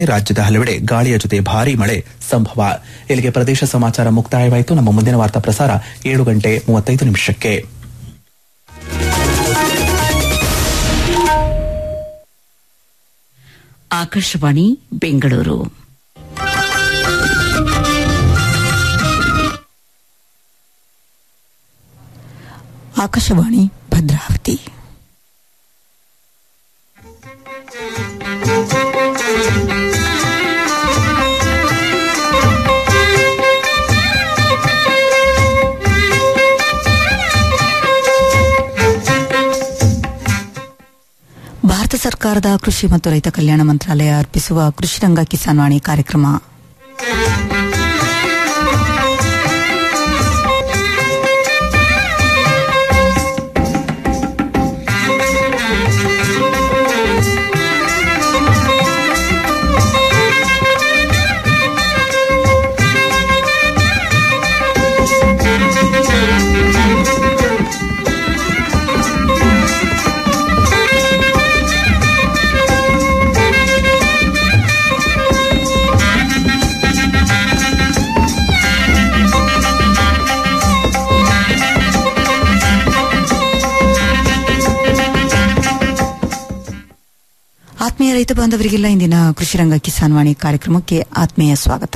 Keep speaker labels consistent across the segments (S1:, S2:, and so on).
S1: ರಾಜ್ಯದ ಹಲವೆಡೆ ಗಾಳಿಯ ಜೊತೆ ಭಾರೀ ಮಳೆ ಸಂಭವ ಇಲ್ಲಿಗೆ ಪ್ರದೇಶ ಸಮಾಚಾರ ಮುಕ್ತಾಯವಾಯಿತು ನಮ್ಮ ಮುಂದಿನ ವಾರ್ತಾ ಪ್ರಸಾರ ಏಳು ಗಂಟೆ ಮೂವತ್ತೈದು ನಿಮಿಷಕ್ಕೆ
S2: ಆಕಾಶವಾಣಿ ಬೆಂಗಳೂರು
S3: ಆಕಾಶವಾಣಿ ಭದ್ರಾವತಿ ಭಾರತ ಸರ್ಕಾರದ ಕೃಷಿ ಮತ್ತು ರೈತ ಕಲ್ಯಾಣ ಮಂತ್ರಾಲಯ ಅರ್ಪಿಸುವ ಕೃಷಿ ರಂಗ ಕಿಸಾನ್ ವಾಣಿ ಕಾರ್ಯಕ್ರಮ ಆತ್ಮೀಯ ರೈತ ಬಾಂಧವರಿಗೆಲ್ಲ ಇಂದಿನ ಕೃಷಿ ರಂಗ ಕಿಸಾನ್ ವಾಣಿ ಕಾರ್ಯಕ್ರಮಕ್ಕೆ ಆತ್ಮೀಯ ಸ್ವಾಗತ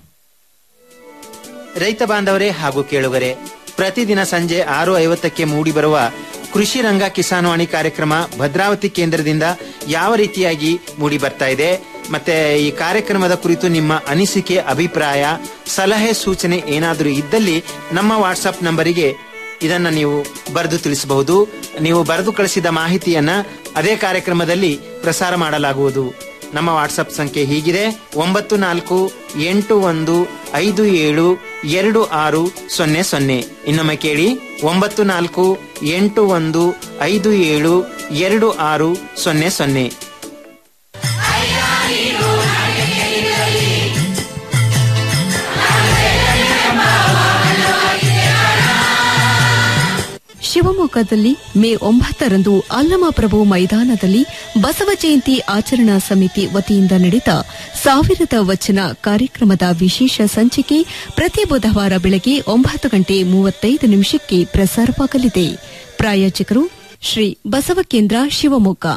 S4: ರೈತ ಬಾಂಧವರೇ ಹಾಗೂ ಕೇಳುಗರೆ ಪ್ರತಿದಿನ ಸಂಜೆ ಆರು ಐವತ್ತಕ್ಕೆ ಮೂಡಿಬರುವ ಕೃಷಿ ರಂಗ ಕಿಸಾನ್ವಾಣಿ ಕಾರ್ಯಕ್ರಮ ಭದ್ರಾವತಿ ಕೇಂದ್ರದಿಂದ ಯಾವ ರೀತಿಯಾಗಿ ಮೂಡಿ ಬರ್ತಾ ಇದೆ ಮತ್ತೆ ಈ ಕಾರ್ಯಕ್ರಮದ ಕುರಿತು ನಿಮ್ಮ ಅನಿಸಿಕೆ ಅಭಿಪ್ರಾಯ ಸಲಹೆ ಸೂಚನೆ ಏನಾದರೂ ಇದ್ದಲ್ಲಿ ನಮ್ಮ ವಾಟ್ಸಪ್ ನಂಬರಿಗೆ ಇದನ್ನ ನೀವು ಬರೆದು ತಿಳಿಸಬಹುದು ನೀವು ಬರೆದು ಕಳಿಸಿದ ಮಾಹಿತಿಯನ್ನ ಅದೇ ಕಾರ್ಯಕ್ರಮದಲ್ಲಿ ಪ್ರಸಾರ ಮಾಡಲಾಗುವುದು ನಮ್ಮ ವಾಟ್ಸಪ್ ಸಂಖ್ಯೆ ಹೀಗಿದೆ ಒಂಬತ್ತು ನಾಲ್ಕು ಎಂಟು ಒಂದು ಐದು ಏಳು ಎರಡು ಆರು ಸೊನ್ನೆ ಸೊನ್ನೆ ಇನ್ನೊಮ್ಮೆ ಕೇಳಿ ಒಂಬತ್ತು ನಾಲ್ಕು ಎಂಟು ಒಂದು ಐದು ಏಳು ಎರಡು ಆರು ಸೊನ್ನೆ ಸೊನ್ನೆ
S5: ಶಿವಮೊಗ್ಗದಲ್ಲಿ ಮೇ ಒಂಬತ್ತರಂದು ಅಲ್ಲಮಪ್ರಭು ಮೈದಾನದಲ್ಲಿ ಬಸವ ಜಯಂತಿ ಆಚರಣಾ ಸಮಿತಿ ವತಿಯಿಂದ ನಡೆದ ಸಾವಿರದ ವಚನ ಕಾರ್ಯಕ್ರಮದ ವಿಶೇಷ ಸಂಚಿಕೆ ಪ್ರತಿ ಬುಧವಾರ ಬೆಳಗ್ಗೆ ಒಂಬತ್ತು ಗಂಟೆ ಮೂವತ್ತೈದು ನಿಮಿಷಕ್ಕೆ ಪ್ರಸಾರವಾಗಲಿದೆ ಪ್ರಾಯೋಜಕರು ಶ್ರೀ ಬಸವಕೇಂದ್ರ ಶಿವಮೊಗ್ಗ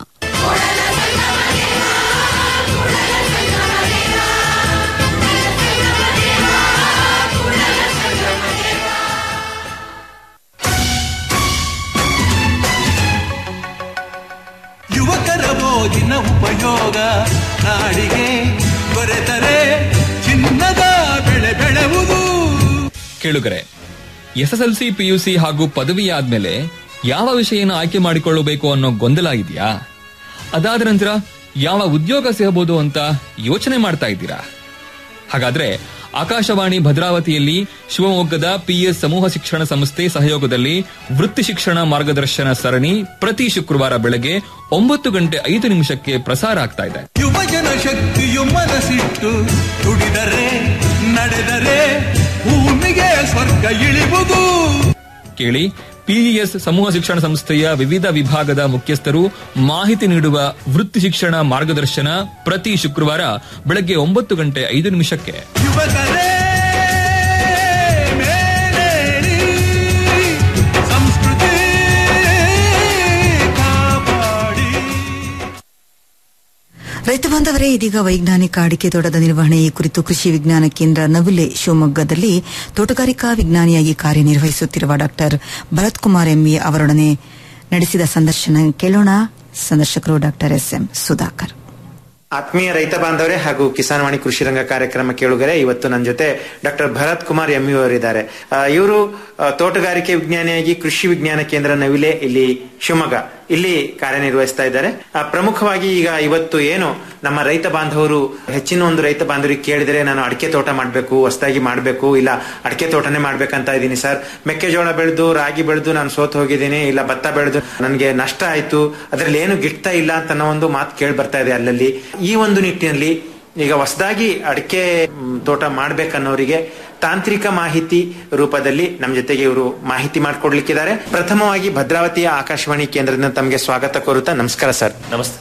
S6: ಯುವಕರ ಮೋಜಿನ ಉಪಯೋಗ ನಾಡಿಗೆ ದೊರೆತರೆ ಚಿನ್ನದ ಬೆಳೆ ಬೆಳೆವುದು
S7: ಕೇಳುಗರೆ ಎಸ್ಎಸ್ಎಲ್ಸಿ ಪಿಯುಸಿ ಹಾಗೂ ಪದವಿ ಆದ್ಮೇಲೆ ಯಾವ ವಿಷಯನ ಆಯ್ಕೆ ಮಾಡಿಕೊಳ್ಳಬೇಕು ಅನ್ನೋ ಗೊಂದಲ ಇದೆಯಾ ಅದಾದ ನಂತರ ಯಾವ ಉದ್ಯೋಗ ಸಿಗಬಹುದು ಅಂತ ಯೋಚನೆ ಮಾಡ್ತಾ ಇದ್ದೀರಾ ಹಾಗಾದ್ರೆ ಆಕಾಶವಾಣಿ ಭದ್ರಾವತಿಯಲ್ಲಿ ಶಿವಮೊಗ್ಗದ ಪಿಎಸ್ ಸಮೂಹ ಶಿಕ್ಷಣ ಸಂಸ್ಥೆ ಸಹಯೋಗದಲ್ಲಿ ವೃತ್ತಿ ಶಿಕ್ಷಣ ಮಾರ್ಗದರ್ಶನ ಸರಣಿ ಪ್ರತಿ ಶುಕ್ರವಾರ ಬೆಳಗ್ಗೆ ಒಂಬತ್ತು ಗಂಟೆ ಐದು ನಿಮಿಷಕ್ಕೆ ಪ್ರಸಾರ ಆಗ್ತಾ ಇದೆ
S6: ಯುವಜನ ಶಕ್ತಿಯು ಮನಸ್ಸಿಟ್ಟು ದುಡಿದರೆ ನಡೆದರೆ ಭೂಮಿಗೆ ಸ್ವರ್ಗ ಇಳಿವುದು
S7: ಕೇಳಿ ಪಿಇಎಸ್ ಸಮೂಹ ಶಿಕ್ಷಣ ಸಂಸ್ಥೆಯ ವಿವಿಧ ವಿಭಾಗದ ಮುಖ್ಯಸ್ಥರು ಮಾಹಿತಿ ನೀಡುವ ವೃತ್ತಿ ಶಿಕ್ಷಣ ಮಾರ್ಗದರ್ಶನ ಪ್ರತಿ ಶುಕ್ರವಾರ ಬೆಳಗ್ಗೆ ಒಂಬತ್ತು ಗಂಟೆ ಐದು ನಿಮಿಷಕ್ಕೆ
S6: ಯುವಕರೇ ಮೇಲೇಳಿ ಸಂಸ್ಕೃತಿ ಕಾಪಾಡಿ
S3: ರೈತ ಬಾಂಧವರೇ ಇದೀಗ ವೈಜ್ಞಾನಿಕ ಅಡಿಕೆ ತೋಟದ ನಿರ್ವಹಣೆ ಈ ಕುರಿತು ಕೃಷಿ ವಿಜ್ಞಾನ ಕೇಂದ್ರ ನವಿಲೆ ಶಿವಮೊಗ್ಗದಲ್ಲಿ ತೋಟಗಾರಿಕಾ ವಿಜ್ಞಾನಿಯಾಗಿ ಕಾರ್ಯನಿರ್ವಹಿಸುತ್ತಿರುವ ಡಾಕ್ಟರ್ ಭರತ್ ಕುಮಾರ್ ಎಂವಿ ಅವರೊಡನೆ ನಡೆಸಿದ ಸಂದರ್ಶನ ಕೇಳೋಣ ಸಂದರ್ಶಕರು ಡಾಕ್ಟರ್ ಎಸ್ ಎಂ ಸುಧಾಕರ್
S4: ಆತ್ಮೀಯ ರೈತ ಬಾಂಧವರೇ ಹಾಗೂ ಕಿಸಾನ್ ವಾಣಿ ಕೃಷಿ ರಂಗ ಕಾರ್ಯಕ್ರಮ ಕೇಳುಗರೆ ಇವತ್ತು ನನ್ನ ಜೊತೆ ಡಾಕ್ಟರ್ ಭರತ್ ಕುಮಾರ್ ಎಂ ಅವರಿದ್ದಾರೆ ಇವರು ತೋಟಗಾರಿಕೆ ವಿಜ್ಞಾನಿಯಾಗಿ ಕೃಷಿ ವಿಜ್ಞಾನ ಕೇಂದ್ರ ನವಿಲೆ ಇಲ್ಲಿ ಶಿವಮೊಗ್ಗ ಇಲ್ಲಿ ಕಾರ್ಯನಿರ್ವಹಿಸ್ತಾ ಇದ್ದಾರೆ ಆ, ಪ್ರಮುಖವಾಗಿ ಈಗ ಇವತ್ತು ಏನು ನಮ್ಮ ರೈತ ಬಾಂಧವರು ಹೆಚ್ಚಿನ ಒಂದು ರೈತ ಬಾಂಧವರಿಗೆ ಕೇಳಿದ್ರೆ ನಾನು ಅಡಿಕೆ ತೋಟ ಮಾಡಬೇಕು ಹೊಸದಾಗಿ ಮಾಡಬೇಕು ಇಲ್ಲ ಅಡಿಕೆ ತೋಟನೇ ಮಾಡ್ಬೇಕಂತ ಇದ್ದೀನಿ ಸರ್ ಮೆಕ್ಕೆಜೋಳ ಬೆಳೆದು ರಾಗಿ ಬೆಳೆದು ನಾನು ಸೋತ್ ಹೋಗಿದ್ದೀನಿ ಇಲ್ಲ ಭತ್ತ ಬೆಳೆದು ನನಗೆ ನಷ್ಟ ಆಯ್ತು ಅದ್ರಲ್ಲಿ ಏನು ಗಿಟ್ತಾ ಇಲ್ಲ ಅಂತ ಅನ್ನೋ ಒಂದು ಮಾತು ಕೇಳಿ ಬರ್ತಾ ಇದೆ ಅಲ್ಲಲ್ಲಿ ಈ ಒಂದು ನಿಟ್ಟಿನಲ್ಲಿ ಈಗ ಹೊಸದಾಗಿ ಅಡಿಕೆ ಮ್, ತೋಟ ಮಾಡ್ಬೇಕನ್ನೋರಿಗೆ ತಾಂತ್ರಿಕ ಮಾಹಿತಿ ರೂಪದಲ್ಲಿ ನಮ್ಮ ಜೊತೆಗೆ ಇವರು ಮಾಹಿತಿ ಮಾಡಿಕೊಡ್ಲಿಕ್ಕಿದ್ದಾರೆ ಪ್ರಥಮವಾಗಿ ಭದ್ರಾವತಿಯ ಆಕಾಶವಾಣಿ ಕೇಂದ್ರದಿಂದ ತಮಗೆ ಸ್ವಾಗತ ಕೋರುತ್ತಾ ನಮಸ್ಕಾರ ಸರ್
S8: ನಮಸ್ತೆ ಸರ್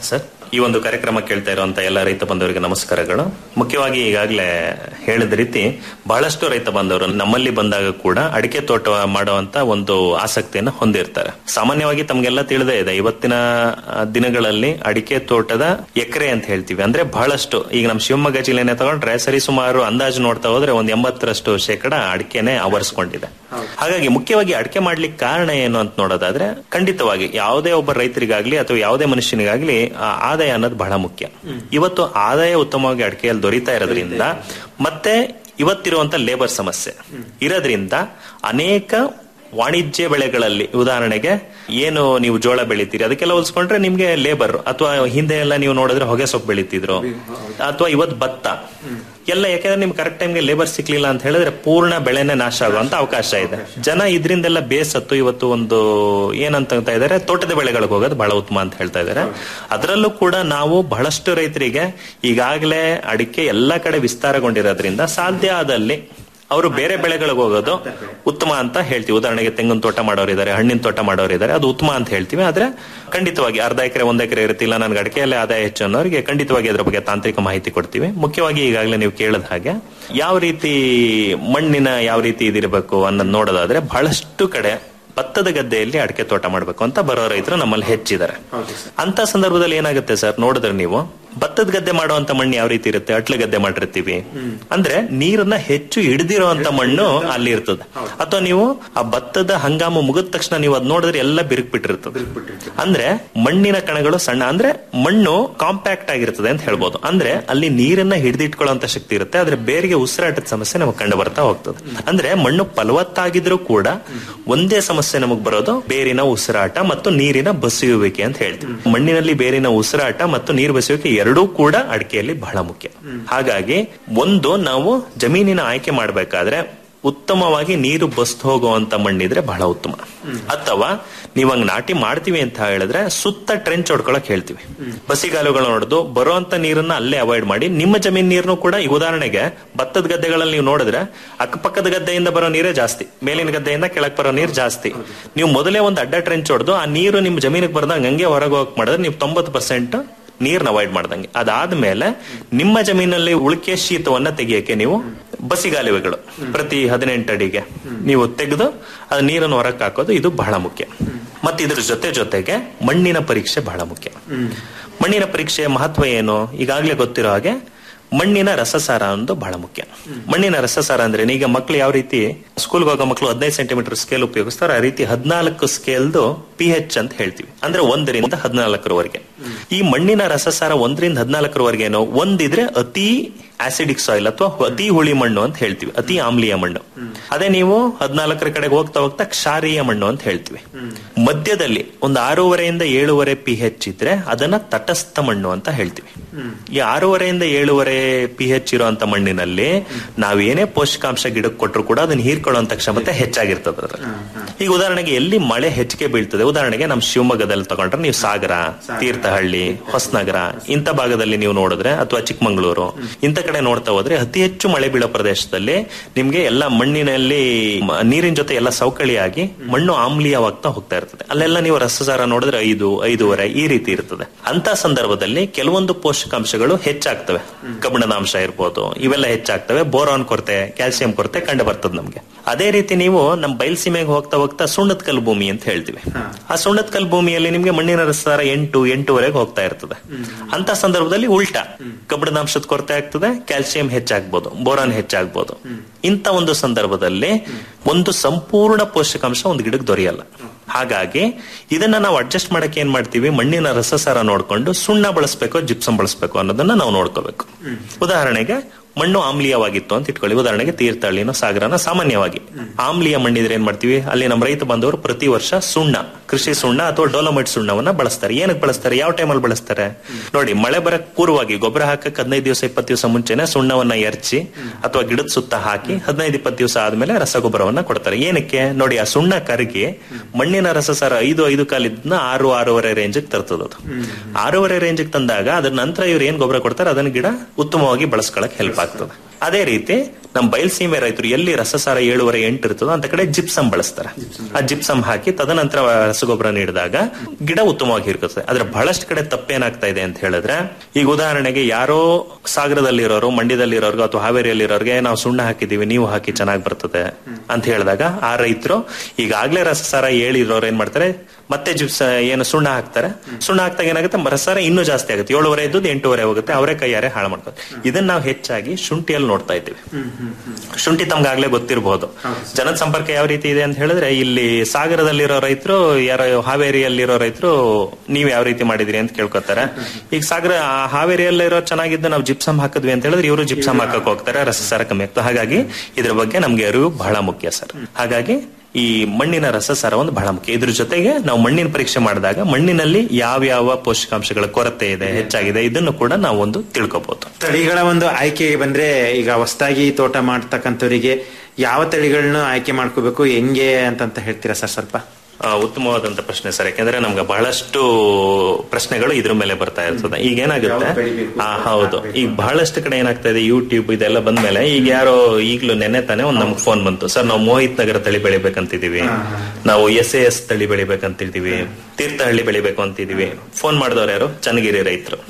S8: ಈ ಒಂದು ಕಾರ್ಯಕ್ರಮ ಕೇಳ್ತಾ ಇರುವಂತ ಎಲ್ಲ ರೈತ ಬಂಧುವರಿಗೆ ನಮಸ್ಕಾರಗಳು ಮುಖ್ಯವಾಗಿ ಈಗಾಗಲೇ ಹೇಳಿದ ರೀತಿ ಬಹಳಷ್ಟು ರೈತ ಬಾಂಧವರು ನಮ್ಮಲ್ಲಿ ಬಂದಾಗ ಕೂಡ ಅಡಿಕೆ ತೋಟ ಮಾಡುವಂತ ಒಂದು ಆಸಕ್ತಿಯನ್ನು ಹೊಂದಿರ್ತಾರೆ ಸಾಮಾನ್ಯವಾಗಿ ತಮ್ಗೆಲ್ಲ ತಿಳಿದೇ ಇದೆ ಇವತ್ತಿನ ಆ, ದಿನಗಳಲ್ಲಿ ಅಡಿಕೆ ತೋಟದ ಎಕರೆ ಅಂತ ಹೇಳ್ತೀವಿ ಅಂದ್ರೆ ಬಹಳಷ್ಟು ಈಗ ನಮ್ಮ ಶಿವಮೊಗ್ಗ ಜಿಲ್ಲೆನೆ ತಗೊಂಡ್ರೆ ಸರಿ ಸುಮಾರು ಅಂದಾಜು ನೋಡ್ತಾ ಹೋದ್ರೆ ಒಂದು ಎಂಬತ್ತರಷ್ಟು ಶೇಕಡ ಅಡಿಕೆನೆ ಆವರಿಸ್ಕೊಂಡಿದೆ ಹಾಗಾಗಿ ಮುಖ್ಯವಾಗಿ ಅಡಿಕೆ ಮಾಡ್ಲಿಕ್ಕೆ ಕಾರಣ ಏನು ಅಂತ ನೋಡೋದಾದ್ರೆ ಖಂಡಿತವಾಗಿ ಯಾವುದೇ ಒಬ್ಬ ರೈತರಿಗಾಗ್ಲಿ ಅಥವಾ ಯಾವುದೇ ಮನುಷ್ಯನಿಗಾಗ್ಲಿ ಆ ಆದಾಯ ಅನ್ನೋದು ಬಹಳ ಮುಖ್ಯ ಇವತ್ತು ಆದಾಯ ಉತ್ತಮವಾಗಿ ಅಡಿಕೆಯಲ್ಲಿ ದೊರೀತಾ ಇರೋದ್ರಿಂದ ಮತ್ತೆ ಇವತ್ತಿರುವಂತ ಲೇಬರ್ ಸಮಸ್ಯೆ ಇರೋದ್ರಿಂದ ಅನೇಕ ವಾಣಿಜ್ಯ ಬೆಳೆಗಳಲ್ಲಿ ಉದಾಹರಣೆಗೆ ಏನು ನೀವು ಜೋಳ ಬೆಳಿತೀರಿ ಅದಕ್ಕೆಲ್ಲ ಹೋಲಿಸ್ಕೊಂಡ್ರೆ ನಿಮ್ಗೆ ಲೇಬರ್ ಅಥವಾ ಹಿಂದೆ ಎಲ್ಲ ನೀವು ನೋಡಿದ್ರೆ ಹೊಗೆ ಸೊಪ್ಪು ಬೆಳಿತಿದ್ರು ಅಥವಾ ಇವತ್ತು ಭತ್ತ ಎಲ್ಲ ಯಾಕಂದ್ರೆ ನಿಮ್ಗೆ ಕರೆಕ್ಟ್ ಟೈಮ್ಗೆ ಲೇಬರ್ ಸಿಕ್ಲಿಲ್ಲ ಅಂತ ಹೇಳಿದ್ರೆ ಪೂರ್ಣ ಬೆಳೆನೇ ನಾಶ ಆಗುವಂತ ಅವಕಾಶ ಇದೆ ಜನ ಇದರಿಂದೆಲ್ಲ ಬೇಸತ್ತು ಇವತ್ತು ಒಂದು ಏನಂತ ಇದ್ದಾರೆ ತೋಟದ ಬೆಳೆಗಳಿಗೆ ಹೋಗೋದು ಬಹಳ ಉತ್ತಮ ಅಂತ ಹೇಳ್ತಾ ಇದ್ದಾರೆ ಅದರಲ್ಲೂ ಕೂಡ ನಾವು ಬಹಳಷ್ಟು ರೈತರಿಗೆ ಈಗಾಗಲೇ ಅಡಿಕೆ ಎಲ್ಲ ಕಡೆ ವಿಸ್ತಾರಗೊಂಡಿರೋದ್ರಿಂದ ಸಾಧ್ಯ ಆದಲ್ಲಿ ಅವರು ಬೇರೆ ಬೆಳೆಗಳಿಗೆ ಹೋಗೋದು ಉತ್ತಮ ಅಂತ ಹೇಳ್ತೀವಿ ಉದಾಹರಣೆಗೆ ತೆಂಗಿನ ತೋಟ ಮಾಡೋರಿದ್ದಾರೆ ಹಣ್ಣಿನ ತೋಟ ಮಾಡೋರಿದ್ದಾರೆ ಅದು ಉತ್ತಮ ಅಂತ ಹೇಳ್ತೀವಿ ಆದ್ರೆ ಖಂಡಿತವಾಗಿ ಅರ್ಧ ಎಕರೆ ಒಂದ್ ಎಕರೆ ಇರುತ್ತಿಲ್ಲ ನನ್ಗೆ ಅಡಿಕೆಯಲ್ಲೇ ಆದಾಯ ಹೆಚ್ಚು ಅನ್ನೋರಿಗೆ ಖಂಡಿತವಾಗಿ ಅದ್ರ ಬಗ್ಗೆ ತಾಂತ್ರಿಕ ಮಾಹಿತಿ ಕೊಡ್ತೀವಿ ಮುಖ್ಯವಾಗಿ ಈಗಾಗಲೇ ನೀವು ಕೇಳಿದ ಹಾಗೆ ಯಾವ ರೀತಿ ಮಣ್ಣಿನ ಯಾವ ರೀತಿ ಇದಿರಬೇಕು ಅನ್ನೋದು ನೋಡೋದಾದ್ರೆ ಬಹಳಷ್ಟು ಕಡೆ ಭತ್ತದ ಗದ್ದೆಯಲ್ಲಿ ಅಡಿಕೆ ತೋಟ ಮಾಡಬೇಕು ಅಂತ ಬರೋ ರೈತರು ನಮ್ಮಲ್ಲಿ ಹೆಚ್ಚಿದ್ದಾರೆ ಅಂತ ಸಂದರ್ಭದಲ್ಲಿ ಏನಾಗುತ್ತೆ ಸರ್ ನೋಡಿದ್ರೆ ನೀವು ಭತ್ತದ ಗದ್ದೆ ಮಾಡುವಂತ ಮಣ್ಣು ಯಾವ ರೀತಿ ಇರುತ್ತೆ ಅಟ್ಲ ಗದ್ದೆ ಮಾಡಿರ್ತೀವಿ ಅಂದ್ರೆ ನೀರನ್ನ ಹೆಚ್ಚು ಹಿಡಿದಿರುವಂತ ಮಣ್ಣು ಅಲ್ಲಿ ಇರ್ತದೆ ಅಥವಾ ನೀವು ಆ ಭತ್ತದ ಹಂಗಾಮು ಮುಗಿದ ತಕ್ಷಣ ನೀವು ಅದ್ ನೋಡಿದ್ರೆ ಎಲ್ಲ ಬಿರುಕು ಬಿಟ್ಟಿರ್ತದೆ ಅಂದ್ರೆ ಮಣ್ಣಿನ ಕಣಗಳು ಸಣ್ಣ ಅಂದ್ರೆ ಮಣ್ಣು ಕಾಂಪ್ಯಾಕ್ಟ್ ಆಗಿರ್ತದೆ ಅಂತ ಹೇಳ್ಬೋದು ಅಂದ್ರೆ ಅಲ್ಲಿ ನೀರನ್ನ ಹಿಡಿದಿಟ್ಕೊಳ್ಳುವಂತ ಶಕ್ತಿ ಇರುತ್ತೆ ಆದ್ರೆ ಬೇರಿಗೆ ಉಸಿರಾಟದ ಸಮಸ್ಯೆ ನಮಗೆ ಕಂಡು ಬರ್ತಾ ಹೋಗ್ತದೆ ಅಂದ್ರೆ ಮಣ್ಣು ಫಲವತ್ತಾಗಿದ್ರೂ ಕೂಡ ಒಂದೇ ಸಮಸ್ಯೆ ನಮಗ್ ಬರೋದು ಬೇರಿನ ಉಸಿರಾಟ ಮತ್ತು ನೀರಿನ ಬಸಿಯುವಿಕೆ ಅಂತ ಹೇಳ್ತೀವಿ ಮಣ್ಣಿನಲ್ಲಿ ಬೇರಿನ ಉಸಿರಾಟ ಮತ್ತು ನೀರು ಬಸಿಯುವಿಕೆ ಎರಡೂ ಕೂಡ ಅಡಿಕೆಯಲ್ಲಿ ಬಹಳ ಮುಖ್ಯ ಹಾಗಾಗಿ ಒಂದು ನಾವು ಜಮೀನಿನ ಆಯ್ಕೆ ಮಾಡಬೇಕಾದ್ರೆ ಉತ್ತಮವಾಗಿ ನೀರು ಬಸ್ದು ಹೋಗುವಂತ ಮಣ್ಣಿದ್ರೆ ಬಹಳ ಉತ್ತಮ ಅಥವಾ ನೀವ್ ಹಂಗ್ ನಾಟಿ ಮಾಡ್ತೀವಿ ಅಂತ ಹೇಳಿದ್ರೆ ಸುತ್ತ ಟ್ರೆಂಚ್ ಹೊಡ್ಕೊಳಕ್ ಹೇಳ್ತೀವಿ ಬಸಿಗಾಲುಗಳು ನೋಡುದು ಬರುವಂತ ನೀರನ್ನ ಅಲ್ಲೇ ಅವಾಯ್ಡ್ ಮಾಡಿ ನಿಮ್ಮ ಜಮೀನ್ ನೀರ್ನು ಕೂಡ ಈಗ ಉದಾಹರಣೆಗೆ ಭತ್ತದ ಗದ್ದೆಗಳಲ್ಲಿ ನೀವು ನೋಡಿದ್ರೆ ಅಕ್ಕಪಕ್ಕದ ಗದ್ದೆಯಿಂದ ಬರೋ ನೀರೇ ಜಾಸ್ತಿ ಮೇಲಿನ ಗದ್ದೆಯಿಂದ ಕೆಳಕ್ ಬರೋ ನೀರು ಜಾಸ್ತಿ ನೀವು ಮೊದಲೇ ಒಂದು ಅಡ್ಡ ಟ್ರೆಂಚ್ ಹೊಡೆದು ಆ ನೀರು ನಿಮ್ಮ ಜಮೀನಿಗೆ ಬರ್ದಂಗೆ ಹಂಗೆ ಹೊರಗೆ ಹೋಗಕ್ ಮಾಡಿದ್ರೆ ನೀವು ತೊಂಬತ್ತು ಪರ್ಸೆಂಟ್ ನೀರ್ನ ಅವಾಯ್ಡ್ ಮಾಡ್ದಂಗೆ ಅದಾದ್ಮೇಲೆ ನಿಮ್ಮ ಜಮೀನಲ್ಲಿ ಉಳಿಕೆ ಶೀತವನ್ನ ತೆಗಿಯಕ್ಕೆ ನೀವು ಬಸಿಗಾಲುವೆಗಳು ಪ್ರತಿ ಹದಿನೆಂಟು ಅಡಿಗೆ ನೀವು ತೆಗೆದು ಅದು ನೀರನ್ನು ಹೊರಕ್ಕೆ ಹಾಕೋದು ಇದು ಬಹಳ ಮುಖ್ಯ ಮತ್ತೆ ಇದ್ರ ಜೊತೆ ಜೊತೆಗೆ ಮಣ್ಣಿನ ಪರೀಕ್ಷೆ ಬಹಳ ಮುಖ್ಯ ಮಣ್ಣಿನ ಪರೀಕ್ಷೆಯ ಮಹತ್ವ ಏನು ಈಗಾಗಲೇ ಗೊತ್ತಿರೋ ಹಾಗೆ ಮಣ್ಣಿನ ರಸಸಾರ ಒಂದು ಬಹಳ ಮುಖ್ಯ ಮಣ್ಣಿನ ರಸಸಾರ ಅಂದ್ರೆ ಈಗ ಮಕ್ಳು ಯಾವ ರೀತಿ ಸ್ಕೂಲ್ಗೆ ಹೋಗೋ ಮಕ್ಕಳು ಹದಿನೈದು ಸೆಂಟಿಮೀಟರ್ ಸ್ಕೇಲ್ ಉಪಯೋಗಿಸ್ತಾರೆ ಆ ರೀತಿ ಹದಿನಾಲ್ಕು ಸ್ಕೇಲ್ದು ಪಿ ಎಚ್ ಅಂತ ಹೇಳ್ತೀವಿ ಅಂದ್ರೆ ಒಂದರಿಂದ ಹದಿನಾಲ್ಕರವರೆಗೆ ಈ ಮಣ್ಣಿನ ರಸಸಾರ ಒಂದರಿಂದ ಹದಿನಾಲ್ಕರವರೆಗೆ ಏನೋ ಒಂದಿದ್ರೆ ಅತಿ ಆಸಿಡಿಕ್ ಸಾಯಿಲ್ ಅಥವಾ ಅತಿ ಹುಳಿ ಮಣ್ಣು ಅಂತ ಹೇಳ್ತೀವಿ ಅತಿ ಆಮ್ಲೀಯ ಮಣ್ಣು ಅದೇ ನೀವು ಹದಿನಾಲ್ಕರ ಕಡೆಗೆ ಹೋಗ್ತಾ ಹೋಗ್ತಾ ಕ್ಷಾರೀಯ ಮಣ್ಣು ಅಂತ ಹೇಳ್ತೀವಿ ಮಧ್ಯದಲ್ಲಿ ಒಂದು ಆರೂವರೆಯಿಂದ ಏಳುವರೆ ಪಿ ಹೆಚ್ ಇದ್ರೆ ಅದನ್ನ ತಟಸ್ಥ ಮಣ್ಣು ಅಂತ ಹೇಳ್ತೀವಿ ಈ ಆರೂವರೆಯಿಂದ ಏಳುವರೆ ಪಿ ಹೆಚ್ ಇರುವಂತ ಮಣ್ಣಿನಲ್ಲಿ ನಾವೇನೇ ಪೋಷಕಾಂಶ ಗಿಡಕ್ಕೆ ಕೊಟ್ಟರು ಕೂಡ ಅದನ್ನ ಹೀರ್ಕೊಳ್ಳುವಂತ ಕ್ಷಮತೆ ಹೆಚ್ಚಾಗಿರ್ತದೆ ಅದ್ರಲ್ಲಿ. ಈಗ ಉದಾಹರಣೆಗೆ ಎಲ್ಲಿ ಮಳೆ ಹೆಚ್ಚಿಗೆ ಬೀಳ್ತದೆ ಉದಾಹರಣೆಗೆ ನಮ್ಮ ಶಿವಮೊಗ್ಗದಲ್ಲಿ ತಗೊಂಡ್ರೆ ನೀವು ಸಾಗರ ತೀರ್ಥಹಳ್ಳಿ ಹೊಸನಗರ ಇಂಥ ಭಾಗದಲ್ಲಿ ನೀವು ನೋಡಿದ್ರೆ ಅಥವಾ ಚಿಕ್ಕಮಂಗ್ಳೂರು ಇಂಥ ಕಡೆ ನೋಡ್ತಾ ಹೋದ್ರೆ ಅತಿ ಹೆಚ್ಚು ಮಳೆ ಬೀಳೋ ಪ್ರದೇಶದಲ್ಲಿ ನಿಮ್ಗೆ ಎಲ್ಲ ಮಣ್ಣಿನಲ್ಲಿ ಮ- ನೀರಿನ ಜೊತೆ ಎಲ್ಲ ಸವಕಳಿಯಾಗಿ ಮಣ್ಣು ಆಮ್ಲೀಯವಾಗ್ತಾ ಹೋಗ್ತಾ ಇರ್ತದೆ ಅಲ್ಲೆಲ್ಲ ನೀವು ರಸಸಾರ ನೋಡಿದ್ರೆ ಐದು ಐದೂವರೆ ಈ ರೀತಿ ಇರ್ತದೆ ಅಂತ ಸಂದರ್ಭದಲ್ಲಿ ಕೆಲವೊಂದು ಪೋಷಕಾಂಶಗಳು ಹೆಚ್ಚಾಗ್ತವೆ ಕಬ್ಬಿಣದ ಅಂಶ ಇರ್ಬೋದು ಇವೆಲ್ಲ ಹೆಚ್ಚಾಗ್ತವೆ ಬೋರಾನ್ ಕೊರತೆ ಕ್ಯಾಲ್ಸಿಯಂ ಕೊರತೆ ಕಂಡು ಬರ್ತದೆ ನಮ್ಗೆ ಅದೇ ರೀತಿ ನೀವು ನಮ್ಮ ಬಯಲ್ಸೀಮೆಗೆ ಹೋಗ್ತಾ ಹೋಗ್ತಾ ಸುಣ್ಣದ ಕಲ್ಲು ಭೂಮಿ ಅಂತ ಹೇಳ್ತೀವಿ ಆ ಸುಣ್ಣದ ಕಲ್ಲು ಭೂಮಿಯಲ್ಲಿ ನಿಮ್ಗೆ ಮಣ್ಣಿನ ರಸಸಾರ ಎಂಟು ಎಂಟುವರೆಗೆ ಹೋಗ್ತಾ ಇರ್ತದೆ ಅಂತ ಸಂದರ್ಭದಲ್ಲಿ ಉಲ್ಟಾ ಕಬ್ಬಿಣದ ಅಂಶದ ಕೊರತೆ ಆಗ್ತದೆ ಕ್ಯಾಲ್ಸಿಯಂ ಹೆಚ್ಚಾಗ್ಬೋದು ಬೋರಾನ್ ಹೆಚ್ಚಾಗ್ಬೋದು ಇಂಥ ಒಂದು ಸಂದರ್ಭದಲ್ಲಿ ಒಂದು ಸಂಪೂರ್ಣ ಪೋಷಕಾಂಶ ಒಂದು ಗಿಡಕ್ಕೆ ದೊರೆಯಲ್ಲ ಹಾಗಾಗಿ ಇದನ್ನ ನಾವು ಅಡ್ಜಸ್ಟ್ ಮಾಡಕ್ಕೆ ಏನ್ ಮಾಡ್ತೀವಿ ಮಣ್ಣಿನ ರಸಸಾರ ನೋಡ್ಕೊಂಡು ಸುಣ್ಣ ಬಳಸಬೇಕು ಜಿಪ್ಸಮ್ ಬಳಸಬೇಕು ಅನ್ನೋದನ್ನ ನಾವು ನೋಡ್ಕೋಬೇಕು ಉದಾಹರಣೆಗೆ ಮಣ್ಣು ಆಮ್ಲೀಯವಾಗಿತ್ತು ಅಂತ ಇಟ್ಕೊಳ್ಳಿ ಉದಾಹರಣೆಗೆ ತೀರ್ಥಹಳ್ಳಿನ ಸಾಗರನ ಸಾಮಾನ್ಯವಾಗಿ ಆಮ್ಲೀಯ ಮಣ್ಣಿದ್ರೆ ಏನ್ ಮಾಡ್ತೀವಿ ಅಲ್ಲಿ ನಮ್ಮ ರೈತ ಬಂದವರು ಪ್ರತಿ ವರ್ಷ ಸುಣ್ಣ ಕೃಷಿ ಸುಣ್ಣ ಅಥವಾ ಡೋಲಮೈಟ್ ಸುಣ್ಣವನ್ನ ಬಳಸ್ತಾರೆ ಏನಕ್ಕೆ ಬಳಸ್ತಾರೆ ಯಾವ ಟೈಮಲ್ಲಿ ಬಳಸ್ತಾರೆ ನೋಡಿ ಮಳೆ ಬರಕ್ ಪೂರ್ವವಾಗಿ ಗೊಬ್ಬರ ಹಾಕಕ್ ಹದಿನೈದು ದಿವಸ ಇಪ್ಪತ್ತು ದಿವಸ ಮುಂಚೆನೆ ಸುಣ್ಣವನ್ನ ಎರಚಿ ಅಥವಾ ಗಿಡದ ಸುತ್ತ ಹಾಕಿ ಹದಿನೈದು ಇಪ್ಪತ್ತು ದಿವಸ ಆದ್ಮೇಲೆ ರಸಗೊಬ್ಬರವನ್ನ ಕೊಡ್ತಾರೆ ಏನಕ್ಕೆ ನೋಡಿ ಆ ಸುಣ್ಣ ಕರಗಿ ಮಣ್ಣಿನ ರಸಸಾರ ಐದು ಐದು ಕಾಲಿದ್ನ ಆರು ಆರೂವರೆ ರೇಂಜ್ ತರ್ತದ ಅದು ಆರೂವರೆ ರೇಂಜ್ ತಂದಾಗ ಅದ್ರ ನಂತರ ಇವ್ರು ಏನ್ ಗೊಬ್ಬರ ಕೊಡ್ತಾರೆ ಅದನ್ನ ಗಿಡ ಉತ್ತಮವಾಗಿ ಬಳಸ್ಕೊಳಕ್ ಹೆಲ್ಪ್ ಆಗ್ತದೆ ಅದೇ ರೀತಿ ನಮ್ಮ ಬಯಲ್ಸೀಮೆ ರೈತರು ಎಲ್ಲಿ ರಸಸಾರ ಏಳುವರೆ ಎಂಟು ಇರ್ತದೋ ಅಂತ ಕಡೆ ಜಿಪ್ಸಮ್ ಬಳಸ್ತಾರೆ ಆ ಜಿಪ್ಸಮ್ ಹಾಕಿ ತದನಂತರ ರಸಗೊಬ್ಬರ ನೀಡಿದಾಗ ಗಿಡ ಉತ್ತಮವಾಗಿ ಇರ್ತದೆ ಆದ್ರೆ ಬಹಳಷ್ಟು ಕಡೆ ತಪ್ಪೇನಾಗ್ತಾ ಇದೆ ಅಂತ ಹೇಳಿದ್ರೆ ಈಗ ಉದಾಹರಣೆಗೆ ಯಾರೋ ಸಾಗರದಲ್ಲಿರೋರು ಮಂಡ್ಯದಲ್ಲಿರೋರ್ಗು ಅಥವಾ ಹಾವೇರಿಯಲ್ಲಿರೋರ್ಗೆ ನಾವು ಸುಣ್ಣ ಹಾಕಿದೀವಿ ನೀವು ಹಾಕಿ ಚೆನ್ನಾಗಿ ಬರ್ತದೆ ಅಂತ ಹೇಳಿದಾಗ ಆ ರೈತರು ಈಗಾಗ್ಲೇ ರಸಸಾರ ಏಳಿರೋರು ಏನ್ ಮಾಡ್ತಾರೆ ಮತ್ತೆ ಜಿಪ್ಸ ಏನು ಸುಣ್ಣ ಹಾಕ್ತಾರೆ ಸುಣ್ಣ ಹಾಕ್ದಾಗ ಏನಾಗುತ್ತೆ ರಸಸಾರ ಇನ್ನೂ ಜಾಸ್ತಿ ಆಗುತ್ತೆ ಏಳುವರೆ ಇದ್ದು ಎಂಟೂವರೆ ಹೋಗುತ್ತೆ ಅವರೇ ಕೈಯಾರೆ ಹಾಳು ಮಾಡ್ತಾರೆ ಇದನ್ನ ನಾವು ಹೆಚ್ಚಾಗಿ ಶುಂಠಿಯಲ್ಲಿ ನೋಡ್ತಾ ಇದ್ದೀವಿ ಶುಂಠಿ ತಮ್ಗಾಗ್ಲೇ ಗೊತ್ತಿರಬಹುದು ಜನದ ಸಂಪರ್ಕ ಯಾವ ರೀತಿ ಇದೆ ಅಂತ ಹೇಳಿದ್ರೆ ಇಲ್ಲಿ ಸಾಗರದಲ್ಲಿರೋ ರೈತರು ಯಾರೋ ಹಾವೇರಿಯಲ್ಲಿರೋ ರೈತರು ನೀವ್ ಯಾವ ರೀತಿ ಮಾಡಿದ್ರಿ ಅಂತ ಕೇಳ್ಕೊತಾರೆ ಈಗ ಸಾಗರ ಆ ಹಾವೇರಿಯಲ್ಲಿರೋ ಚೆನ್ನಾಗಿದ್ದು ನಾವು ಜಿಪ್ಸಮ್ ಹಾಕಿದ್ವಿ ಅಂತ ಹೇಳಿದ್ರೆ ಇವರು ಜಿಪ್ಸಮ್ ಹಾಕಕ್ ಹೋಗ್ತಾರೆ ರಸಸಾರ ಕಮ್ಮಿ ಆಗ್ತದೆ ಹಾಗಾಗಿ ಇದ್ರ ಬಗ್ಗೆ ನಮ್ಗೆ ಅರಿವು ಬಹಳ ಮುಖ್ಯ ಸರ್ ಹಾಗಾಗಿ ಈ ಮಣ್ಣಿನ ರಸಸಾರ ಒಂದು ಬಹಳ ಮುಖ್ಯ ಇದ್ರ ಜೊತೆಗೆ ನಾವು ಮಣ್ಣಿನ ಪರೀಕ್ಷೆ ಮಾಡಿದಾಗ ಮಣ್ಣಿನಲ್ಲಿ ಯಾವ್ಯಾವ ಪೋಷಕಾಂಶಗಳ ಕೊರತೆ ಇದೆ ಹೆಚ್ಚಾಗಿದೆ ಇದನ್ನು ಕೂಡ ನಾವು ಒಂದು ತಿಳ್ಕೊಬಹುದು
S4: ತಳಿಗಳ ಒಂದು ಆಯ್ಕೆಗೆ ಬಂದ್ರೆ ಈಗ ಹೊಸದಾಗಿ ತೋಟ ಮಾಡ್ತಕ್ಕಂಥವರಿಗೆ ಯಾವ ತಳಿಗಳನ್ನ ಆಯ್ಕೆ ಮಾಡ್ಕೋಬೇಕು ಹೆಂಗೆ ಅಂತಂತ ಹೇಳ್ತೀರಾ ಸರ್ ಸ್ವಲ್ಪ
S8: ಆ, ಉತ್ತಮವಾದಂತ ಪ್ರಶ್ನೆ ಸರ್ ಯಾಕಂದ್ರೆ ನಮ್ಗೆ ಬಹಳಷ್ಟು ಪ್ರಶ್ನೆಗಳು ಇದ್ರ ಮೇಲೆ ಬರ್ತಾ ಇರ್ತದೆ ಈಗ ಏನಾಗುತ್ತೆ
S4: ಯಾವ್ದು ಬೆಳಿಬೇಕು?
S8: ಆ, ಹೌದು ಈಗ ಬಹಳಷ್ಟು ಕಡೆ ಏನಾಗ್ತಾ ಇದೆ ಯೂಟ್ಯೂಬ್ ಇದೆಲ್ಲ ಬಂದ್ಮೇಲೆ ಈಗ ಯಾರೋ ಈಗ್ಲೂ ನೆನ್ನೆ ತಾನೇ ಒಂದ್ ನಮ್ಗೆ ಫೋನ್ ಬಂತು ಸರ್ ನಾವು ಮೋಹಿತ್ ನಗರ ತಳಿ ಬೆಳಿಬೇಕಂತಿದೀವಿ ನಾವು ಎಸ್ ಎ ಎಸ್ ತಳಿ ಬೆಳಿಬೇಕಂತಿದೀವಿ ತೀರ್ಥಹಳ್ಳಿ ಬೆಳಿಬೇಕು ಅಂತಿದೀವಿ ಫೋನ್ ಮಾಡಿದವ್ರು ಯಾರು ಚನ್ನಗಿರಿ ರೈತರು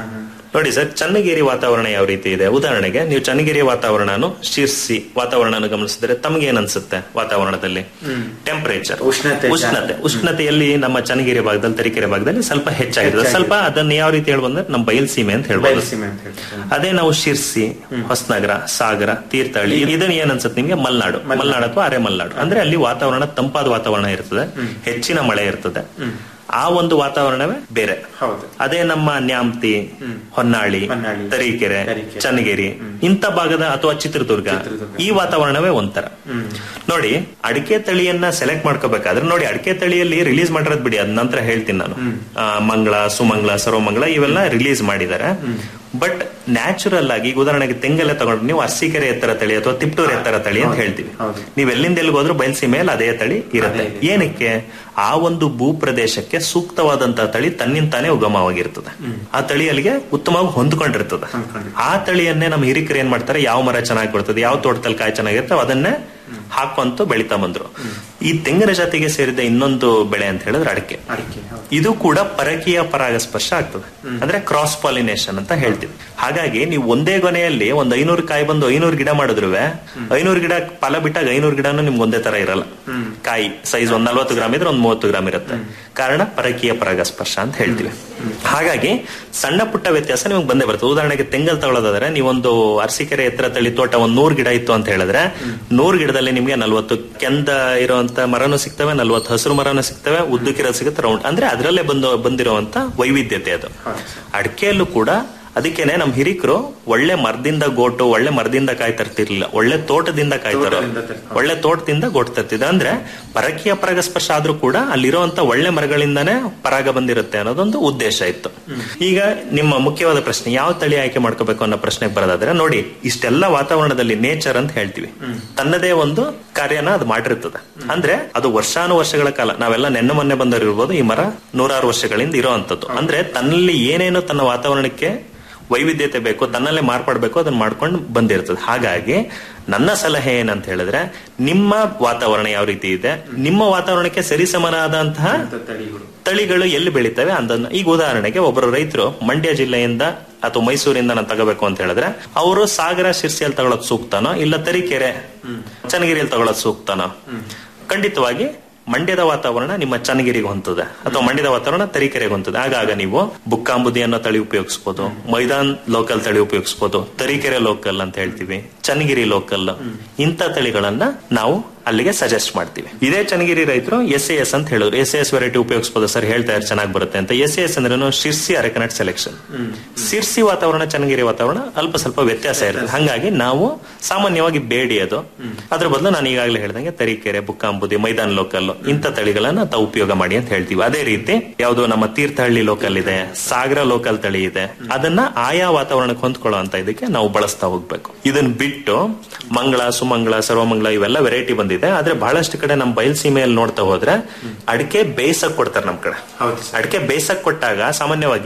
S8: ನೋಡಿ ಸರ್ ಚನ್ನಗಿರಿ ವಾತಾವರಣ ಯಾವ ರೀತಿ ಇದೆ ಉದಾಹರಣೆಗೆ ನೀವು ಚನ್ನಗಿರಿ ವಾತಾವರಣನು ಶಿರ್ಸಿ ವಾತಾವರಣ ಗಮನಿಸಿದ್ರೆ ತಮ್ಗೆ ಏನ್ ಅನ್ಸುತ್ತೆ ವಾತಾವರಣದಲ್ಲಿ ಟೆಂಪರೇಚರ್
S4: ಉಷ್ಣತೆ
S8: ಉಷ್ಣತೆ ಉಷ್ಣತೆಯಲ್ಲಿ ನಮ್ಮ ಚನ್ನಗಿರಿ ಭಾಗದಲ್ಲಿ ತರೀಕೆರೆ ಭಾಗದಲ್ಲಿ ಸ್ವಲ್ಪ ಹೆಚ್ಚಾಗಿರುತ್ತೆ ಸ್ವಲ್ಪ ಅದನ್ನ ಯಾವ ರೀತಿ ಹೇಳ್ಬೋದು ನಮ್ಮ ಬಯಲ್ಸೀಮೆ ಅಂತ ಹೇಳ್ಬೋದು
S4: ಬಯಲುಸೀಮೆ ಅಂತ ಹೇಳ್ತಾರೆ.
S8: ಅದೇ ನಾವು ಶಿರ್ಸಿ ಹೊಸನಗರ ಸಾಗರ ತೀರ್ಥಹಳ್ಳಿ ಇದನ್ನ ಏನ್ ಅನ್ಸುತ್ತೆ ನಿಮ್ಗೆ ಮಲ್ನಾಡು ಮಲ್ನಾಡು ಅಥವಾ ಅರೆ ಮಲ್ನಾಡು ಅಂದ್ರೆ ಅಲ್ಲಿ ವಾತಾವರಣ ತಂಪಾದ ವಾತಾವರಣ ಇರ್ತದೆ ಹೆಚ್ಚಿನ ಮಳೆ ಇರ್ತದೆ ಆ ಒಂದು ವಾತಾವರಣವೇ ಬೇರೆ
S4: ಹೌದು.
S8: ಅದೇ ನಮ್ಮ ನ್ಯಾಮ್ತಿ ಹೊನ್ನಾಳಿ
S4: ಹೊನ್ನಾಳಿ,
S8: ತರೀಕೆರೆ
S4: ತರೀಕೆರೆ.
S8: ಚನ್ನಗಿರಿ ಇಂಥ ಭಾಗದ ಅಥವಾ ಚಿತ್ರದುರ್ಗ ಈ ವಾತಾವರಣವೇ ಒಂಥರ ನೋಡಿ ಅಡಿಕೆ ತಳಿಯನ್ನ ಸೆಲೆಕ್ಟ್ ಮಾಡ್ಕೋಬೇಕಾದ್ರೆ ನೋಡಿ ಅಡಿಕೆ ತಳಿಯಲ್ಲಿ ರಿಲೀಸ್ ಮಾಡಿರೋದ್ ಬಿಡಿ ಅದ್ ನಂತರ ಹೇಳ್ತೀನಿ ನಾನು ಆ, ಮಂಗಳ ಸುಮಂಗಳ ಸರ್ವಮಂಗಳ ಇವೆಲ್ಲ ರಿಲೀಸ್ ಮಾಡಿದ್ದಾರೆ ಬಟ್ ನ್ಯಾಚುರಲ್ ಆಗಿ ಈಗ ಉದಾಹರಣೆಗೆ ತೆಂಗೆಲ್ಲ ತಗೊಂಡ್ರೆ ನೀವು ಅರ್ಸಿಕೆರೆ ಎತ್ತರ ತಳಿ ಅಥವಾ ತಿಪ್ಟೂರ್ ಎತ್ತರ ತಳಿ ಅಂತ ಹೇಳ್ತೀವಿ
S4: ಹೌದು.
S8: ನೀವ್ ಎಲ್ಲಿಂದ ಎಲ್ಲಿಗೆ ಹೋದ್ರೂ ಬಯಲ್ಸೀಮೆಯಲ್ಲಿ ಅದೇ ತಳಿ ಇರುತ್ತೆ ಏನಕ್ಕೆ ಆ ಒಂದು ಭೂ ಪ್ರದೇಶಕ್ಕೆ ಸೂಕ್ತವಾದಂತಹ ತಳಿ ತನ್ನಿಂತಾನೇ ಉಗಮವಾಗಿರ್ತದೆ ಆ ತಳಿ ಅಲ್ಲಿಗೆ ಉತ್ತಮವಾಗಿ ಹೊಂದ್ಕೊಂಡಿರ್ತದೆ ಆ ತಳಿಯನ್ನೇ ನಮ್ಮ ಹಿರಿಕರು ಏನ್ ಮಾಡ್ತಾರೆ ಯಾವ ಮರ ಚೆನ್ನಾಗಿ ಕೊಡ್ತದೆ ಯಾವ ತೋಟದಲ್ಲಿ ಕಾಯಿ ಚೆನ್ನಾಗಿರ್ತವೆ ಅದನ್ನೇ ಹಾಕೊಂತ ಬೆಳಿತಾ ಬಂದ್ರು ಈ ತೆಂಗಿನ ಜಾತಿಗೆ ಸೇರಿದ ಇನ್ನೊಂದು ಬೆಳೆ ಅಂತ ಹೇಳಿದ್ರೆ ಅಡಿಕೆ
S4: ಅಡಿಕೆ ಹೌದು.
S8: ಇದು ಕೂಡ ಪರಕೀಯ ಪರಾಗಸ್ಪರ್ಶ ಆಗ್ತದೆ ಅಂದ್ರೆ ಕ್ರಾಸ್ ಪಾಲಿನೇಷನ್ ಅಂತ ಹೇಳ್ತೀವಿ ಹಾಗಾಗಿ ನೀವು ಒಂದೇ ಗೊನೆಯಲ್ಲಿ ಒಂದ್ ಐನೂರು ಕಾಯಿ ಬಂದು ಐನೂರು ಗಿಡ ಮಾಡಿದ್ರು ಐನೂರು ಗಿಡ ಫಲ ಬಿಟ್ಟಾಗ ಐನೂರು ಗಿಡನೂ ನಿಮ್ಗೆ ಒಂದೇ ತರ ಇರಲ್ಲ ಕಾಯಿ ಸೈಜ್ ಒಂದ್ ನಲ್ವತ್ತು ಗ್ರಾಮ್ ಇದ್ರೆ ಒಂದ್ ಮೂವತ್ತು ಗ್ರಾಮ್ ಇರುತ್ತೆ ಕಾರಣ ಪರಕೀಯ ಪರಾಗಸ್ಪರ್ಶ ಅಂತ ಹೇಳ್ತೀವಿ ಹಾಗಾಗಿ ಸಣ್ಣ ಪುಟ್ಟ ವ್ಯತ್ಯಾಸ ನಿಮ್ಗೆ ಬಂದೇ ಬರುತ್ತೆ ಉದಾಹರಣೆಗೆ ತೆಂಗಲ್ ತಗೊಳ್ಳೋದಾದ್ರೆ ನೀವೊಂದು ಅರಸೀಕೆರೆ ಎತ್ತರ ತಳಿ ತೋಟ ಒಂದ್ ನೂರ್ ಗಿಡ ಇತ್ತು ಅಂತ ಹೇಳಿದ್ರೆ ನೂರ್ ಗಿಡದಲ್ಲಿ ನಿಮ್ಗೆ ನಲ್ವತ್ತು ಕೆಂದ ಇರುವಂತ ಮರನು ಸಿಗ್ತವೆ ನಲ್ವತ್ತು ಹಸಿರು ಮರನು ಸಿಗ್ತವೆ ಉದ್ದಕ್ಕಿರೋ ಸಿಗುತ್ತೆ ರೌಂಡ್ ಅಂದ್ರೆ ಅದರಲ್ಲೇ ಬಂದು ಬಂದಿರುವಂತ ವೈವಿಧ್ಯತೆ ಅದು ಅಡಿಕೆಯಲ್ಲೂ ಕೂಡ ಅದಕ್ಕೇನೆ ನಮ್ ಹಿರಿಕರು ಒಳ್ಳೆ ಮರದಿಂದ ಗೋಟು ಒಳ್ಳೆ ಮರದಿಂದ ಕಾಯಿ ತರ್ತಿರ್ಲಿಲ್ಲ ಒಳ್ಳೆ ತೋಟದಿಂದ ಕಾಯಿ ತರೋ
S4: ತೋಟದಿಂದ ತರ್ತಾರೆ.
S8: ಒಳ್ಳೆ ತೋಟದಿಂದ ಗೋಟ್ ತರ್ತಿದ್ದ ಅಂದ್ರೆ ಪರಕೀಯ ಪರಾಗಸ್ಪರ್ಶ ಆದ್ರೂ ಕೂಡ ಅಲ್ಲಿರುವಂತ ಒಳ್ಳೆ ಮರಗಳಿಂದಾನೇ ಪರಾಗ ಬಂದಿರುತ್ತೆ ಅನ್ನೋದೊಂದು ಉದ್ದೇಶ ಇತ್ತು ಈಗ ನಿಮ್ಮ ಮುಖ್ಯವಾದ ಪ್ರಶ್ನೆ ಯಾವ ತಳಿ ಆಯ್ಕೆ ಮಾಡ್ಕೋಬೇಕು ಅನ್ನೋ ಪ್ರಶ್ನೆಗೆ ಬರೋದಾದ್ರೆ ನೋಡಿ ಇಷ್ಟೆಲ್ಲ ವಾತಾವರಣದಲ್ಲಿ ನೇಚರ್ ಅಂತ ಹೇಳ್ತೀವಿ ತನ್ನದೇ ಒಂದು ಕಾರ್ಯನ ಅದು ಮಾಡಿರ್ತದೆ ಅಂದ್ರೆ ಅದು ವರ್ಷಾನು ವರ್ಷಗಳ ಕಾಲ ನಾವೆಲ್ಲ ನೆನ್ನೆ ಮೊನ್ನೆ ಬಂದವರಿರ್ಬೋದು ಈ ಮರ ನೂರಾರು ವರ್ಷಗಳಿಂದ ಇರೋವಂಥದ್ದು ಅಂದ್ರೆ ತನ್ನಲ್ಲಿ ಏನೇನು ತನ್ನ ವಾತಾವರಣಕ್ಕೆ ವೈವಿಧ್ಯತೆ ಬೇಕು ತನ್ನಲ್ಲೇ ಮಾರ್ಪಾಡ್ಬೇಕು ಅದನ್ನ ಮಾಡ್ಕೊಂಡು ಬಂದಿರ್ತದೆ ಹಾಗಾಗಿ ನನ್ನ ಸಲಹೆ ಏನಂತ ಹೇಳಿದ್ರೆ ನಿಮ್ಮ ವಾತಾವರಣ ಯಾವ ರೀತಿ ಇದೆ ನಿಮ್ಮ ವಾತಾವರಣಕ್ಕೆ ಸರಿಸಮನಾದಂತಹ
S4: ತಳಿಗಳು
S8: ತಳಿಗಳು ಎಲ್ಲಿ ಬೆಳಿತವೆ ಅದನ್ನ ಈಗ ಉದಾಹರಣೆಗೆ ಒಬ್ಬರು ರೈತರು ಮಂಡ್ಯ ಜಿಲ್ಲೆಯಿಂದ ಅಥವಾ ಮೈಸೂರಿಂದ ನಾನು ತಗೋಬೇಕು ಅಂತ ಹೇಳಿದ್ರೆ ಅವರು ಸಾಗರ ಶಿರ್ಸಿಯಲ್ಲಿ ತಗೊಳ್ಳೋದು ಸೂಕ್ತನೋ ಇಲ್ಲ ತರೀಕೆರೆ ಚನ್ನಗಿರಿಯಲ್ಲಿ ತಗೊಳ್ಳೋದು ಸೂಕ್ತನೋ ಖಂಡಿತವಾಗಿ ಮಂಡ್ಯದ ವಾತಾವರಣ ನಿಮ್ಮ ಚನ್ನಗಿರಿಗೆ ಹೊಂತದೆ ಅಥವಾ ಮಂಡ್ಯದ ವಾತಾವರಣ ತರೀಕೆರೆಗೆ ಹೊಂತದೆ ಆಗಾಗ ನೀವು ಬುಕ್ಕಾಂಬುದಿ ಅನ್ನೋ ತಳಿ ಉಪಯೋಗಿಸಬಹುದು ಮೈದಾನ್ ಲೋಕಲ್ ತಳಿ ಉಪಯೋಗಿಸಬಹುದು ತರೀಕೆರೆ ಲೋಕಲ್ ಅಂತ ಹೇಳ್ತೀವಿ ಚನ್ನಗಿರಿ ಲೋಕಲ್ ಇಂಥ ತಳಿಗಳನ್ನ ನಾವು ಅಲ್ಲಿಗೆ ಸಜೆಸ್ಟ್ ಮಾಡ್ತೀವಿ ಇದೇ ಚನ್ನಗಿರಿ ರೈತರು ಎಸ್ ಎ ಎಸ್ ಅಂತ ಹೇಳಿದ್ರು ಎಸ್ ಎಸ್ ವೆರೈಟಿ ಉಪಯೋಗಿಸಬಹುದು ಸರ್ ಹೇಳ್ತಾ ಇದ್ದಾರೆ ಚೆನ್ನಾಗಿ ಬರುತ್ತೆ ಅಂತ ಎಸ್ ಎಸ್ ಅಂದ್ರೇನು ಶಿರ್ಸಿ ಅರೆಕನಟ್ ಸೆಲೆಕ್ಷನ್ ಶಿರ್ಸಿ ವಾತಾವರಣ ಚನ್ನಗಿರಿ ವಾತಾವರಣ ಅಲ್ಪ ಸ್ವಲ್ಪ ವ್ಯತ್ಯಾಸ ಇರುತ್ತೆ ಹಾಗಾಗಿ ನಾವು ಸಾಮಾನ್ಯವಾಗಿ ಬೇಡಿ ಅದು ಅದ್ರ ಬದಲು ನಾನು ಈಗಾಗಲೇ ಹೇಳ್ದಂಗೆ ತರೀಕೆರೆ ಬುಕ್ಕಾಂಬುದಿ ಮೈದಾನ್ ಲೋಕಲ್ ಇಂಥ ತಳಿಗಳನ್ನ ತಾವು ಉಪಯೋಗ ಮಾಡಿ ಅಂತ ಹೇಳ್ತೀವಿ ಅದೇ ರೀತಿ ಯಾವುದು ನಮ್ಮ ತೀರ್ಥಹಳ್ಳಿ ಲೋಕಲ್ ಇದೆ ಸಾಗರ ಲೋಕಲ್ ತಳಿ ಇದೆ ಅದನ್ನ ಆಯಾ ವಾತಾವರಣಕ್ಕೆ ಹೊಂದ್ಕೊಳ್ಳೋ ಅಂತ ಇದಕ್ಕೆ ನಾವು ಬಳಸ್ತಾ ಹೋಗ್ಬೇಕು ಇದನ್ನ ಬಿಟ್ಟು ಮಂಗಳ ಸುಮಂಗಳ ಸರ್ವಮಂಗಳ ಇವೆಲ್ಲ ವೆರೈಟಿ ಬಂದಿದೆ ಆದ್ರೆ ಬಹಳಷ್ಟು ಕಡೆ ನಮ್ಮ ಬಯಲ್ಸೀಮೆಯಲ್ಲಿ ನೋಡ್ತಾ ಹೋದ್ರೆ ಅಡಿಕೆ ಬೇಯಿಸಕ್ ಕೊಡ್ತಾರೆ ನಮ್ ಕಡೆ
S4: ಹೌದು
S8: ಅಡಿಕೆ ಬೇಯಿಸಕ್ ಕೊಟ್ಟಾಗ ಸಾಮಾನ್ಯವಾಗಿ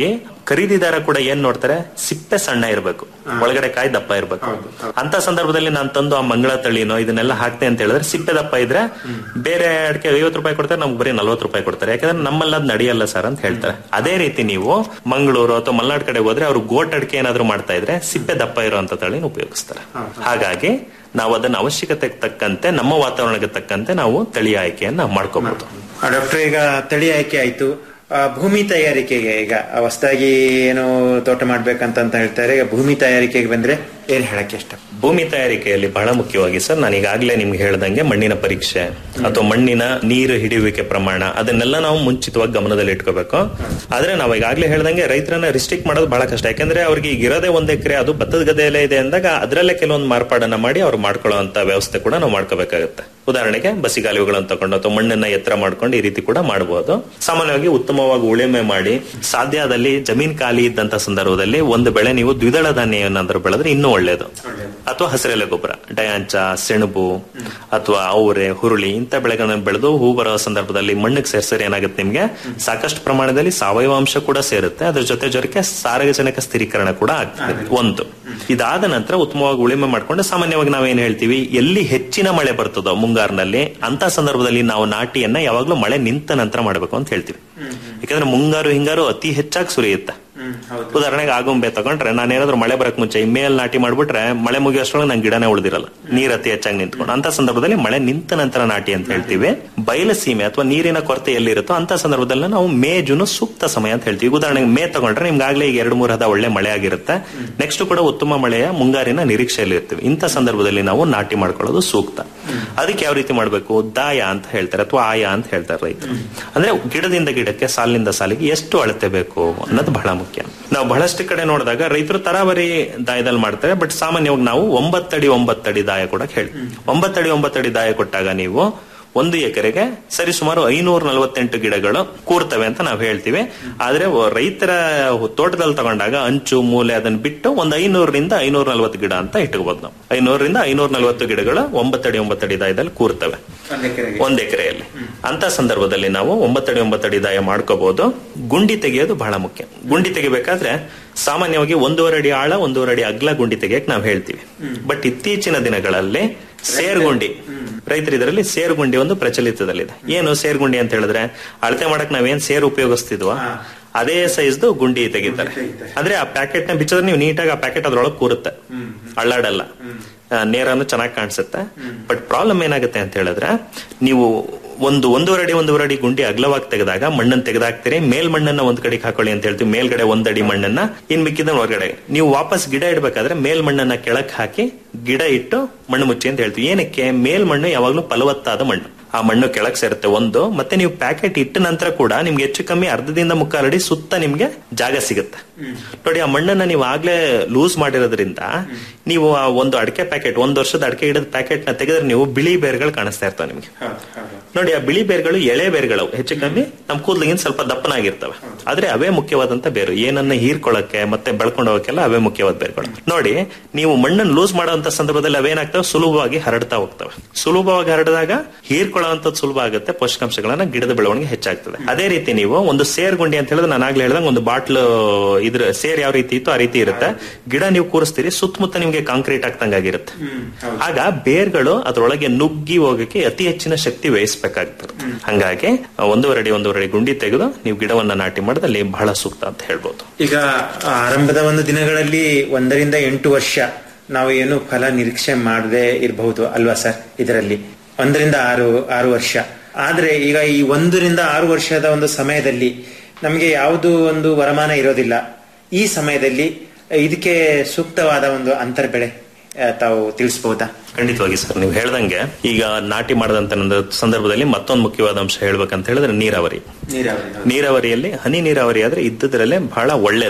S8: ಖರೀದಿದಾರ ಕೂಡ ಏನ್ ನೋಡ್ತಾರೆ ಸಿಪ್ಪೆ ಸಣ್ಣ ಇರಬೇಕು ಒಳಗಡೆ ಕಾಯಿ ದಪ್ಪ ಇರಬೇಕು ಅಂತ ಸಂದರ್ಭದಲ್ಲಿ ನಾನು ತಂದು ಆ ಮಂಗಳ ತಳಿನೋ ಇದನ್ನೆಲ್ಲ ಹಾಕ್ತೆ ಅಂತ ಹೇಳಿದ್ರೆ ಸಿಪ್ಪೆ ದಪ್ಪ ಇದ್ರೆ ಬೇರೆ ಅಡಿಕೆ ಐವತ್ತು ರೂಪಾಯಿ ಕೊಡ್ತಾರೆ ನಮ್ಗೆ ಬರೀ ನಲ್ವತ್ತು ರೂಪಾಯಿ ಕೊಡ್ತಾರೆ ಯಾಕಂದ್ರೆ ನಮ್ಮಲ್ಲಿ ಅದ್ ನಡೆಯಲ್ಲ ಸರ್ ಅಂತ ಹೇಳ್ತಾರೆ ಅದೇ ರೀತಿ ನೀವು ಮಂಗಳೂರು ಅಥವಾ ಮಲ್ನಾಡ್ ಕಡೆ ಹೋದ್ರೆ ಅವ್ರು ಗೋಟ್ ಅಡಿಕೆ ಏನಾದ್ರು ಮಾಡ್ತಾ ಇದ್ರೆ ಸಿಪ್ಪೆ ದಪ್ಪ ಇರುವಂತ ತಳಿನ ಉಪಯೋಗಿಸ್ತಾರೆ ಹಾಗಾಗಿ ನಾವು ಅದನ್ನ ಅವಶ್ಯಕತೆಗೆ ತಕ್ಕಂತೆ ನಮ್ಮ ವಾತಾವರಣಕ್ಕೆ ತಕ್ಕಂತೆ ನಾವು ತಳಿ ಆಯ್ಕೆಯನ್ನ ಮಾಡ್ಕೋಬಹುದು
S4: ಡಾಕ್ಟರ್ ಈಗ ತಳಿ ಆಯ್ಕೆ ಆಯ್ತು ಆ, ಭೂಮಿ ತಯಾರಿಕೆಗೆ ಈಗ ಹೊಸದಾಗಿ ಏನು ತೋಟ ಮಾಡ್ಬೇಕಂತ ಅಂತ ಹೇಳ್ತಾರೆ ಈಗ ಭೂಮಿ ತಯಾರಿಕೆಗೆ ಬಂದ್ರೆ ಏನ್ ಹೇಳಕ್ಕೆ ಇಷ್ಟ
S8: ಭೂಮಿ ತಯಾರಿಕೆಯಲ್ಲಿ ಬಹಳ ಮುಖ್ಯವಾಗಿ ಸರ್ ನಾನು ಈಗಾಗಲೇ ನಿಮ್ಗೆ ಹೇಳ್ದಂಗೆ ಮಣ್ಣಿನ ಪರೀಕ್ಷೆ ಅಥವಾ ಮಣ್ಣಿನ ನೀರು ಹಿಡಿಯುವಿಕೆ ಪ್ರಮಾಣ ಅದನ್ನೆಲ್ಲ ನಾವು ಮುಂಚಿತವಾಗಿ ಗಮನದಲ್ಲಿ ಇಟ್ಕೋಬೇಕು ಆದ್ರೆ ನಾವು ಈಗಾಗಲೇ ಹೇಳ್ದಂಗೆ ರೈತರನ್ನ ರಿಸ್ಟ್ರಿಕ್ಟ್ ಮಾಡೋದು ಬಹಳ ಕಷ್ಟ ಯಾಕಂದ್ರೆ ಅವ್ರಿಗೆ ಈಗ ಇರೋದೇ ಒಂದ್ ಎಕರೆ ಅದು ಭತ್ತದ ಗದ್ದೆಯಲ್ಲೇ ಇದೆ ಅಂದಾಗ ಅದರಲ್ಲೇ ಕೆಲವೊಂದು ಮಾರ್ಪಾಡನ್ನ ಮಾಡಿ ಅವ್ರು ಮಾಡ್ಕೊಳ್ಳೋ ವ್ಯವಸ್ಥೆ ಕೂಡ ನಾವು ಮಾಡ್ಕೋಬೇಕಾಗುತ್ತೆ ಉದಾಹರಣೆಗೆ ಬಸಿಗಾಲುಗಳನ್ನು ತಗೊಂಡು ಅಥವಾ ಮಣ್ಣನ್ನ ಎತ್ತರ ಮಾಡ್ಕೊಂಡು ಈ ರೀತಿ ಕೂಡ ಮಾಡಬಹುದು ಸಾಮಾನ್ಯವಾಗಿ ಉತ್ತಮವಾಗಿ ಉಳುಮೆ ಮಾಡಿ ಸಾಧ್ಯ ಆದಲ್ಲಿ ಜಮೀನ್ ಖಾಲಿ ಇದ್ದಂತ ಸಂದರ್ಭದಲ್ಲಿ ಒಂದು ಬೆಳೆ ನೀವು ದ್ವಿದಳ ಧಾನ್ಯ ಏನಾದ್ರೂ ಬೆಳೆದ್ರೆ ಇನ್ನೂ ಒಳ್ಳೇದು ಅಥವಾ ಹಸಿರೆಲೆ ಗೊಬ್ಬರ ಡಯಾಂಚ ಸೆಣಬು ಅಥವಾ ಅವರೆ ಹುರುಳಿ ಇಂಥ ಬೆಳೆಗಳನ್ನು ಬೆಳೆದು ಹೂ ಬರೋ ಸಂದರ್ಭದಲ್ಲಿ ಮಣ್ಣಿಗೆ ಸೇರ್ಸರಿ ಏನಾಗುತ್ತೆ ನಿಮ್ಗೆ ಸಾಕಷ್ಟು ಪ್ರಮಾಣದಲ್ಲಿ ಸಾವಯವ ಅಂಶ ಕೂಡ ಸೇರುತ್ತೆ ಅದ್ರ ಜೊತೆ ಜೊತೆಗೆ ಸಾರಜನಕ ಸ್ಥಿರೀಕರಣ ಕೂಡ ಆಗ್ತದೆ ಒಂದು ಇದಾದ ನಂತರ ಉತ್ತಮವಾಗಿ ಉಳುಮೆ ಮಾಡ್ಕೊಂಡು ಸಾಮಾನ್ಯವಾಗಿ ನಾವೇನ್ ಹೇಳ್ತೀವಿ ಎಲ್ಲಿ ಹೆಚ್ಚಿನ ಮಳೆ ಬರ್ತದೋ ಮುಂಗಾರಿನಲ್ಲಿ ಅಂತ ಸಂದರ್ಭದಲ್ಲಿ ನಾವು ನಾಟಿಯನ್ನ ಯಾವಾಗ್ಲೂ ಮಳೆ ನಿಂತ ನಂತರ ಮಾಡ್ಬೇಕು ಅಂತ ಹೇಳ್ತೀವಿ ಯಾಕಂದ್ರೆ ಮುಂಗಾರು ಹಿಂಗಾರು ಅತಿ ಹೆಚ್ಚಾಗಿ ಸುರಿಯುತ್ತೆ ಉದಾಹರಣೆಗೆ ಆಗುಂಬೆ ತಗೊಂಡ್ರೆ ನಾನೇನಾದ್ರೂ ಮಳೆ ಬರಕ್ ಮುಂಚೆ ಈ ಮೇಲ್ ನಾಟಿ ಮಾಡ್ಬಿಟ್ರೆ ಮಳೆ ಮುಗಿಯೋಷ್ಟ್ರೊಳಗೆ ನಂಗೆ ಗಿಡನೇ ಉಳಿದಿರಲ್ಲ ನೀರ್ ಅತಿ ಹೆಚ್ಚಾಗಿ ನಿಂತ್ಕೊಂಡು ಅಂತ ಸಂದರ್ಭದಲ್ಲಿ ಮಳೆ ನಿಂತ ನಂತರ ನಾಟಿ ಅಂತ ಹೇಳ್ತೀವಿ ಬಯಲು ಸೀಮೆ ಅಥವಾ ನೀರಿನ ಕೊರತೆ ಎಲ್ಲಿರುತ್ತೋ ಅಂತ ಸಂದರ್ಭದಲ್ಲಿ ನಾವು ಮೇ ಜೂನ್ ಸೂಕ್ತ ಸಮಯ ಅಂತ ಹೇಳ್ತೀವಿ ಉದಾಹರಣೆಗೆ ಮೇ ತಗೊಂಡ್ರೆ ನಿಮ್ಗಾಗ್ಲೇ ಈಗ ಎರಡು ಮೂರು ಹದ ಒಳ್ಳೆ ಮಳೆ ಆಗಿರುತ್ತೆ ನೆಕ್ಸ್ಟ್ ಕೂಡ ಉತ್ತಮ ಮಳೆಯ ಮುಂಗಾರಿನ ನಿರೀಕ್ಷೆಯಲ್ಲಿ ಇರ್ತೀವಿ ಇಂಥ ಸಂದರ್ಭದಲ್ಲಿ ನಾವು ನಾಟಿ ಮಾಡ್ಕೊಳ್ಳೋದು ಸೂಕ್ತ ಅದಕ್ಕೆ ಯಾವ ರೀತಿ ಮಾಡಬೇಕು ದಾಯ ಅಂತ ಹೇಳ್ತಾರೆ ಅಥವಾ ಆಯ ಅಂತ ಹೇಳ್ತಾರೆ ರೈತರು ಅಂದ್ರೆ ಗಿಡದಿಂದ ಗಿಡಕ್ಕೆ ಸಾಲಿನಿಂದ ಸಾಲಿಗೆ ಎಷ್ಟು ಅಳತೆ ಬೇಕು ಅನ್ನೋದು ಬಹಳ ಮುಖ್ಯ ನಾವು ಬಹಳಷ್ಟು ಕಡೆ ನೋಡಿದಾಗ ರೈತರು ತರಾವರಿ ದಾಯದಲ್ಲಿ ಮಾಡ್ತಾರೆ ಬಟ್ ಸಾಮಾನ್ಯವಾಗಿ ನಾವು ಒಂಬತ್ತಡಿ ಒಂಬತ್ತಡಿ ದಾಯ ಕೂಡ ಹೇಳಿ ಒಂಬತ್ತಡಿ ಒಂಬತ್ತಡಿ ದಾಯ ಕೊಟ್ಟಾಗ ನೀವು ಒಂದು ಎಕರೆಗೆ ಸರಿ ಸುಮಾರು ಐನೂರ ನಲವತ್ತೆಂಟು ಗಿಡಗಳು ಕೂರ್ತವೆ ಅಂತ ನಾವು ಹೇಳ್ತೀವಿ ಆದ್ರೆ ಒ- ರೈತರ ತೋಟದಲ್ಲಿ ತಗೊಂಡಾಗ ಅಂಚು ಮೂಲೆ ಅದನ್ನ ಬಿಟ್ಟು ಒಂದು ಐನೂರರಿಂದ ಐನೂರ ನಲವತ್ತು ಗಿಡ ಅಂತ ಇಟ್ಕೋಬಹುದು ನಾವು ಐನೂರರಿಂದ ಐನೂರ ನಲವತ್ತು ಗಿಡಗಳು ಒಂಬತ್ತಡಿ ಒಂಬತ್ತಡಿ ದಾಯದಲ್ಲಿ ಕೂರ್ತವೆ ಒಂದ್ ಎಕರೆಯಲ್ಲಿ ಅಂತ ಸಂದರ್ಭದಲ್ಲಿ ನಾವು ಒಂಬತ್ತಡಿ ಒಂಬತ್ತಡಿ ದಾಯ ಮಾಡ್ಕೋಬಹುದು ಗುಂಡಿ ತೆಗೆಯೋದು ಬಹಳ ಮುಖ್ಯ ಗುಂಡಿ ತೆಗಿಬೇಕಾದ್ರೆ ಸಾಮಾನ್ಯವಾಗಿ ಒಂದೂವರೆ ಅಡಿ ಆಳ ಒಂದೂವರೆ ಅಡಿ ಅಗ್ಲ ಗುಂಡಿ ತೆಗಿಯಕ್ ನಾವು ಹೇಳ್ತೀವಿ ಬಟ್ ಇತ್ತೀಚಿನ ದಿನಗಳಲ್ಲಿ ಸೇರ್ಗುಂಡಿ ರೈತರು ಇದರಲ್ಲಿ ಸೇರ್ಗುಂಡಿ ಒಂದು ಪ್ರಚಲಿತದಲ್ಲಿದೆ ಏನು ಸೇರ್ಗುಂಡಿ ಅಂತ ಹೇಳಿದ್ರೆ ಅಳತೆ ಮಾಡಕ್ ನಾವೇನ್ ಸೇರು ಉಪಯೋಗಿಸ್ತಿದ್ವೋ ಅದೇ ಸೈಜ್ದು ಗುಂಡಿ ತೆಗಿತಾರೆ ಅಂದ್ರೆ ಆ ಪ್ಯಾಕೆಟ್ ನ ಬಿಚ್ಚಿದ್ರೆ ನೀವು ನೀಟಾಗಿ ಆ ಪ್ಯಾಕೆಟ್ ಅದ್ರೊಳಗೆ ಕೂರುತ್ತೆ ಅಳ್ಳಾಡಲ್ಲ ಆ, ನೇರನು ಚೆನ್ನಾಗಿ ಕಾಣಿಸುತ್ತೆ ಬಟ್ ಪ್ರಾಬ್ಲಮ್ ಏನಾಗುತ್ತೆ ಅಂತ ಹೇಳಿದ್ರೆ ನೀವು ಒಂದು ಒಂದೂವರೆ ಅಡಿ ಒಂದೂವರೆ ಅಡಿ ಗುಂಡಿ ಅಗಲವಾಗಿ ತೆಗೆದಾಗ ಮಣ್ಣನ್ನು ತೆಗೆದಾಕ್ತೀರಿ ಮೇಲ್ ಮಣ್ಣನ್ನ ಒಂದ್ ಕಡೆಗೆ ಹಾಕೊಳ್ಳಿ ಅಂತ ಹೇಳ್ತೀವಿ ಮೇಲ್ಗಡೆ ಒಂದ್ ಅಡಿ ಮಣ್ಣನ್ನ ಇನ್ ಮಿಕ್ಕಿದ ಹೊರಗಡೆ ನೀವು ವಾಪಸ್ ಗಿಡ ಇಡ್ಬೇಕಾದ್ರೆ ಮೇಲ್ ಮಣ್ಣನ್ನ ಕೆಳಕ್ ಹಾಕಿ ಗಿಡ ಇಟ್ಟು ಮಣ್ಣು ಮುಚ್ಚಿ ಅಂತ ಹೇಳ್ತೀವಿ ಏನಕ್ಕೆ ಮೇಲ್ ಮಣ್ಣು ಯಾವಾಗ್ಲೂ ಫಲವತ್ತಾದ ಮಣ್ಣು ಆ ಮಣ್ಣು ಕೆಳಗ್ ಸೇರುತ್ತೆ ಒಂದು ಮತ್ತೆ ನೀವು ಪ್ಯಾಕೆಟ್ ಇಟ್ಟ ನಂತರ ಕೂಡ ನಿಮ್ಗೆ ಹೆಚ್ಚು ಕಮ್ಮಿ ಅರ್ಧದಿಂದ ಮುಕ್ಕಾಲು ಅಡಿ ಸುತ್ತ ನಿಮ್ಗೆ ಜಾಗ ಸಿಗುತ್ತೆ ನೋಡಿ ಆ ಮಣ್ಣನ್ನ ನೀವು ಆಗ್ಲೇ ಲೂಸ್ ಮಾಡಿರೋದ್ರಿಂದ ನೀವು ಆ ಒಂದು ಅಡಿಕೆ ಪ್ಯಾಕೆಟ್ ಒಂದ್ ವರ್ಷದ ಅಡಿಕೆ ಗಿಡದ ಪ್ಯಾಕೆಟ್ ನ ತೆಗೆದ್ರೆ ನೀವು ಬಿಳಿ ಬೇರ್ಗಳು ಕಾಣಿಸ್ತಾ ಇರ್ತಾವೆ ನಿಮ್ಗೆ ನೋಡಿ ಆ ಬಿಳಿ ಬೇರ್ಗಳು ಎಳೆ ಬೇರ್ಗಳು ಹೆಚ್ಚು ಕಮ್ಮಿ ನಮ್ ಕೂದಲಿಗಿಂತ ಸ್ವಲ್ಪ ದಪ್ಪನಾಗಿರ್ತವೆ ಆದ್ರೆ ಅವೇ ಮುಖ್ಯವಾದಂತ ಬೇರು ಏನನ್ನ ಹೀರ್ಕೊಳ್ಳಕ್ಕೆ ಮತ್ತೆ ಬೆಳ್ಕೊಂಡು ಹೋಗಕ್ಕೆಲ್ಲ ಅವೇ ಮುಖ್ಯವಾದ ಬೇರುಗಳು ನೋಡಿ ನೀವು ಮಣ್ಣನ್ನು ಲೂಸ್ ಮಾಡುವಂತ ಸಂದರ್ಭದಲ್ಲಿ ಅವೇನಾಗ್ತವೆ ಸುಲಭವಾಗಿ ಹರಡ್ತಾ ಹೋಗ್ತವೆ ಸುಲಭವಾಗಿ ಹರಡಿದಾಗ ಹೀರ್ಕೊಳ್ಳುವಂತದ್ದು ಸುಲಭ ಆಗುತ್ತೆ ಪೋಷಕಾಂಶಗಳನ್ನ ಗಿಡದ ಬೆಳವಣಿಗೆ ಹೆಚ್ಚಾಗ್ತದೆ ಅದೇ ರೀತಿ ನೀವು ಒಂದು ಸೇರ್ ಗುಂಡಿ ಅಂತ ಹೇಳಿದ್ರೆ ನಾನು ಆಗ್ಲೇ ಹೇಳ್ದಂಗೆ ಒಂದು ಬಾಟ್ಲ್ ಇದ್ರ ಸೇರ್ ಯಾವ ರೀತಿ ಇತ್ತು ಆ ರೀತಿ ಇರುತ್ತೆ ಗಿಡ ನೀವು ಕೂರಿಸ್ತೀರಿ ಸುತ್ತಮುತ್ತ ನಿಮ್ಗೆ ಕಾಂಕ್ರೀಟ್ ಆಗ್ತಂಗಾಗಿರುತ್ತೆ ಆಗ ಬೇರ್ಗಳು ಅದರೊಳಗೆ ನುಗ್ಗಿ ಹೋಗಕ್ಕೆ ಅತಿ ಹೆಚ್ಚಿನ ಶಕ್ತಿ ವಹಿಸ್ಬೇಕಾಗ್ತದೆ ಹಂಗಾಗಿ ಆ, ಒಂದೂವರೆ ಅಡಿ ಒಂದೂವರೆ ಅಡಿ ಗುಂಡಿ ತೆಗೆದು ನೀವು ಗಿಡವನ್ನ ನಾಟಿ ಮಾಡೋದಲ್ಲಿ ಬಹಳ ಸೂಕ್ತ ಅಂತ ಹೇಳ್ಬೋದು
S4: ಈಗ ಆರಂಭದ ಒಂದು ದಿನಗಳಲ್ಲಿ ಒಂದರಿಂದ ಎಂಟು ವರ್ಷ ನಾವು ಏನು ಫಲ ನಿರೀಕ್ಷೆ ಮಾಡದೆ ಇರಬಹುದು ಅಲ್ವಾ ಸರ್ ಇದರಲ್ಲಿ ಒಂದರಿಂದ ಆರು ಆರು ವರ್ಷ ಆದ್ರೆ ಈಗ ಈ ಒಂದರಿಂದ ಆರು ವರ್ಷದ ಒಂದು ಸಮಯದಲ್ಲಿ ನಮಗೆ ಯಾವುದು ಒಂದು ವರಮಾನ ಇರೋದಿಲ್ಲ ಈ ಸಮಯದಲ್ಲಿ ಇದಕ್ಕೆ ಸೂಕ್ತವಾದ ಒಂದು ಅಂತರ್ ಬೆಳೆ ಆ, ತಾವು ತಿಳಿಸಬಹುದಾ
S8: ಖಂಡಿತವಾಗಿ ಸರ್ ನೀವು ಹೇಳ್ದಂಗೆ ಈಗ ನಾಟಿ ಮಾಡದಂತ ಸಂದರ್ಭದಲ್ಲಿ ಮತ್ತೊಂದು ಮುಖ್ಯವಾದ ಅಂಶ ಹೇಳ್ಬೇಕಂತ ಹೇಳಿದ್ರೆ ನೀರಾವರಿ
S4: ನೀರಾವರಿ
S8: ನೀರಾವರಿಯಲ್ಲಿ ಹನಿ ನೀರಾವರಿ ಆದ್ರೆ ಇದ್ದದ್ರಲ್ಲೇ ಬಹಳ ಒಳ್ಳೇದು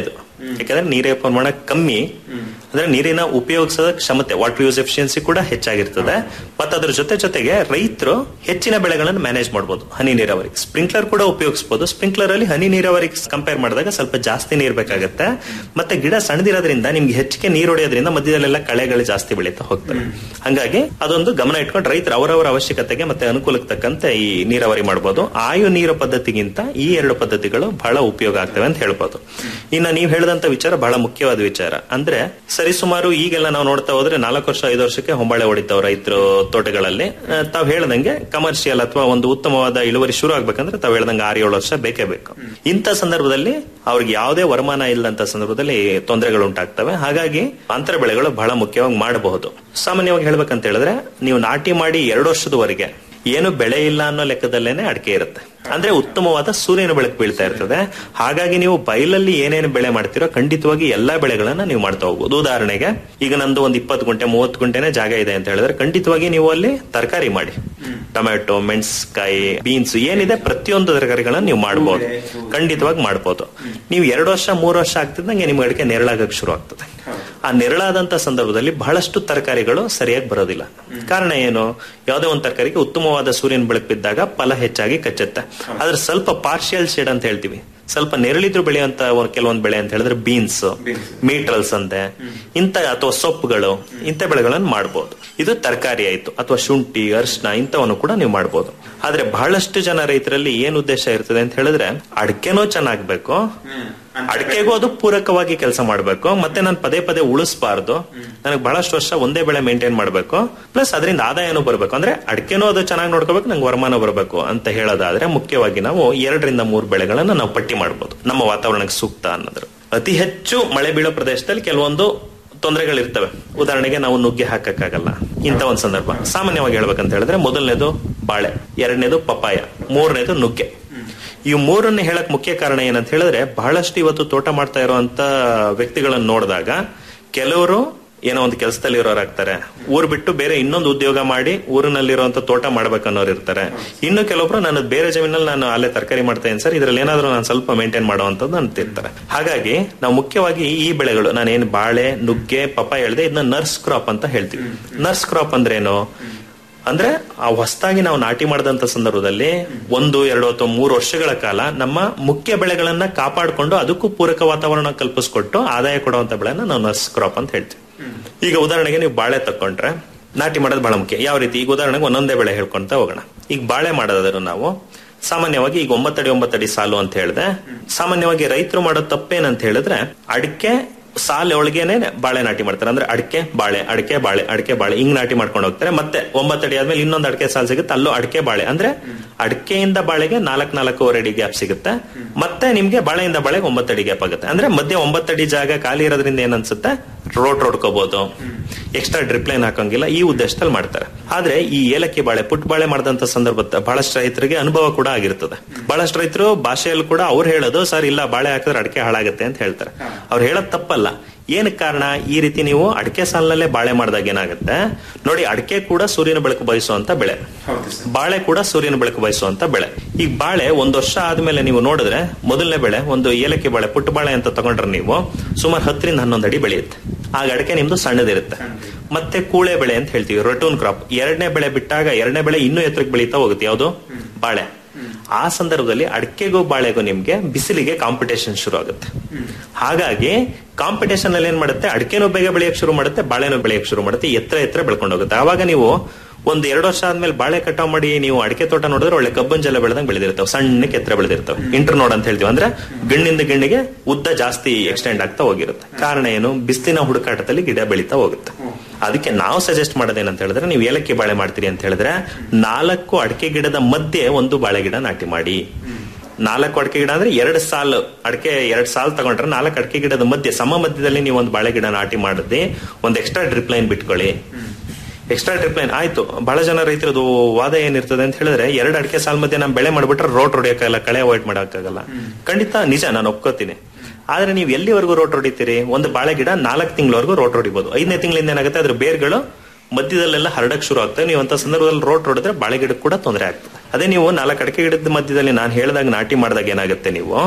S8: ಯಾಕಂದ್ರೆ ನೀರಿನ ಪ್ರಮಾಣ ಕಮ್ಮಿ ಅಂದ್ರೆ ನೀರಿನ ಉಪಯೋಗಿಸದ ಕ್ಷಮತೆ ವಾಟರ್ ಯೂಸ್ ಎಫಿಷಿಯನ್ಸಿ ಕೂಡ ಹೆಚ್ಚಾಗಿರ್ತದೆ ಮತ್ತೆ ಅದ್ರ ಜೊತೆ ಜೊತೆಗೆ ರೈತರು ಹೆಚ್ಚಿನ ಬೆಳೆಗಳನ್ನು ಮ್ಯಾನೇಜ್ ಮಾಡಬಹುದು ಹನಿ ನೀರಾವರಿ ಸ್ಪ್ರಿಂಕ್ಲರ್ ಕೂಡ ಉಪಯೋಗಿಸಬಹುದು ಸ್ಪ್ರಿಂಕ್ಲರ್ ಅಲ್ಲಿ ಹನಿ ನೀರಾವರಿ ಕಂಪೇರ್ ಮಾಡಿದಾಗ ಸ್ವಲ್ಪ ಜಾಸ್ತಿ ನೀರ್ ಬೇಕಾಗುತ್ತೆ ಮತ್ತೆ ಗಿಡ ಸಣ್ಣದಿರೋದ್ರಿಂದ ನಿಮ್ಗೆ ಹೆಚ್ಚಿಗೆ ನೀರು ಹೊಡೆಯೋದ್ರಿಂದ ಮಧ್ಯದಲ್ಲೆಲ್ಲ ಕಳೆಗಳು ಜಾಸ್ತಿ ಬೆಳೀತಾ ಹೋಗ್ತವೆ ಹಂಗಾಗಿ ಅದೊಂದು ಗಮನ ಇಟ್ಕೊಂಡು ರೈತರು ಅವರವರ ಅವಶ್ಯಕತೆಗೆ ಮತ್ತೆ ಅನುಕೂಲಕ್ಕೆ ತಕ್ಕಂತೆ ಈ ನೀರಾವರಿ ಮಾಡಬಹುದು ಆಯು ನೀರು ಪದ್ಧತಿಗಿಂತ ಈ ಎರಡು ಪದ್ಧತಿಗಳು ಬಹಳ ಉಪಯೋಗ ಆಗ್ತವೆ ಅಂತ ಹೇಳ್ಬೋದು ಇನ್ನ ನೀವು ಹೇಳಿದಂತ ವಿಚಾರ ಬಹಳ ಮುಖ್ಯವಾದ ವಿಚಾರ ಅಂದ್ರೆ ಸರಿಸುಮಾರು ಈಗೆಲ್ಲ ನಾವು ನೋಡ್ತಾ ಹೋದ್ರೆ ನಾಲ್ಕು ವರ್ಷ ಐದು ವರ್ಷಕ್ಕೆ ಹೊಂಬಾಳೆ ಹೊಡಿತಾವ್ ರೈತರು ತೋಟಗಳಲ್ಲಿ ಆ, ತಾವ್ ಹೇಳ್ದಂಗೆ ಕಮರ್ಷಿಯಲ್ ಅಥವಾ ಒಂದು ಉತ್ತಮವಾದ ಇಳುವರಿ ಶುರು ಆಗ್ಬೇಕಂದ್ರೆ ತಾವ್ ಹೇಳ್ದಂಗೆ ಆರು ಏಳು ವರ್ಷ ಬೇಕೇ ಬೇಕು ಇಂಥ ಸಂದರ್ಭದಲ್ಲಿ ಅವ್ರಿಗೆ ಯಾವುದೇ ವರಮಾನ ಇಲ್ಲಂತ ಸಂದರ್ಭದಲ್ಲಿ ತೊಂದರೆಗಳು ಉಂಟಾಗ್ತವೆ ಹಾಗಾಗಿ ಅಂತರ ಬೆಳೆಗಳು ಬಹಳ ಮುಖ್ಯವಾಗಿ ಮಾಡಬಹುದು ಸಾಮಾನ್ಯವಾಗಿ ಹೇಳ್ಬೇಕಂತ ಹೇಳಿದ್ರೆ ನೀವು ನಾಟಿ ಮಾಡಿ ಎರಡು ವರ್ಷದವರೆಗೆ ಏನು ಬೆಳೆ ಇಲ್ಲ ಅನ್ನೋ ಲೆಕ್ಕದಲ್ಲೇನೆ ಅಡಿಕೆ ಇರುತ್ತೆ ಅಂದ್ರೆ ಉತ್ತಮವಾದ ಸೂರ್ಯನ ಬೆಳಕು ಬೀಳ್ತಾ ಇರ್ತದೆ ಹಾಗಾಗಿ ನೀವು ಬಯಲಲ್ಲಿ ಏನೇನು ಬೆಳೆ ಮಾಡ್ತೀರೋ ಖಂಡಿತವಾಗಿ ಎಲ್ಲಾ ಬೆಳೆಗಳನ್ನ ನೀವು ಮಾಡ್ತಾ ಹೋಗ್ಬೋದು ಉದಾಹರಣೆಗೆ ಈಗ ನಂದು ಒಂದು ಇಪ್ಪತ್ತು ಗುಂಟೆ ಮೂವತ್ತು ಗುಂಟೆನೆ ಜಾಗ ಇದೆ ಅಂತ ಹೇಳಿದ್ರೆ ಖಂಡಿತವಾಗಿ ನೀವು ಅಲ್ಲಿ ತರಕಾರಿ ಮಾಡಿ ಟೊಮ್ಯಾಟೊ ಮೆಣಸ್ಕಾಯಿ ಬೀನ್ಸ್ ಏನಿದೆ ಪ್ರತಿಯೊಂದು ತರಕಾರಿಗಳನ್ನ ನೀವು ಮಾಡಬಹುದು ಖಂಡಿತವಾಗಿ ಮಾಡಬಹುದು ನೀವು ಎರಡು ವರ್ಷ ಮೂರು ವರ್ಷ ಆಗ್ತಿದ್ದಂಗೆ ನಿಮ್ಗೆ ಅಡಿಕೆ ನೆರಳಾಗಕ್ಕೆ ಶುರು ಆಗ್ತದೆ ಆ ನೆರಳಾದಂತ ಸಂದರ್ಭದಲ್ಲಿ ಬಹಳಷ್ಟು ತರಕಾರಿಗಳು ಸರಿಯಾಗಿ ಬರೋದಿಲ್ಲ ಕಾರಣ ಏನು ಯಾವುದೇ ಒಂದು ತರಕಾರಿಗೆ ಉತ್ತಮವಾದ ಸೂರ್ಯನ ಬೆಳಕು ಬಿದ್ದಾಗ ಫಲ ಹೆಚ್ಚಾಗಿ ಕಚ್ಚುತ್ತೆ ಆದ್ರೆ ಸ್ವಲ್ಪ ಪಾರ್ಷಿಯಲ್ ಶೇಡ್ ಅಂತ ಹೇಳ್ತೀವಿ ಸ್ವಲ್ಪ ನೆರಳಿದ್ರು ಬೆಳೆಯುವಂತ ಒಂದು ಕೆಲವೊಂದು ಬೆಳೆ ಅಂತ ಹೇಳಿದ್ರೆ ಬೀನ್ಸ್ ಮೀಟ್ರಲ್ಸ್ ಅಂತೆ ಇಂತ ಅಥವಾ ಸೊಪ್ಪುಗಳು ಇಂಥ ಬೆಳೆಗಳನ್ನು ಮಾಡಬಹುದು ಇದು ತರಕಾರಿ ಆಯ್ತು ಅಥವಾ ಶುಂಠಿ ಅರಿಶಿನ ಇಂಥವನ್ನು ಕೂಡ ನೀವು ಮಾಡಬಹುದು ಆದ್ರೆ ಬಹಳಷ್ಟು ಜನ ರೈತರಲ್ಲಿ ಏನ್ ಉದ್ದೇಶ ಇರ್ತದೆ ಅಂತ ಹೇಳಿದ್ರೆ ಅಡಿಕೆನೂ ಚೆನ್ನಾಗ್ಬೇಕು ಅಡಿಕೆಗೂ ಅದು ಪೂರಕವಾಗಿ ಕೆಲಸ ಮಾಡಬೇಕು ಮತ್ತೆ ನಾನು ಪದೇ ಪದೇ ಉಳಿಸಬಾರ್ದು ನನಗೆ ಬಹಳಷ್ಟು ವರ್ಷ ಒಂದೇ ಬೆಳೆ ಮೇಂಟೈನ್ ಮಾಡಬೇಕು ಪ್ಲಸ್ ಅದರಿಂದ ಆದಾಯನೂ ಬರಬೇಕು ಅಂದ್ರೆ ಅಡಿಕೆನೂ ಅದು ಚೆನ್ನಾಗಿ ನೋಡ್ಕೋಬೇಕು ನಂಗೆ ವರಮಾನ ಬರಬೇಕು ಅಂತ ಹೇಳೋದಾದ್ರೆ ಮುಖ್ಯವಾಗಿ ನಾವು ಎರಡರಿಂದ ಮೂರು ಬೆಳೆಗಳನ್ನ ನಾವು ಪಟ್ಟಿ ಮಾಡಬಹುದು ನಮ್ಮ ವಾತಾವರಣಕ್ಕೆ ಸೂಕ್ತ ಅನ್ನೋದ್ರು ಅತಿ ಹೆಚ್ಚು ಮಳೆ ಬೀಳೋ ಪ್ರದೇಶದಲ್ಲಿ ಕೆಲವೊಂದು ತೊಂದರೆಗಳಿರ್ತವೆ ಉದಾಹರಣೆಗೆ ನಾವು ನುಗ್ಗೆ ಹಾಕಕ್ಕಾಗಲ್ಲ ಇಂಥ ಒಂದು ಸಂದರ್ಭ ಸಾಮಾನ್ಯವಾಗಿ ಹೇಳ್ಬೇಕಂತ ಹೇಳಿದ್ರೆ ಮೊದಲನೇದು ಬಾಳೆ ಎರಡನೇದು ಪಪಾಯ ಮೂರನೇದು ನುಗ್ಗೆ ಈ ಮೂರನ್ನ ಹೇಳಕ್ ಮುಖ್ಯ ಕಾರಣ ಏನಂತ ಹೇಳಿದ್ರೆ ಬಹಳಷ್ಟು ಇವತ್ತು ತೋಟ ಮಾಡ್ತಾ ಇರುವಂತ ವ್ಯಕ್ತಿಗಳನ್ನ ನೋಡಿದಾಗ ಕೆಲವರು ಏನೋ ಒಂದು ಕೆಲಸದಲ್ಲಿ ಇರೋರಾಗ್ತಾರೆ ಊರ್ ಬಿಟ್ಟು ಬೇರೆ ಇನ್ನೊಂದು ಉದ್ಯೋಗ ಮಾಡಿ ಊರಿನಲ್ಲಿರುವಂತ ತೋಟ ಮಾಡ್ಬೇಕನ್ನೋರು ಇರ್ತಾರೆ ಇನ್ನು ಕೆಲವೊಬ್ರು ನಾನು ಬೇರೆ ಜಮೀನಲ್ಲಿ ನಾನು ಅಲ್ಲೇ ತರಕಾರಿ ಮಾಡ್ತೇನೆ ಸರ್ ಇದ್ರಲ್ಲಿ ಏನಾದ್ರೂ ನಾನು ಸ್ವಲ್ಪ ಮೇಂಟೈನ್ ಮಾಡುವಂತದ್ದು ಅಂತಿರ್ತಾರೆ ಹಾಗಾಗಿ ನಾವು ಮುಖ್ಯವಾಗಿ ಈ ಬೆಳೆಗಳು ನಾನೇನು ಬಾಳೆ ನುಗ್ಗೆ ಪಪ್ಪ ಹೇಳಿದೆ ಇದನ್ನ ನರ್ಸ್ ಕ್ರಾಪ್ ಅಂತ ಹೇಳ್ತೀವಿ ನರ್ಸ್ ಕ್ರಾಪ್ ಅಂದ್ರೇನು ಅಂದ್ರೆ ಆ ಹೊಸದಾಗಿ ನಾವು ನಾಟಿ ಮಾಡಿದಂತ ಸಂದರ್ಭದಲ್ಲಿ ಒಂದು ಎರಡು ಅಥವಾ ಮೂರು ವರ್ಷಗಳ ಕಾಲ ನಮ್ಮ ಮುಖ್ಯ ಬೆಳೆಗಳನ್ನ ಕಾಪಾಡಿಕೊಂಡು ಅದಕ್ಕೂ ಪೂರಕ ವಾತಾವರಣ ಕಲ್ಪಿಸ್ಕೊಟ್ಟು ಆದಾಯ ಕೊಡುವಂತ ಬೆಳೆನ ನಾವು ನರ್ಸ್ ಕ್ರಾಪ್ ಅಂತ ಹೇಳ್ತೀವಿ ಈಗ ಉದಾಹರಣೆಗೆ ನೀವು ಬಾಳೆ ತಕೊಂಡ್ರೆ ನಾಟಿ ಮಾಡೋದು ಬಹಳ ಮುಖ್ಯ ಯಾವ ರೀತಿ ಈಗ ಉದಾಹರಣೆಗೆ ಒಂದೊಂದೇ ಬೆಳೆ ಹೇಳ್ಕೊಂತ ಹೋಗೋಣ ಈಗ ಬಾಳೆ ಮಾಡೋದಾದ್ರು ನಾವು ಸಾಮಾನ್ಯವಾಗಿ ಈಗ ಒಂಬತ್ತಡಿ ಒಂಬತ್ತಡಿ ಸಾಲು ಅಂತ ಹೇಳಿದೆ ಸಾಮಾನ್ಯವಾಗಿ ರೈತರು ಮಾಡೋ ತಪ್ಪೇನಂತ ಹೇಳಿದ್ರೆ ಅಡಿಕೆ ಸಾಲ ಒಳಗೇನೆ ಬಾಳೆ ನಾಟಿ ಮಾಡ್ತಾರೆ ಅಂದ್ರೆ ಅಡಿಕೆ ಬಾಳೆ ಅಡಿಕೆ ಬಾಳೆ ಅಡಿಕೆ ಬಾಳೆ ಹಿಂಗ್ ನಾಟಿ ಮಾಡ್ಕೊಂಡು ಹೋಗ್ತಾರೆ ಮತ್ತೆ ಒಂಬತ್ತಡಿ ಆದ್ಮೇಲೆ ಇನ್ನೊಂದು ಅಡಿಕೆ ಸಾಲ್ ಸಿಗುತ್ತೆ ಅಲ್ಲೂ ಅಡಿಕೆ ಬಾಳೆ ಅಂದ್ರೆ ಅಡಿಕೆಯಿಂದ ಬಾಳೆಗೆ ನಾಲ್ಕ್ ನಾಲ್ಕೂವರೆ ಅಡಿ ಗ್ಯಾಪ್ ಸಿಗುತ್ತೆ ಮತ್ತೆ ನಿಮ್ಗೆ ಬಾಳೆಯಿಂದ ಬಾಳೆಗೆ ಒಂಬತ್ತಡಿ ಗ್ಯಾಪ್ ಆಗುತ್ತೆ ಅಂದ್ರೆ ಮಧ್ಯೆ ಒಂಬತ್ತಡಿ ಜಾಗ ಖಾಲಿ ಇರೋದ್ರಿಂದ ಏನ್ ಅನ್ಸುತ್ತೆ ರೋಡ್ ರೋಡ್ಕೋಬಹುದು ಎಕ್ಸ್ಟ್ರಾ ಡ್ರಿಪ್ ಲೈನ್ ಹಾಕಂಗಿಲ್ಲ ಈ ಉದ್ದೇಶದಲ್ಲಿ ಮಾಡ್ತಾರೆ ಆದ್ರೆ ಈ ಏಲಕ್ಕಿ ಬಾಳೆ ಪುಟ್ ಬಾಳೆ ಮಾಡಿದಂತ ಸಂದರ್ಭ ಬಹಳಷ್ಟು ರೈತರಿಗೆ ಅನುಭವ ಕೂಡ ಆಗಿರ್ತದೆ ಬಹಳಷ್ಟು ರೈತರು ಭಾಷೆಯಲ್ಲಿ ಕೂಡ ಅವ್ರು ಹೇಳೋದು ಸರ್ ಇಲ್ಲ ಬಾಳೆ ಹಾಕಿದ್ರೆ ಅಡಿಕೆ ಹಾಳಾಗುತ್ತೆ ಅಂತ ಹೇಳ್ತಾರೆ ಅವ್ರು ಹೇಳೋದ್ ತಪ್ಪಲ್ಲ ಏನಕ್ಕೆ ಕಾರಣ ಈ ರೀತಿ ನೀವು ಅಡಿಕೆ ಸಾಲಿನಲ್ಲೇ ಬಾಳೆ ಮಾಡಿದಾಗ ಏನಾಗುತ್ತೆ ನೋಡಿ ಅಡಿಕೆ ಕೂಡ ಸೂರ್ಯನ ಬೆಳಕು ಬಯಸುವಂತ ಬೆಳೆ ಬಾಳೆ ಕೂಡ ಸೂರ್ಯನ ಬೆಳಕು ಬಯಸುವಂತ ಬೆಳೆ ಈಗ ಬಾಳೆ ಒಂದ್ ವರ್ಷ ಆದ್ಮೇಲೆ ನೀವು ನೋಡಿದ್ರೆ ಮೊದಲನೇ ಬೆಳೆ ಒಂದು ಏಲಕ್ಕಿ ಬಾಳೆ ಪುಟ್ಟ ಬಾಳೆ ಅಂತ ತಗೊಂಡ್ರೆ ನೀವು ಸುಮಾರು ಹತ್ತರಿಂದ ಹನ್ನೊಂದು ಅಡಿ ಬೆಳೆಯುತ್ತೆ ಆಗ ಅಡಿಕೆ ನಿಮ್ದು ಸಣ್ಣದಿರುತ್ತೆ ಮತ್ತೆ ಕೂಳೆ ಬೆಳೆ ಅಂತ ಹೇಳ್ತೀವಿ ರಟೂನ್ ಕ್ರಾಪ್ ಎರಡನೇ ಬೆಳೆ ಬಿಟ್ಟಾಗ ಎರಡನೇ ಬೆಳೆ ಇನ್ನೂ ಎತ್ತರಕ್ಕೆ ಬೆಳೀತಾ ಹೋಗುತ್ತೆ ಯಾವುದು ಬಾಳೆ ಆ ಸಂದರ್ಭದಲ್ಲಿ ಅಡಿಕೆಗೂ ಬಾಳೆಗೂ ನಿಮ್ಗೆ ಬಿಸಿಲಿಗೆ ಕಾಂಪಿಟೇಷನ್ ಶುರು ಆಗುತ್ತೆ ಹಾಗಾಗಿ ಕಾಂಪಿಟೇಷನ್ ಅಲ್ಲಿ ಏನ್ ಮಾಡುತ್ತೆ ಅಡಿಕೆನೂ ಬೇಗ ಬೆಳೆಯಕ್ ಶುರು ಮಾಡುತ್ತೆ ಬಾಳೆನೂ ಬೆಳೆಯಕ್ ಶುರು ಮಾಡುತ್ತೆ ಎತ್ತರ ಎತ್ತರ ಬೆಳ್ಕೊಂಡು ಹೋಗುತ್ತೆ ಆವಾಗ ನೀವು ಒಂದ್ ಎರಡು ವರ್ಷ ಆದ್ಮೇಲೆ ಬಾಳೆ ಕಟಾವ್ ಮಾಡಿ ನೀವು ಅಡಿಕೆ ತೋಟ ನೋಡಿದ್ರೆ ಒಳ್ಳೆ ಕಬ್ಬನ್ ಜಲ ಬೆಳೆದಂಗೆ ಬೆಳೆದಿರ್ತವೆ ಸಣ್ಣಕ್ಕೆ ಎತ್ತರ ಬೆಳೆದಿರ್ತವೆ ಇಂಟರ್ ನೋಡ್ ಅಂತ ಹೇಳ್ತೀವಿ ಅಂದ್ರೆ ಗಿಣ್ಣಿಂದ ಗಿಣ್ಣಿಗೆ ಉದ್ದ ಜಾಸ್ತಿ ಎಕ್ಸ್ಟೆಂಡ್ ಆಗ್ತಾ ಹೋಗಿರುತ್ತೆ ಕಾರಣ ಏನು ಬಿಸಿಲಿನ ಹುಡುಕಾಟದಲ್ಲಿ ಗಿಡ ಬೆಳೀತಾ ಹೋಗುತ್ತೆ ಅದಕ್ಕೆ ನಾವು ಸಜೆಸ್ಟ್ ಮಾಡೋದೇನಂತ ಹೇಳಿದ್ರೆ ನೀವು ಏಲಕ್ಕಿ ಬಾಳೆ ಮಾಡ್ತೀರಿ ಅಂತ ಹೇಳಿದ್ರೆ ನಾಲ್ಕು ಅಡಿಕೆ ಗಿಡದ ಮಧ್ಯೆ ಒಂದು ಬಾಳೆ ಗಿಡ ನಾಟಿ ಮಾಡಿ ನಾಲ್ಕು ಅಡಿಕೆ ಗಿಡ ಅಂದ್ರೆ ಎರಡು ಸಾಲು ಅಡಿಕೆ ಎರಡ್ ಸಾಲ್ ತಗೊಂಡ್ರೆ ನಾಲ್ಕು ಅಡಿಕೆ ಗಿಡದ ಮಧ್ಯೆ ಸಮ ಮಧ್ಯದಲ್ಲಿ ನೀವು ಒಂದು ಬಾಳೆ ಗಿಡ ನಾಟಿ ಮಾಡದೆ ಒಂದು ಎಕ್ಸ್ಟ್ರಾ ಡ್ರಿಪ್ ಲೈನ್ ಬಿಟ್ಕೊಳ್ಳಿ ಎಕ್ಸ್ಟ್ರಾ ಡ್ರಿಪ್ ಲೈನ್ ಆಯ್ತು ಬಹಳ ಜನ ರೈತರದು ವಾದ ಏನಿರ್ತದೆ ಅಂತ ಹೇಳಿದ್ರೆ ಎರಡು ಅಡಿಕೆ ಸಾಲ್ ಮಧ್ಯೆ ನಾವು ಬೆಳೆ ಮಾಡ್ಬಿಟ್ರೆ ರೋಡ್ ಹೊಡಿಯಕ್ಕಾಗಲ್ಲ ಕಳೆ ಅವಾಯ್ಡ್ ಮಾಡಕ್ಕಾಗಲ್ಲ ಖಂಡಿತ ನಿಜ ನಾನು ಒಪ್ಕೋತೀನಿ ಆದ್ರೆ ನೀವು ಎಲ್ಲಿವರೆಗೂ ರೋಟ್ ಹೊಡಿತೀರಿ ಒಂದು ಬಾಳೆ ಗಿಡ ನಾಲ್ಕು ತಿಂಗಳವರೆಗೂ ರೋಟ್ ಹೊಡಿಬಹುದು ಐದನೇ ತಿಂಗಳಿಂದ ಏನಾಗುತ್ತೆ ಅದ್ರ ಬೇರ್ಗಳು ಮಧ್ಯದಲ್ಲೆಲ್ಲ ಹರಡಕ್ ಶುರು ಆಗ್ತವೆ ನೀವು ಅಂತ ಸಂದರ್ಭದಲ್ಲಿ ರೋಟ್ ಹೊಡೆದ್ರೆ ಬಾಳೆ ಗಿಡಕ್ಕೆ ಕೂಡ ತೊಂದರೆ ಆಗ್ತದೆ ಅದೇ ನೀವು ನಾಲ್ಕು ಅಡಿಕೆ ಗಿಡದ ಮಧ್ಯದಲ್ಲಿ ನಾನು ಹೇಳಿದಾಗ ನಾಟಿ ಮಾಡಿದಾಗ ಏನಾಗುತ್ತೆ ನೀವು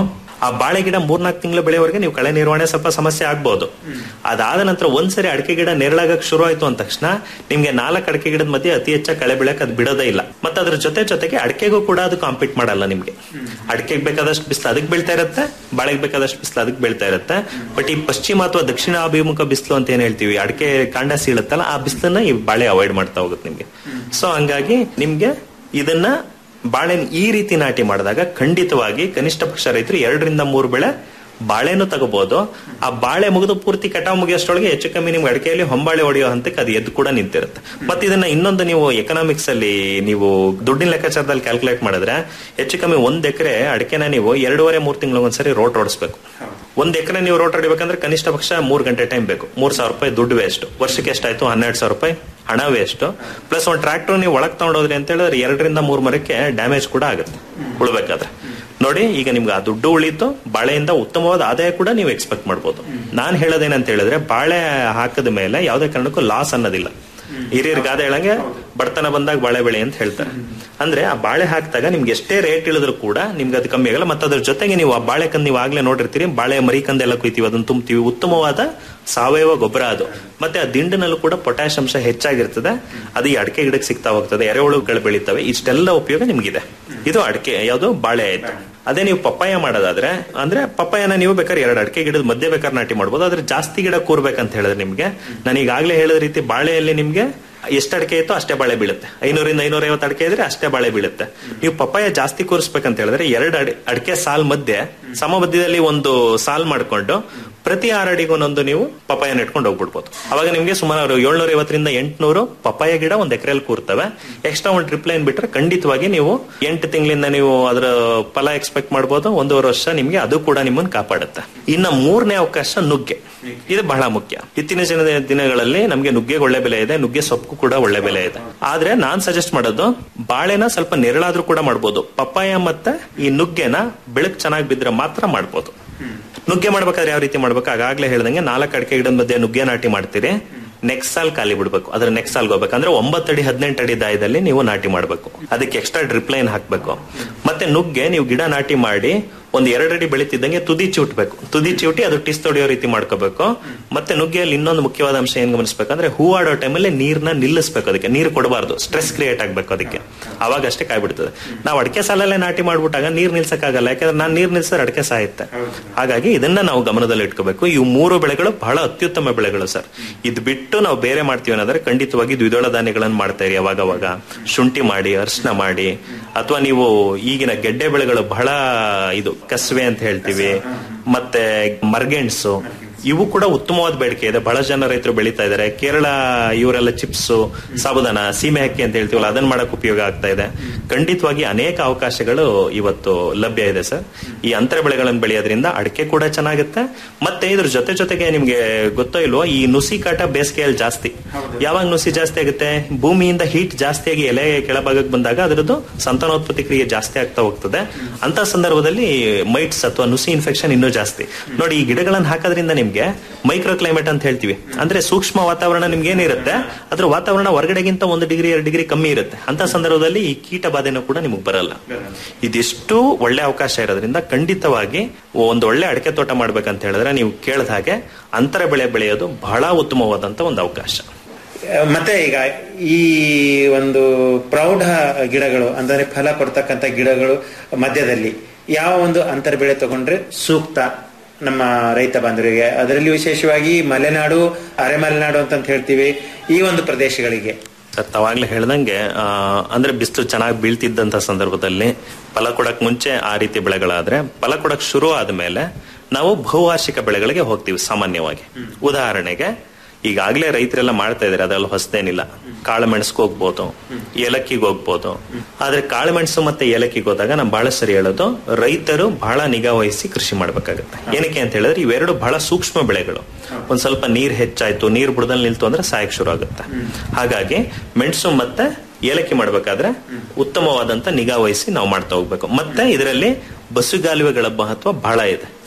S8: ಆ ಬಾಳೆ ಗಿಡ ಮೂರ್ನಾಲ್ಕು ತಿಂಗಳು ಬೆಳೆಯವರೆಗೆ ನೀವು ಕಳೆ ನಿರ್ವಹಣೆ ಸ್ವಲ್ಪ ಸಮಸ್ಯೆ ಆಗ್ಬಹುದು ಅದಾದ ನಂತರ ಒಂದ್ಸರಿ ಅಡಿಕೆ ಗಿಡ ನೆರಳಾಗಕ್ ಶುರು ಆಯ್ತು ಅಂದ ತಕ್ಷಣ ನಿಮ್ಗೆ ನಾಲ್ಕು ಅಡಿಕೆ ಗಿಡದ ಮಧ್ಯೆ ಅತಿ ಹೆಚ್ಚಾಗಿ ಕಳೆ ಬೆಳೆಯಕ್ ಅದು ಬಿಡೋದೇ ಇಲ್ಲ ಮತ್ತೆ ಅದ್ರ ಜೊತೆ ಜೊತೆಗೆ ಅಡಿಕೆಗೂ ಕೂಡ ಅದು ಕಾಂಪೀಟ್ ಮಾಡಲ್ಲ ನಿಮ್ಗೆ ಅಡಿಕೆಗೆ ಬೇಕಾದಷ್ಟು ಬಿಸಿಲು ಅದಕ್ಕೆ ಬೀಳ್ತಾ ಇರುತ್ತೆ ಬಾಳೆಗೆ ಬೇಕಾದಷ್ಟು ಬಿಸಿಲು ಅದಕ್ಕೆ ಬೀಳ್ತಾ ಇರುತ್ತೆ ಬಟ್ ಈ ಪಶ್ಚಿಮ ಅಥವಾ ದಕ್ಷಿಣ ಅಭಿಮುಖ ಬಿಸಿಲು ಅಂತ ಏನ್ ಹೇಳ್ತೀವಿ ಅಡಿಕೆ ಕಾಂಡ ಸೀಳುತ್ತಲ್ಲ ಆ ಬಿಸಿಲನ್ನ ಈ ಬಾಳೆ ಅವಾಯ್ಡ್ ಮಾಡ್ತಾ ಹೋಗುತ್ತೆ ನಿಮ್ಗೆ ಸೊ ಹಂಗಾಗಿ ನಿಮ್ಗೆ ಇದನ್ನ ಬಾಳೆನ ಈ ರೀತಿ ನಾಟಿ ಮಾಡಿದಾಗ ಖಂಡಿತವಾಗಿ ಕನಿಷ್ಠ ಪಕ್ಷ ರೈತರು ಎರಡರಿಂದ ಮೂರು ಬೆಳೆ ಬಾಳೆನೂ ತಗೋಬಹುದು ಆ ಬಾಳೆ ಮುಗಿದು ಪೂರ್ತಿ ಕಟಾವು ಮುಗಿಯೋಷ್ಟೊಳಗೆ ಹೆಚ್ಚು ಕಮ್ಮಿ ನಿಮ್ಗೆ ಅಡಿಕೆಯಲ್ಲಿ ಹೊಂಬಾಳೆ ಹೊಡೆಯೋ ಹಂತಕ್ಕೆ ಅದು ಎದ್ದು ಕೂಡ ನಿಂತಿರುತ್ತೆ ಮತ್ತೆ ಇದನ್ನ ಇನ್ನೊಂದು ನೀವು ಎಕನಾಮಿಕ್ಸ್ ಅಲ್ಲಿ ನೀವು ದುಡ್ಡಿನ ಲೆಕ್ಕಾಚಾರದಲ್ಲಿ ಕ್ಯಾಲ್ಕುಲೇಟ್ ಮಾಡಿದ್ರೆ ಹೆಚ್ಚು ಕಮ್ಮಿ ಒಂದ್ ಎಕರೆ ಅಡಿಕೆನ ನೀವು ಎರಡೂವರೆ ಮೂರು ತಿಂಗಳಿಗೊಂದ್ಸರಿ ರೋಟ್ ಓಡಿಸ್ಬೇಕು ಒಂದ್ ಎಕರೆ ನೀವು ರೋಟ್ ಹೊಡಿಬೇಕಂದ್ರೆ ಕನಿಷ್ಠ ಪಕ್ಷ ಮೂರ್ ಗಂಟೆ ಟೈಮ್ ಬೇಕು ಮೂರ್ ಸಾವಿರ ರೂಪಾಯಿ ದುಡ್ಡು ವೇಸ್ಟ್ ವರ್ಷಕ್ಕೆ ಎಷ್ಟಾಯ್ತು ಹನ್ನೆರಡು ಸಾವಿರ ರೂಪಾಯಿ ಹಣ ವೇಸ್ಟ್ ಪ್ಲಸ್ ಒಂದು ಟ್ರಾಕ್ಟರ್ ನೀವು ಒಳಗ್ ತಗೊಂಡೋದ್ರಿ ಅಂತ ಹೇಳಿದ್ರೆ ಎರಡರಿಂದ ಮೂರ್ ಮರಕ್ಕೆ ಡ್ಯಾಮೇಜ್ ಕೂಡ ಆಗುತ್ತೆ ಉಳ್ಬೇಕಾದ್ರೆ ನೋಡಿ ಈಗ ನಿಮ್ಗೆ ಆ ದುಡ್ಡು ಉಳಿತು ಬಾಳೆಯಿಂದ ಉತ್ತಮವಾದ ಆದಾಯ ಕೂಡ ನೀವು ಎಕ್ಸ್ಪೆಕ್ಟ್ ಮಾಡ್ಬೋದು ನಾನ್ ಹೇಳೋದೇನಂತ ಹೇಳಿದ್ರೆ ಬಾಳೆ ಹಾಕದ ಮೇಲೆ ಯಾವುದೇ ಕಾರಣಕ್ಕೂ ಲಾಸ್ ಅನ್ನೋದಿಲ್ಲ ಹಿರಿಯರ್ ಗಾದೆ ಹೇಳಂಗೆ ಬಡತನ ಬಂದಾಗ ಬಾಳೆ ಬೆಳೆ ಅಂತ ಹೇಳ್ತಾರೆ ಅಂದ್ರೆ ಆ ಬಾಳೆ ಹಾಕಿದಾಗ ನಿಮ್ಗೆ ಎಷ್ಟೇ ರೇಟ್ ಇಳಿದ್ರು ಕೂಡ ನಿಮ್ಗೆ ಅದು ಕಮ್ಮಿ ಆಗಲ್ಲ ಮತ್ತೆ ಅದ್ರ ಜೊತೆಗೆ ನೀವು ಆ ಬಾಳೆ ಕಂದ್ ನೀವು ಆಗ್ಲೇ ನೋಡಿರ್ತೀರಿ ಬಾಳೆ ಮರಿ ಕಂದೆಲ್ಲ ಕುಯ್ತೀವಿ ಅದನ್ನ ತುಂಬ್ತೀವಿ ಉತ್ತಮವಾದ ಸಾವಯವ ಗೊಬ್ಬರ ಅದು ಮತ್ತೆ ಆ ದಿಂಡಿನಲ್ಲೂ ಕೂಡ ಪೊಟ್ಯಾಶ್ ಅಂಶ ಹೆಚ್ಚಾಗಿರ್ತದೆ ಅದು ಈ ಅಡಿಕೆ ಗಿಡಕ್ಕೆ ಸಿಗ್ತಾ ಹೋಗ್ತದೆ ಎರೆಹುಳುಗಳು ಬೆಳೀತವೆ ಇಷ್ಟೆಲ್ಲ ಉಪಯೋಗ ನಿಮ್ಗಿದೆ ಇದು ಅಡಿಕೆ ಯಾವುದು ಬಾಳೆ ಆಯ್ತು ಅದೇ ನೀವು ಪಪ್ಪಾಯ ಮಾಡೋದಾದ್ರೆ ಅಂದ್ರೆ ಪಪ್ಪಾಯನ ನೀವು ಬೇಕಾದ್ರೆ ಎರಡು ಅಡಿಕೆ ಗಿಡದ ಮಧ್ಯೆ ಬೇಕಾದ್ರೆ ನಾಟಿ ಮಾಡ್ಬೋದು ಆದ್ರೆ ಜಾಸ್ತಿ ಗಿಡ ಕೂರ್ಬೇಕಂತ ಹೇಳಿದ್ರೆ ನಿಮ್ಗೆ ನಾನು ಈಗಾಗಲೇ ಹೇಳಿದ ರೀತಿ ಬಾಳೆಯಲ್ಲಿ ನಿಮ್ಗೆ ಎಷ್ಟು ಅಡಿಕೆ ಇತ್ತು ಅಷ್ಟೇ ಬಾಳೆ ಬೀಳುತ್ತೆ ಐನೂರಿಂದ ಐನೂರ ಐವತ್ತು ಅಡಿಕೆ ಇದ್ರೆ ಅಷ್ಟೇ ಬಾಳೆ ಬೀಳುತ್ತೆ ನೀವು ಪಪ್ಪಾಯ ಜಾಸ್ತಿ ಕೂರಿಸ್ಬೇಕಂತ ಹೇಳಿದ್ರೆ ಎರಡು ಅಡಿ ಅಡಿಕೆ ಸಾಲ್ ಮಧ್ಯೆ ಸಮಮಧ್ಯದಲ್ಲಿ ಒಂದು ಸಾಲ್ ಮಾಡ್ಕೊಂಡು ಪ್ರತಿ ಆರು ಅಡಿಗೊಂದೊಂದು ನೀವು ಪಪ್ಪಾಯ ನೆಟ್ಕೊಂಡು ಹೋಗ್ಬಿಡ್ಬೋದು ಅವಾಗ ನಿಮ್ಗೆ ಸುಮಾರು ಏಳ್ನೂರ ಐವತ್ತರಿಂದ ಎಂಟ್ನೂರು ಪಪ್ಪಾಯ ಗಿಡ ಒಂದ್ ಎಕರೆಯಲ್ಲಿ ಕೂರ್ತವೆ ಎಕ್ಸ್ಟ್ರಾ ಒಂದು ಟ್ರಿಪ್ ಲೈನ್ ಬಿಟ್ರೆ ಖಂಡಿತವಾಗಿ ನೀವು ಎಂಟು ತಿಂಗಳಿಂದ ನೀವು ಅದರ ಫಲ ಎಕ್ಸ್ಪೆಕ್ಟ್ ಮಾಡ್ಬೋದು ಒಂದೂವರೆ ವರ್ಷ ನಿಮ್ಗೆ ಅದು ಕೂಡ ನಿಮ್ಮನ್ನ ಕಾಪಾಡುತ್ತೆ ಇನ್ನ ಮೂರನೇ ಅವಕಾಶ ನುಗ್ಗೆ ಇದು ಬಹಳ ಮುಖ್ಯ ಇತ್ತೀನ ದಿನ ದಿನಗಳಲ್ಲಿ ನಮ್ಗೆ ನುಗ್ಗೆಗೆ ಒಳ್ಳೆ ಬೆಲೆ ಇದೆ ನುಗ್ಗೆ ಸೊಪ್ಪು ಕೂಡ ಒಳ್ಳೆ ಬೆಲೆ ಇದೆ ಆದ್ರೆ ನಾನ್ ಸಜೆಸ್ಟ್ ಮಾಡೋದು ಬಾಳೆನ ಸ್ವಲ್ಪ ನೆರಳಾದ್ರೂ ಕೂಡ ಮಾಡ್ಬೋದು ಪಪ್ಪಾಯ ಮತ್ತೆ ಈ ನುಗ್ಗೆನ ಬೆಳಕ್ ಚೆನ್ನಾಗಿ ಬಿದ್ರೆ ಮಾತ್ರ ಮಾಡ್ಬೋದು ನುಗ್ಗೆ ಮಾಡ್ಬೇಕಾದ್ರೆ ಯಾವ ರೀತಿ ಮಾಡ್ಬೇಕು ಆಗಾಗ್ಲೇ ಹೇಳ್ದಂಗೆ ನಾಲ್ಕು ಅಡಿಕೆ ಗಿಡದ ಮಧ್ಯೆ ನುಗ್ಗೆ ನಾಟಿ ಮಾಡ್ತೀರಿ ನೆಕ್ಸ್ಟ್ ಸಾಲ್ ಖಾಲಿ ಬಿಡ್ಬೇಕು ಅದ್ರ ನೆಕ್ಸ್ಟ್ ಸಾಲ್ ಹೋಗ್ಬೇಕಂದ್ರೆ ಒಂಬತ್ತು ಅಡಿ ಹದಿನೆಂಟು ಅಡಿ ದಾಯದಲ್ಲಿ ನೀವು ನಾಟಿ ಮಾಡ್ಬೇಕು ಅದಕ್ಕೆ ಎಕ್ಸ್ಟ್ರಾ ಡ್ರಿಪ್ ಲೈನ್ ಹಾಕ್ಬೇಕು ಮತ್ತೆ ನುಗ್ಗೆ ನೀವು ಗಿಡ ನಾಟಿ ಮಾಡಿ ಒಂದ್ ಎರಡಡಿ ಬೆಳೀತಿದ್ದಂಗೆ ತುದಿ ಚಿವುಟ್ಬೇಕು ತುದಿ ಚಿವುಟಿ ಅದು ಟಿಸ್ ತೊಡೆಯೋ ರೀತಿ ಮಾಡ್ಕೋಬೇಕು ಮತ್ತೆ ನುಗ್ಗೆಯಲ್ಲಿ ಇನ್ನೊಂದು ಮುಖ್ಯವಾದ ಅಂಶ ಏನ್ ಗಮನಿಸ್ಬೇಕಂದ್ರೆ ಹೂ ಆಡೋ ಟೈಮಲ್ಲಿ ನೀರ್ನ ನಿಲ್ಲಿಸ್ಬೇಕು ಅದಕ್ಕೆ ನೀರು ಕೊಡಬಾರ್ದು ಸ್ಟ್ರೆಸ್ ಕ್ರಿಯೇಟ್ ಆಗ್ಬೇಕು ಅದಕ್ಕೆ ಅವಾಗ ಅಷ್ಟೇ ಕಾಯ್ ಬಿಡ್ತದೆ ನಾವು ಅಡಿಕೆ ಸಾಲಲ್ಲೇ ನಾಟಿ ಮಾಡ್ಬಿಟ್ಟಾಗ ನೀರ್ ನಿಲ್ಸಕ್ಕಾಗಲ್ಲ ಯಾಕಂದ್ರೆ ನಾನು ನೀರ್ ನಿಲ್ಸಿದ್ರೆ ಅಡಿಕೆ ಸಾಯುತ್ತೆ ಹಾಗಾಗಿ ಇದನ್ನ ನಾವು ಗಮನದಲ್ಲಿ ಇಟ್ಕೋಬೇಕು ಇವು ಮೂರು ಬೆಳೆಗಳು ಬಹಳ ಅತ್ಯುತ್ತಮ ಬೆಳೆಗಳು ಸರ್ ಇದು ಬಿಟ್ಟು ನಾವು ಬೇರೆ ಮಾಡ್ತೀವಿ ಅನ್ನೋದ್ರೆ ಖಂಡಿತವಾಗಿ ದ್ವಿದಳ ಧಾನ್ಯಗಳನ್ನು ಮಾಡ್ತಾ ಇರಿ ಅವಾಗ ಅವಾಗ ಶುಂಠಿ ಮಾಡಿ ಅರ್ಶನ ಮಾಡಿ ಅಥವಾ ನೀವು ಈಗಿನ ಗೆಡ್ಡೆ ಬೆಳೆಗಳು ಬಹಳ ಇದು ಕಸ್ವೆ ಅಂತ ಹೇಳ್ತೀವಿ ಮತ್ತೆ ಮರ್ಗೆಣ್ಸು ಇವು ಕೂಡ ಉತ್ತಮವಾದ ಬೇಡಿಕೆ ಇದೆ ಬಹಳ ಜನ ರೈತರು ಬೆಳೀತಾ ಇದ್ದಾರೆ ಕೇರಳ ಇವರೆಲ್ಲ ಚಿಪ್ಸ್ ಸಾಬುದಾನ ಸೀಮೆ ಅಕ್ಕಿ ಅಂತ ಹೇಳ್ತೀವಲ್ಲ ಅದನ್ನ ಮಾಡಕ್ ಉಪಯೋಗ ಆಗ್ತಾ ಇದೆ ಖಂಡಿತವಾಗಿ ಅನೇಕ ಅವಕಾಶಗಳು ಇವತ್ತು ಲಭ್ಯ ಇದೆ ಸರ್ ಈ ಅಂತರ ಬೆಳೆಗಳನ್ನು ಬೆಳೆಯೋದ್ರಿಂದ ಅಡಿಕೆ ಕೂಡ ಚೆನ್ನಾಗುತ್ತೆ ಮತ್ತೆ ಇದ್ರ ಜೊತೆ ಜೊತೆಗೆ ನಿಮ್ಗೆ ಗೊತ್ತೋ ಇಲ್ವೋ ಈ ನುಸಿ ಕಾಟ ಬೇಸಿಗೆಯಲ್ಲಿ ಜಾಸ್ತಿ ಯಾವಾಗ ನುಸಿ ಜಾಸ್ತಿ ಆಗುತ್ತೆ ಭೂಮಿಯಿಂದ ಹೀಟ್ ಜಾಸ್ತಿಯಾಗಿ ಎಲೆ ಕೆಳಭಾಗಕ್ಕೆ ಬಂದಾಗ ಅದರದ್ದು ಸಂತಾನೋತ್ಪತ್ತಿ ಕ್ರಿಯೆ ಜಾಸ್ತಿ ಆಗ್ತಾ ಹೋಗ್ತದೆ ಅಂತ ಸಂದರ್ಭದಲ್ಲಿ ಮೈಟ್ಸ್ ಅಥವಾ ನುಸಿ ಇನ್ಫೆಕ್ಷನ್ ಇನ್ನೂ ಜಾಸ್ತಿ ನೋಡಿ ಈ ಗಿಡಗಳನ್ನು ಹಾಕೋದ್ರಿಂದ ನಿಮ್ಗೆ ಮೈಕ್ರೋ ಕ್ಲೈಮೇಟ್ ಅಂತ ಹೇಳ್ತೀವಿ ಅಂದ್ರೆ ಸೂಕ್ಷ್ಮ ವಾತಾವರಣ ನಿಮ್ಗೆ ಏನಿರುತ್ತೆ ಅದ್ರ ವಾತಾವರಣ ಹೊರಗಡೆಗಿಂತ ಒಂದು ಡಿಗ್ರಿ ಎರಡು ಡಿಗ್ರಿ ಕಮ್ಮಿ ಇರುತ್ತೆ ಅಂತ ಸಂದರ್ಭದಲ್ಲಿ ಈ ಕೀಟ ಬಾಧೆನೂ ಕೂಡ ನಿಮಗೆ ಬರಲ್ಲ ಇದಿಷ್ಟು ಒಳ್ಳೆ ಅವಕಾಶ ಇರೋದ್ರಿಂದ ಖಂಡಿತವಾಗಿ ಒಂದು ಒಳ್ಳೆ ಅಡಿಕೆ ತೋಟ ಮಾಡ್ಬೇಕಂತ ಹೇಳಿದ್ರೆ ನೀವು ಕೇಳಿದ ಹಾಗೆ ಅಂತರ ಬೆಳೆ ಬೆಳೆಯೋದು ಬಹಳ ಉತ್ತಮವಾದಂತ ಒಂದು ಅವಕಾಶ
S4: ಮತ್ತೆ ಈಗ ಈ ಒಂದು ಪ್ರೌಢ ಗಿಡಗಳು ಅಂದ್ರೆ ಫಲ ಕೊಡ್ತಕ್ಕಂತ ಗಿಡಗಳು ಮಧ್ಯದಲ್ಲಿ ಯಾವ ಒಂದು ಅಂತರ ಬೆಳೆ ತಗೊಂಡ್ರೆ ಸೂಕ್ತ ನಮ್ಮ ರೈತ ಬಾಂಧವರಿಗೆ ಅದರಲ್ಲಿ ವಿಶೇಷವಾಗಿ ಮಲೆನಾಡು ಅರೆಮಲೆನಾಡು ಅಂತ ಹೇಳ್ತೀವಿ ಈ ಒಂದು ಪ್ರದೇಶಗಳಿಗೆ
S8: ಸರ್ ತಾವಾಗ್ಲೇ ಹೇಳ್ದಂಗೆ ಆ, ಅಂದ್ರೆ ಬಿಸಿಲು ಚೆನ್ನಾಗಿ ಬೀಳ್ತಿದ್ದಂತ ಸಂದರ್ಭದಲ್ಲಿ ಫಲ ಕೊಡಕ್ ಮುಂಚೆ ಆ ರೀತಿ ಬೆಳೆಗಳಾದ್ರೆ ಫಲ ಕೊಡಕ್ ಶುರು ಆದ್ಮೇಲೆ ನಾವು ಬಹುವಾರ್ಷಿಕ ಬೆಳೆಗಳಿಗೆ ಹೋಗ್ತೀವಿ ಸಾಮಾನ್ಯವಾಗಿ ಉದಾಹರಣೆಗೆ ಈಗಾಗಲೇ ರೈತರೆಲ್ಲ ಮಾಡ್ತಾ ಇದಾರೆ ಅದೆಲ್ಲ ಹೊಸದೇನಿಲ್ಲ ಕಾಳು ಮೆಣಸ್ಗೆ ಹೋಗ್ಬೋದು ಏಲಕ್ಕಿಗೆ ಹೋಗ್ಬೋದು ಆದ್ರೆ ಕಾಳು ಮೆಣಸು ಮತ್ತೆ ಏಲಕ್ಕಿಗೆ ಹೋದಾಗ ನಾನು ಬಹಳ ಸರಿ ಹೇಳೋದು ರೈತರು ಬಹಳ ನಿಗಾ ವಹಿಸಿ ಕೃಷಿ ಮಾಡ್ಬೇಕಾಗುತ್ತೆ ಏನಕ್ಕೆ ಅಂತ ಹೇಳಿದ್ರೆ ಇವೆರಡು ಬಹಳ ಸೂಕ್ಷ್ಮ ಬೆಳೆಗಳು ಒಂದ್ ಸ್ವಲ್ಪ ನೀರ್ ಹೆಚ್ಚಾಯ್ತು ನೀರ್ ಬುಡದಲ್ಲಿ ನಿಲ್ತು ಅಂದ್ರೆ ಸಾಯಕ್ ಶುರು ಆಗುತ್ತೆ ಹಾಗಾಗಿ ಮೆಣಸು ಮತ್ತೆ ಏಲಕ್ಕಿ ಮಾಡ್ಬೇಕಾದ್ರೆ ಉತ್ತಮವಾದಂತ ನಿಗಾ ವಹಿಸಿ ನಾವು ಮಾಡ್ತಾ ಹೋಗ್ಬೇಕು ಮತ್ತೆ ಇದರಲ್ಲಿ ಬಸುಗಾಲುವೆಗಳ ಮಹತ್ವ ಬಹಳ ಇದೆ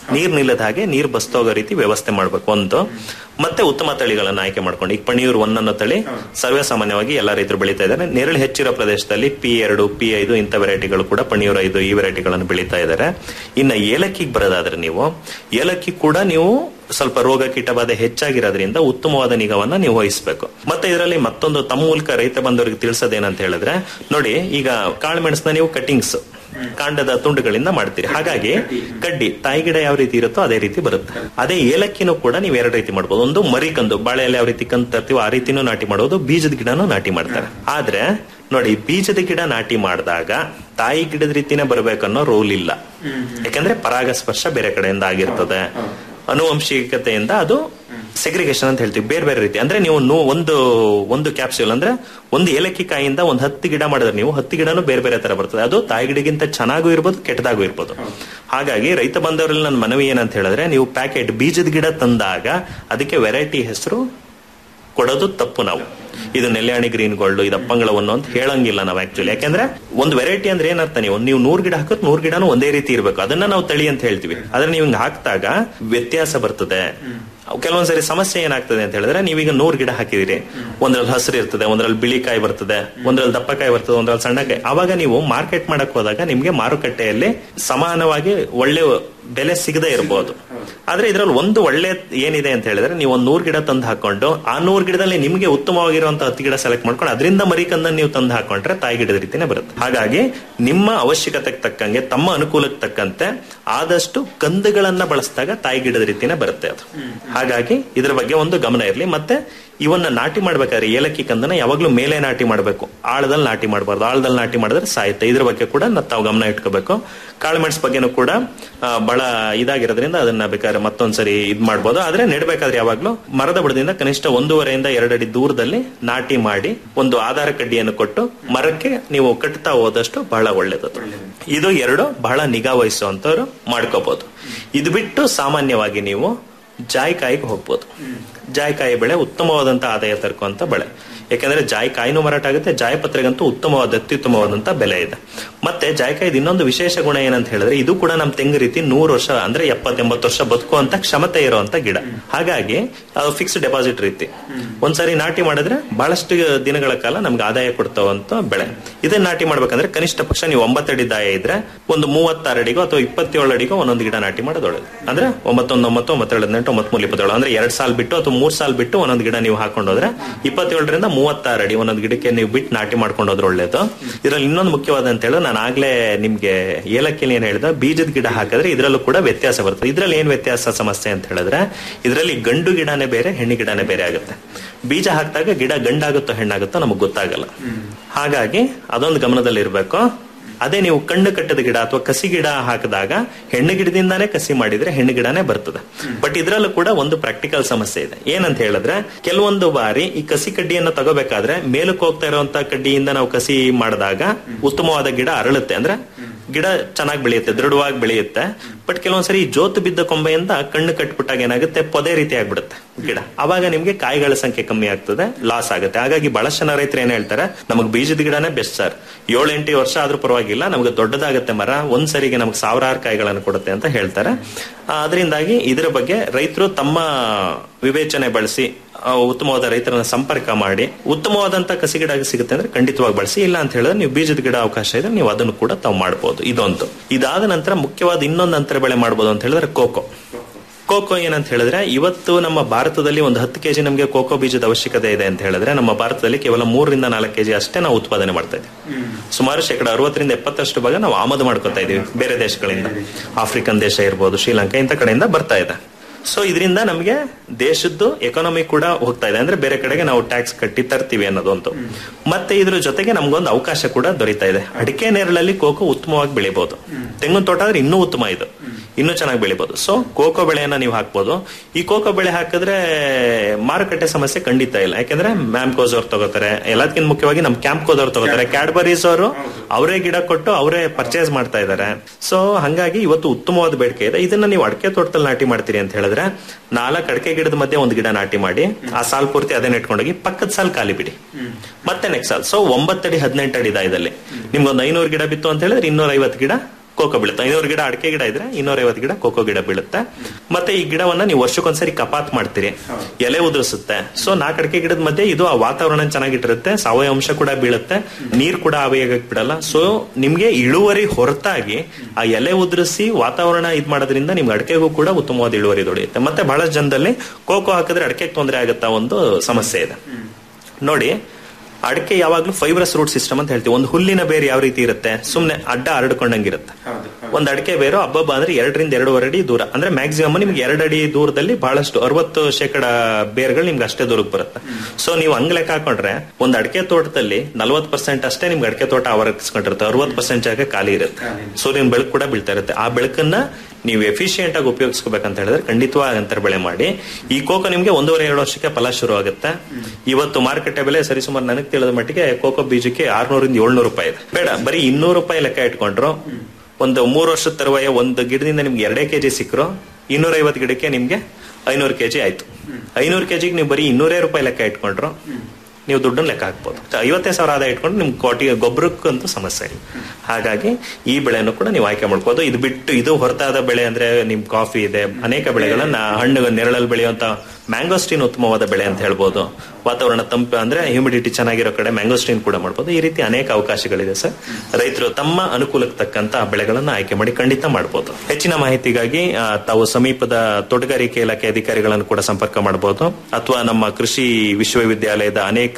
S8: ನೀರ್ ನಿಲ್ಲದ ಹಾಗೆ ನೀರ್ ಬಸ್ತೋಗೋ ರೀತಿ ವ್ಯವಸ್ಥೆ ಮಾಡ್ಬೇಕು ಒಂದು ಮತ್ತೆ ಉತ್ತಮ ತಳಿಗಳನ್ನ ಆಯ್ಕೆ ಮಾಡ್ಕೊಂಡು ಈಗ ಪಣಿಯೂರು ಒನ್ ಅನ್ನೋ ತಳಿ ಸರ್ವೇ ಸಾಮಾನ್ಯವಾಗಿ ಎಲ್ಲಾ ರೈತರು ಬೆಳೀತಾ ಇದ್ದಾರೆ ನೆರಳು ಹೆಚ್ಚಿರೋ ಪ್ರದೇಶದಲ್ಲಿ ಪಿ ಎರಡು ಪಿ ಐದು ಇಂಥ ವೆರೈಟಿಗಳು ಕೂಡ ಪಣಿಯೂರು ಐದು ಈ ವೆರೈಟಿಗಳನ್ನು ಬೆಳೀತಾ ಇದ್ದಾರೆ ಇನ್ನ ಏಲಕ್ಕಿಗೆ ಬರೋದಾದ್ರೆ ನೀವು ಏಲಕ್ಕಿ ಕೂಡ ನೀವು ಸ್ವಲ್ಪ ರೋಗ ಕೀಟಬಾಧೆ ಹೆಚ್ಚಾಗಿರೋದ್ರಿಂದ ಉತ್ತಮವಾದ ನಿಗಾವನ್ನ ನೀವು ವಹಿಸಬೇಕು ಮತ್ತೆ ಇದರಲ್ಲಿ ಮತ್ತೊಂದು ತಮ್ಮ ಮೂಲಕ ರೈತ ಬಂದವರಿಗೆ ತಿಳಿಸೋದೇನಂತ ಹೇಳಿದ್ರೆ ನೋಡಿ ಈಗ ಕಾಳುಮೆಣಸನ್ನ ನೀವು ಕಟಿಂಗ್ಸ್ ಕಾಂಡದ ತುಂಡುಗಳಿಂದ ಮಾಡ್ತೀರಿ ಹಾಗಾಗಿ ಕಡ್ಡಿ ತಾಯಿ ಗಿಡ ಯಾವ ರೀತಿ ಇರುತ್ತೋ ಅದೇ ರೀತಿ ಬರುತ್ತೆ ಅದೇ ಏಲಕ್ಕಿನೂ ಕೂಡ ನೀವು ಎರಡು ರೀತಿ ಮಾಡ್ಬೋದು ಒಂದು ಮರಿ ಕಂದು ಬಾಳೆಯಲ್ಲಿ ಯಾವ ರೀತಿ ಕಂದು ತರ್ತೀವೋ ಆ ರೀತಿನೂ ನಾಟಿ ಮಾಡೋದು ಬೀಜದ ಗಿಡನೂ ನಾಟಿ ಮಾಡ್ತಾರೆ ಆದ್ರೆ ನೋಡಿ ಬೀಜದ ಗಿಡ ನಾಟಿ ಮಾಡಿದಾಗ ತಾಯಿ ಗಿಡದ ರೀತಿನೇ ಬರ್ಬೇಕನ್ನೋ ರೂಲ್ ಇಲ್ಲ ಯಾಕಂದ್ರೆ ಪರಾಗಸ್ಪರ್ಶ ಬೇರೆ ಕಡೆಯಿಂದ ಆಗಿರ್ತದೆ ಅನುವಂಶಿಕತೆಯಿಂದ ಅದು ಸೆಗ್ರಿಗೇಷನ್ ಅಂತ ಹೇಳ್ತೀವಿ ಬೇರೆ ಬೇರೆ ರೀತಿ ಅಂದ್ರೆ ನೀವು ನೂ- ಒಂದು ಒಂದು ಕ್ಯಾಪ್ಸ್ಯೂಲ್ ಅಂದ್ರೆ ಒಂದು ಏಲಕ್ಕಿ ಕಾಯಿಂದ ಒಂದು ಹತ್ತು ಗಿಡ ಮಾಡಿದ್ರೆ ನೀವು ಹತ್ತು ಗಿಡನೂ ಬೇರೆ ಬೇರೆ ತರ ಬರ್ತದೆ ಅದು ತಾಯಿ ಗಿಡಗಿಂತ ಚೆನ್ನಾಗೂ ಇರ್ಬೋದು ಕೆಟ್ಟದಾಗೂ ಇರ್ಬೋದು ಹಾಗಾಗಿ ರೈತ ಬಂದವರಲ್ಲಿ ನನ್ನ ಮನವಿ ಏನಂತ ಹೇಳಿದ್ರೆ ನೀವು ಪ್ಯಾಕೆಟ್ ಬೀಜದ ಗಿಡ ತಂದಾಗ ಅದಕ್ಕೆ ವೆರೈಟಿ ಹೆಸರು ಕೊಡೋದು ತಪ್ಪು ನಾವು ಇದು ನೆಲ್ಯಾಣಿ ಗ್ರೀನ್ ಗೋಲ್ಡ್ ಇದು ಅಪ್ಪಂಗಳವನ್ನು ಅಂತ ಹೇಳಂಗಿಲ್ಲ ನಾವು ಆಕ್ಚುಲಿ ಯಾಕಂದ್ರೆ ಒಂದು ವೆರೈಟಿ ಅಂದ್ರೆ ಏನರ್ಥ ನೀವು ನೀವು ನೂರ್ ಗಿಡ ಹಾಕೋದು ನೂರ್ ಗಿಡನೂ ಒಂದೇ ರೀತಿ ಇರಬೇಕು ಅದನ್ನ ನಾವು ತಳಿ ಅಂತ ಹೇಳ್ತೀವಿ ಆದ್ರೆ ನೀವು ಹಿಂಗ್ ಹಾಕಿದಾಗ ವ್ಯತ್ಯಾಸ ಬರ್ತದೆ ಕೆಲವೊಂದ್ಸರಿ ಸಮಸ್ಯೆ ಏನಾಗ್ತದೆ ಅಂತ ಹೇಳಿದ್ರೆ ನೀವೀಗ ನೂರ್ ಗಿಡ ಹಾಕಿದಿರಿ ಒಂದ್ರಲ್ಲಿ ಹಸಿರು ಇರ್ತದೆ ಒಂದ್ರಲ್ಲಿ ಬಿಳಿ ಕಾಯಿ ಬರ್ತದೆ ಒಂದ್ರಲ್ಲಿ ದಪ್ಪ ಕಾಯಿ ಬರ್ತದೆ ಒಂದ್ರಲ್ಲಿ ಸಣ್ಣ ಕಾಯಿ ಅವಾಗ ನೀವು ಮಾರ್ಕೆಟ್ ಮಾಡಕ್ ಹೋದಾಗ ನಿಮ್ಗೆ ಮಾರುಕಟ್ಟೆಯಲ್ಲಿ ಸಮಾನವಾಗಿ ಒಳ್ಳೆ ಬೆಲೆ ಸಿಗದೆ ಇರಬಹುದು ಆದ್ರೆ ಇದ್ರಲ್ಲಿ ಒಂದು ಒಳ್ಳೆ ಏನಿದೆ ಅಂತ ಹೇಳಿದ್ರೆ ನೀವು ಒಂದ್ ನೂರ್ ಗಿಡ ತಂದು ಹಾಕೊಂಡು ಆ ನೂರ್ ಗಿಡದಲ್ಲಿ ನಿಮ್ಗೆ ಉತ್ತಮವಾಗಿರುವಂತ ಹತ್ತು ಗಿಡ ಸೆಲೆಕ್ಟ್ ಮಾಡ್ಕೊಂಡು ಅದರಿಂದ ಮರಿಕಂದ ನೀವು ತಂದು ಹಾಕೊಂಡ್ರೆ ತಾಯಿ ಗಿಡದ ರೀತಿನೇ ಬರುತ್ತೆ ಹಾಗಾಗಿ ನಿಮ್ಮ ಅವಶ್ಯಕತೆಗೆ ತಕ್ಕಂಗೆ ತಮ್ಮ ಅನುಕೂಲಕ್ಕೆ ತಕ್ಕಂತೆ ಆದಷ್ಟು ಕಂದುಗಳನ್ನ ಬಳಸಿದಾಗ ತಾಯಿ ಗಿಡದ ರೀತಿನೇ ಬರುತ್ತೆ ಅದು ಹಾಗಾಗಿ ಇದ್ರ ಬಗ್ಗೆ ಒಂದು ಗಮನ ಇರಲಿ ಮತ್ತೆ ಇವನ್ನ ನಾಟಿ ಮಾಡ್ಬೇಕಾದ್ರೆ ಏಲಕ್ಕಿ ಕಂದನ ಯಾವಾಗ್ಲೂ ಮೇಲೆ ನಾಟಿ ಮಾಡಬೇಕು ಆಳದಲ್ಲಿ ನಾಟಿ ಮಾಡಬಾರ್ದು ಆಳದಲ್ಲಿ ನಾಟಿ ಮಾಡಿದ್ರೆ ಸಾಯುತ್ತೆ ಇದ್ರ ಬಗ್ಗೆ ಕೂಡ ನ- ತಾವು ಗಮನ ಇಟ್ಕೋಬೇಕು ಕಾಳುಮೆಣಸು ಬಗ್ಗೆನೂ ಕೂಡ ಆ, ಬಹಳ ಇದಾಗಿರೋದ್ರಿಂದ ಅದನ್ನ ಬೇಕಾದ್ರೆ ಮತ್ತೊಂದ್ಸರಿ ಇದ್ ಮಾಡ್ಬೋದು ಆದ್ರೆ ನೆಡ್ಬೇಕಾದ್ರೆ ಯಾವಾಗ್ಲೂ ಮರದ ಬುಡದಿಂದ ಕನಿಷ್ಠ ಒಂದೂವರೆಯಿಂದ ಎರಡಡಿ ದೂರದಲ್ಲಿ ನಾಟಿ ಮಾಡಿ ಒಂದು ಆಧಾರ ಕಡ್ಡಿಯನ್ನು ಕೊಟ್ಟು ಮರಕ್ಕೆ ನೀವು ಕಟ್ತಾ ಹೋದಷ್ಟು ಬಹಳ ಒಳ್ಳೇದದು ಇದು ಎರಡು ಬಹಳ ನಿಗಾ ವಹಿಸುವಂತವ್ರು ಮಾಡ್ಕೋಬಹುದು ಇದು ಬಿಟ್ಟು ಸಾಮಾನ್ಯವಾಗಿ ನೀವು ಜಾಯಿಕಾಯಿಗೆ ಹೋಗ್ಬೋದು ಜಾಯಿಕಾಯಿ ಬೆಳೆ ಉತ್ತಮವಾದಂತ ಆದಾಯ ತರ್ಕುವಂತ ಬೆಳೆ ಯಾಕಂದ್ರೆ ಜಾಯಿಕಾಯಿನೂ ಮಾರಾಟ ಆಗುತ್ತೆ ಜಾಯಪತ್ರೆಗಂತೂ ಉತ್ತಮವಾದ ಅತ್ಯುತ್ತಮವಾದಂತ ಬೆಲೆ ಇದೆ ಮತ್ತೆ ಜಾಯಿಕಾಯಿದ ಇನ್ನೊಂದು ವಿಶೇಷ ಗುಣ ಏನಂತ ಹೇಳಿದ್ರೆ ಇದು ಕೂಡ ನಮ್ ತೆಂಗು ರೀತಿ ನೂರು ವರ್ಷ ಅಂದ್ರೆ ಎಪ್ಪತ್ತೆಂಬತ್ತು ವರ್ಷ ಬದುಕುವಂತ ಕ್ಷಮತೆ ಇರುವಂತ ಗಿಡ ಹಾಗಾಗಿ ಅದು ಫಿಕ್ಸ್ ಡೆಪಾಸಿಟ್ ರೀತಿ ಒಂದ್ಸರಿ ನಾಟಿ ಮಾಡಿದ್ರೆ ಬಹಳಷ್ಟು ದಿನಗಳ ಕಾಲ ನಮ್ಗೆ ಆದಾಯ ಕೊಡ್ತಾವಂತ ಬೆಳೆ ಇದನ್ನ ನಾಟಿ ಮಾಡ್ಬೇಕಂದ್ರೆ ಕನಿಷ್ಠ ಪಕ್ಷ ನೀವು ಒಂಬತ್ತಡಿ ದಾಯ ಇದ್ರೆ ಒಂದು ಮೂವತ್ತಾರು ಅಡಿಗೋ ಅಥವಾ ಇಪ್ಪತ್ತೇಳು ಅಡಿಗೋ ಒಂದೊಂದು ಗಿಡ ನಾಟಿ ಮಾಡೋದು ಒಳ್ಳೇದು ಅಂದ್ರೆ ಒಂಬತ್ತೊಂದು ಒಂಬತ್ತು ಒಂಬತ್ತೆರಡು ಹದಿನೆಂಟು ಒಂಬತ್ಮೂರು ಇಪ್ಪತ್ತೇಳು ಅಂದ್ರೆ ಎರಡ್ ಸಾಲ್ ಬಿಟ್ಟು ಅಥವಾ ಮೂರ್ ಸಾಲ್ ಬಿಟ್ಟು ಒಂದೊಂದು ಗಿಡ ನೀವು ಹಾಕೊಂಡು ಹೋದ್ರೆ ಇಪ್ಪತ್ತೇಳರಿಂದ ಮೂವತ್ತಾರು ಅಡಿ ಒಂದೊಂದು ಗಿಡಕ್ಕೆ ನೀವು ಬಿಟ್ಟು ನಾಟಿ ಮಾಡ್ಕೊಂಡು ಹೋದ್ರೆ ಒಳ್ಳೇದು ಇದ್ರಲ್ಲಿ ಇನ್ನೊಂದು ಮುಖ್ಯವಾದ ಅಂತ ಹೇಳಿದ್ರೆ ನಾನು ಆಗ್ಲೇ ನಿಮ್ಗೆ ಏಲಕ್ಕಿಲಿ ಏನ್ ಹೇಳಿದ ಬೀಜದ ಗಿಡ ಹಾಕಿದ್ರೆ ಇದ್ರಲ್ಲೂ ಕೂಡ ವ್ಯತ್ಯಾಸ ಬರ್ತದೆ ಇದ್ರಲ್ಲಿ ಏನ್ ವ್ಯತ್ಯಾಸ ಸಮಸ್ಯೆ ಅಂತ ಹೇಳಿದ್ರೆ ಇದರಲ್ಲಿ ಗಂಡು ಗಿಡನೇ ಬೇರೆ ಹೆಣ್ಣು ಗಿಡನೇ ಬೇರೆ ಆಗುತ್ತೆ ಬೀಜ ಹಾಕಿದಾಗ ಗಿಡ ಗಂಡಾಗುತ್ತೋ ಹೆಣ್ಣಾಗುತ್ತೋ ನಮಗೆ ಗೊತ್ತಾಗಲ್ಲ ಹಾಗಾಗಿ ಅದೊಂದು ಗಮನದಲ್ಲಿ ಇರಬೇಕು ಅದೇ ನೀವು ಕಣ್ಣು ಕಟ್ಟದ ಗಿಡ ಅಥವಾ ಕಸಿ ಗಿಡ ಹಾಕಿದಾಗ ಹೆಣ್ಣು ಗಿಡದಿಂದಾನೇ ಕಸಿ ಮಾಡಿದ್ರೆ ಹೆಣ್ಣು ಗಿಡನೇ ಬರ್ತದೆ ಬಟ್ ಇದ್ರಲ್ಲೂ ಕೂಡ ಒಂದು ಪ್ರಾಕ್ಟಿಕಲ್ ಸಮಸ್ಯೆ ಇದೆ ಏನಂತ ಹೇಳಿದ್ರೆ ಕೆಲವೊಂದು ಬಾರಿ ಈ ಕಸಿ ಕಡ್ಡಿಯನ್ನು ತಗೋಬೇಕಾದ್ರೆ ಮೇಲಕ್ಕೆ ಹೋಗ್ತಾ ಇರುವಂತ ಕಡ್ಡಿಯಿಂದ ನಾವು ಕಸಿ ಮಾಡಿದಾಗ ಉತ್ತಮವಾದ ಗಿಡ ಅರಳುತ್ತೆ ಅಂದ್ರೆ ಗಿಡ ಚೆನ್ನಾಗಿ ಬೆಳೆಯುತ್ತೆ ದೃಢವಾಗಿ ಬೆಳೆಯುತ್ತೆ ಬಟ್ ಕೆಲವೊಂದ್ಸರಿ ಈ ಜೋತು ಬಿದ್ದ ಕೊಂಬೆಯಿಂದ ಕಣ್ಣು ಕಟ್ಬಿಟ್ಟಾಗ ಏನಾಗುತ್ತೆ ಪೊದೆ ರೀತಿ ಆಗ್ಬಿಡುತ್ತೆ ಗಿಡ ಅವಾಗ ನಿಮ್ಗೆ ಕಾಯಿಗಳ ಸಂಖ್ಯೆ ಕಮ್ಮಿ ಆಗ್ತದೆ ಲಾಸ್ ಆಗುತ್ತೆ ಹಾಗಾಗಿ ಬಹಳಷ್ಟು ಜನ ರೈತರು ಏನ್ ಹೇಳ್ತಾರೆ ನಮಗೆ ಬೀಜದ ಗಿಡನೇ ಬೆಸ್ಟ್ ಸರ್ ಏಳು ಎಂಟು ವರ್ಷ ಆದ್ರೂ ಪರವಾಗಿಲ್ಲ ನಮ್ಗೆ ದೊಡ್ಡದಾಗುತ್ತೆ ಮರ ಒಂದ್ ಸರಿಗೆ ನಮ್ಗೆ ಸಾವಿರಾರು ಕಾಯಿಗಳನ್ನು ಕೊಡುತ್ತೆ ಅಂತ ಹೇಳ್ತಾರೆ ಆ, ಅದರಿಂದಾಗಿ ಇದರ ಬಗ್ಗೆ ರೈತರು ತಮ್ಮ ವಿವೇಚನೆ ಬಳಸಿ ಆ, ಉತ್ತಮವಾದ ರೈತರನ್ನ ಸಂಪರ್ಕ ಮಾಡಿ ಉತ್ತಮವಾದಂತ ಕಸಿ ಗಿಡ ಸಿಗುತ್ತೆ ಅಂದ್ರೆ ಖಂಡಿತವಾಗಿ ಬಳಸಿ ಇಲ್ಲ ಅಂತ ಹೇಳಿದ್ರೆ ನೀವು ಬೀಜದ ಗಿಡ ಅವಕಾಶ ಇದೆ ನೀವು ಅದನ್ನು ಕೂಡ ತಾವು ಮಾಡಬಹುದು ಇದೊಂದು ಇದಾದ ನಂತರ ಮುಖ್ಯವಾದ ಇನ್ನೊಂದು ಅಂತರ ಬೆಳೆ ಮಾಡಬಹುದು ಅಂತ ಹೇಳಿದ್ರೆ ಕೋಕೋ ಕೋಕೋ ಏನಂತ ಹೇಳಿದ್ರೆ ಇವತ್ತು ನಮ್ಮ ಭಾರತದಲ್ಲಿ ಒಂದು ಹತ್ತು ಕೆಜಿ ನಮಗೆ ಕೋಕೋ ಬೀಜದ ಅವಶ್ಯಕತೆ ಇದೆ ಅಂತ ಹೇಳಿದ್ರೆ ನಮ್ಮ ಭಾರತದಲ್ಲಿ ಕೇವಲ ಮೂರರಿಂದ ನಾಲ್ಕು ಕೆಜಿ ಅಷ್ಟೇ ನಾವು ಉತ್ಪಾದನೆ ಮಾಡ್ತಾ ಇದ್ದೀವಿ ಸುಮಾರು ಶೇಕಡ ಅರವತ್ತರಿಂದ ಎಪ್ಪತ್ತಷ್ಟು ಭಾಗ ನಾವು ಆಮದು ಮಾಡ್ಕೊತಾ ಇದೀವಿ ಬೇರೆ ದೇಶಗಳಿಂದ ಆಫ್ರಿಕನ್ ದೇಶ ಇರ್ಬೋದು ಶ್ರೀಲಂಕಾ ಇಂಥ ಕಡೆಯಿಂದ ಬರ್ತಾ ಇದೆ ಸೊ ಇದರಿಂದ ನಮಗೆ ದೇಶದ್ದು ಎಕಾನಮಿ ಕೂಡ ಹೋಗ್ತಾ ಇದೆ ಅಂದ್ರೆ ಬೇರೆ ಕಡೆಗೆ ನಾವು ಟ್ಯಾಕ್ಸ್ ಕಟ್ಟಿ ತರ್ತೀವಿ ಅನ್ನೋದೊಂದು ಮತ್ತೆ ಇದ್ರ ಜೊತೆಗೆ ನಮ್ಗೊಂದು ಅವಕಾಶ ಕೂಡ ದೊರೀತಾ ಇದೆ ಅಡಿಕೆ ನೇರಳಲ್ಲಿ ಕೋಕೋ ಉತ್ತಮವಾಗಿ ಬೆಳಿಬಹುದು ತೆಂಗಿನ ತೋಟ ಆದ್ರೆ ಇನ್ನೂ ಉತ್ತಮ ಇದು ಇನ್ನೂ ಚೆನ್ನಾಗಿ ಬೆಳಿಬಹುದು ಸೊ ಕೋಕೋ ಬೆಳೆಯನ್ನ ನೀವು ಹಾಕ್ಬೋದು ಈ ಕೋಕೋ ಬೆಳೆ ಹಾಕಿದ್ರೆ ಮಾರುಕಟ್ಟೆ ಸಮಸ್ಯೆ ಖಂಡಿತ ಇಲ್ಲ ಯಾಕಂದ್ರೆ ಮ್ಯಾಮ್ಕೋಸ್ ಅವ್ರು ತಗೋತಾರೆ ಎಲ್ಲದಕ್ಕಿಂತ ಮುಖ್ಯವಾಗಿ ನಮ್ ಕ್ಯಾಂಪ್ಕೋಸ್ ಅವ್ರು ತಗೋತಾರೆ ಕ್ಯಾಡ್ಬರೀಸ್ ಅವರು ಅವರೇ ಗಿಡ ಕೊಟ್ಟು ಅವರೇ ಪರ್ಚೇಸ್ ಮಾಡ್ತಾ ಇದ್ದಾರೆ ಸೊ ಹಂಗಾಗಿ ಇವತ್ತು ಉತ್ತಮವಾದ ಬೇಡಿಕೆ ಇದೆ ಇದನ್ನ ನೀವು ಅಡಿಕೆ ತೋಟದಲ್ಲಿ ನಾಟಿ ಮಾಡ್ತೀರಿ ಅಂತ ಹೇಳಿದ್ರೆ ನಾಲ್ಕು ಅಡಿಕೆ ಗಿಡದ ಮಧ್ಯೆ ಒಂದು ಗಿಡ ನಾಟಿ ಮಾಡಿ ಆ ಸಾಲ್ ಪೂರ್ತಿ ಅದೇ ನೆಟ್ಕೊಂಡೋಗಿ ಪಕ್ಕದ ಸಾಲ್ ಖಾಲಿ ಬಿಡಿ ಮತ್ತೆ ನೆಕ್ಸ್ಟ್ ಸಾಲ್ ಸೊ ಒಂಬತ್ತಡಿ ಹದಿನೆಂಟು ಅಡಿ ದಾಯದಲ್ಲಿ ನಿಮ್ಗೊಂದು ಐನೂರು ಗಿಡ ಬಿತ್ತು ಅಂತ ಹೇಳಿದ್ರೆ ಇನ್ನೂರ ಐವತ್ತು ಗಿಡ ಕೋಕೋ ಬೀಳುತ್ತೆ ಐನೂರು ಗಿಡ ಅಡಿಕೆ ಗಿಡ ಇದ್ರೆ ಇನ್ನೂರೈವತ್ತು ಗಿಡ ಕೋಕೋ ಗಿಡ ಬೀಳುತ್ತೆ ಮತ್ತೆ ಈ ಗಿಡವನ್ನ ನೀವು ವರ್ಷಕ್ಕೊಂದ್ಸರಿ ಕಪಾತ್ ಮಾಡ್ತೀರಿ ಎಲೆ ಉದುರಿಸುತ್ತೆ ಸೊ ನಾಲ್ಕು ಅಡಿಕೆ ಗಿಡದ ಮಧ್ಯೆ ಇದು ಆ ವಾತಾವರಣ ಚೆನ್ನಾಗಿಟ್ಟಿರುತ್ತೆ ಸಾವಯವ ಅಂಶ ಕೂಡ ಬೀಳುತ್ತೆ ನೀರ್ ಕೂಡ ಆವಿಯಾಗಕ್ ಬಿಡಲ್ಲ ಸೊ ನಿಮ್ಗೆ ಇಳುವರಿ ಹೊರತಾಗಿ ಆ ಎಲೆ ಉದುರಿಸಿ ವಾತಾವರಣ ಇದ್ ಮಾಡೋದ್ರಿಂದ ನಿಮ್ಗೆ ಅಡಿಕೆಗೂ ಕೂಡ ಉತ್ತಮವಾದ ಇಳುವರಿ ದೊರೆಯುತ್ತೆ ಮತ್ತೆ ಬಹಳಷ್ಟು ಜನದಲ್ಲಿ ಕೋಕೋ ಹಾಕಿದ್ರೆ ಅಡಿಕೆಗೆ ತೊಂದರೆ ಆಗುತ್ತಾ ಒಂದು ಸಮಸ್ಯೆ ಇದೆ ನೋಡಿ ಅಡಿಕೆ ಯಾವಾಗ್ಲೂ ಫೈಬ್ರಸ್ ರೂಟ್ ಸಿಸ್ಟಮ್ ಅಂತ ಹೇಳ್ತೀವಿ ಒಂದು ಹುಲ್ಲಿನ ಬೇರೆ ಯಾವ ರೀತಿ ಇರುತ್ತೆ ಸುಮ್ನೆ ಅಡ್ಡ ಹರಡ್ಕೊಂಡಂಗಿರುತ್ತೆ ಒಂದ್ ಅಡಿಕೆ ಬೇರು ಹಬ್ಬಬ್ಬ ಅಂದ್ರೆ ಎರಡರಿಂದ ಎರಡೂವರೆ ಅಡಿ ದೂರ ಅಂದ್ರೆ ಮ್ಯಾಕ್ಸಿಮಮ್ ನಿಮ್ಗೆ ಎರಡು ಅಡಿ ದೂರದಲ್ಲಿ ಬಹಳಷ್ಟು ಅರವತ್ತು ಶೇಕಡ ಬೇರ್ಗಳು ನಿಮ್ಗೆ ಅಷ್ಟೇ ದೂರಕ್ಕೆ ಬರುತ್ತೆ ಸೊ ನೀವು ಹಂಗ್ ಲೆಕ್ಕ ಹಾಕೊಂಡ್ರೆ ಒಂದ್ ಅಡಿಕೆ ತೋಟದಲ್ಲಿ ನಲ್ವತ್ ಪರ್ಸೆಂಟ್ ಅಷ್ಟೇ ನಿಮ್ಗೆ ಅಡಿಕೆ ತೋಟ ಆವರಿಸ್ಕೊಂಡಿರುತ್ತೆ ಅರವತ್ ಪರ್ಸೆಂಟ್ ಜಾಗ ಖಾಲಿ ಇರುತ್ತೆ ಸೂರ್ಯನ ಬೆಳಕು ಕೂಡ ಬೀಳ್ತಾ ಇರುತ್ತೆ ಆ ಬೆಳಕನ್ನ ನೀವು ಎಫಿಷಿಯಂಟ್ ಆಗಿ ಉಪಯೋಗಿಸ್ಕೋಬೇಕಂತ ಹೇಳಿದ್ರೆ ಖಂಡಿತವಾಗಿ ಅಂತರ ಬೆಳೆ ಮಾಡಿ ಈ ಕೋಕೋ ನಿಮ್ಗೆ ಒಂದೂವರೆ ಎರಡು ವರ್ಷಕ್ಕೆ ಫಲ ಶುರು ಆಗುತ್ತೆ ಇವತ್ತು ಮಾರುಕಟ್ಟೆ ಬೆಲೆ ಸರಿಸುಮಾರು ನನಗೆ ತಿಳಿದ ಮಟ್ಟಿಗೆ ಕೋಕೋ ಬೀಜಕ್ಕೆ ಆರ್ನೂರಿಂದ ಏಳ್ನೂರು ರೂಪಾಯಿ ಇದೆ ಬೇಡ ಬರೀ ಇನ್ನೂರು ರೂಪಾಯಿ ಲೆಕ್ಕ ಇಟ್ಕೊಂಡ್ರು ಒಂದು ಮೂರು ವರ್ಷದ ತರುವಾಯ ಒಂದು ಗಿಡದಿಂದ ನಿಮ್ಗೆ ಎರಡೇ ಕೆಜಿ ಸಿಕ್ಕರು ಇನ್ನೂರೈವತ್ತು ಗಿಡಕ್ಕೆ ನಿಮ್ಗೆ ಐನೂರು ಕೆಜಿ ಆಯ್ತು ಐನೂರು ಕೆಜಿಗೆ ನೀವು ಬರೀ ಇನ್ನೂರೇ ರೂಪಾಯಿ ಲೆಕ್ಕ ಇಟ್ಕೊಂಡ್ರು ನೀವು ದುಡ್ಡನ್ನ ಲೆಕ್ಕ ಹಾಕ್ಬೋದು ಐವತ್ತೈದು ಸಾವಿರ ಆದಾಯ ಇಟ್ಕೊಂಡು ನಿಮ್ಗೆ ಕೋಟಿ ಗೊಬ್ಬರಕ್ಕಂತೂ ಸಮಸ್ಯೆ ಇಲ್ಲ ಹಾಗಾಗಿ ಈ ಬೆಳೆಯನ್ನು ಕೂಡ ನೀವು ಆಯ್ಕೆ ಮಾಡ್ಬೋದು ಇದು ಬಿಟ್ಟು ಇದು ಹೊರತಾದ ಬೆಳೆ ಅಂದ್ರೆ ನಿಮ್ ಕಾಫಿ ಇದೆ ಅನೇಕ ಬೆಳೆಗಳನ್ನ ಹಣ್ಣು ನೆರಳಲ್ಲಿ ಬೆಳೆಯುವಂತ ಮ್ಯಾಂಗೋಸ್ಟೀನ್ ಉತ್ತಮವಾದ ಬೆಳೆ ಅಂತ ಹೇಳ್ಬೋದು ವಾತಾವರಣ ತಂಪು ಅಂದ್ರೆ ಹ್ಯೂಮಿಡಿಟಿ ಚೆನ್ನಾಗಿರೋ ಕಡೆ ಮ್ಯಾಂಗೋಸ್ಟೀನ್ ಕೂಡ ಮಾಡ್ಬೋದು ಈ ರೀತಿ ಅನೇಕ ಅವಕಾಶಗಳಿದೆ ಸರ್ ರೈತರು ತಮ್ಮ ಅನುಕೂಲಕ್ಕೆ ತಕ್ಕಂತ ಬೆಳೆಗಳನ್ನ ಆಯ್ಕೆ ಮಾಡಿ ಖಂಡಿತ ಮಾಡ್ಬೋದು ಹೆಚ್ಚಿನ ಮಾಹಿತಿಗಾಗಿ ಆ, ತಾವು ಸಮೀಪದ ತೋಟಗಾರಿಕೆ ಇಲಾಖೆ ಅಧಿಕಾರಿಗಳನ್ನು ಕೂಡ ಸಂಪರ್ಕ ಮಾಡಬಹುದು ಅಥವಾ ನಮ್ಮ ಕೃಷಿ ವಿಶ್ವವಿದ್ಯಾಲಯದ ಅನೇಕ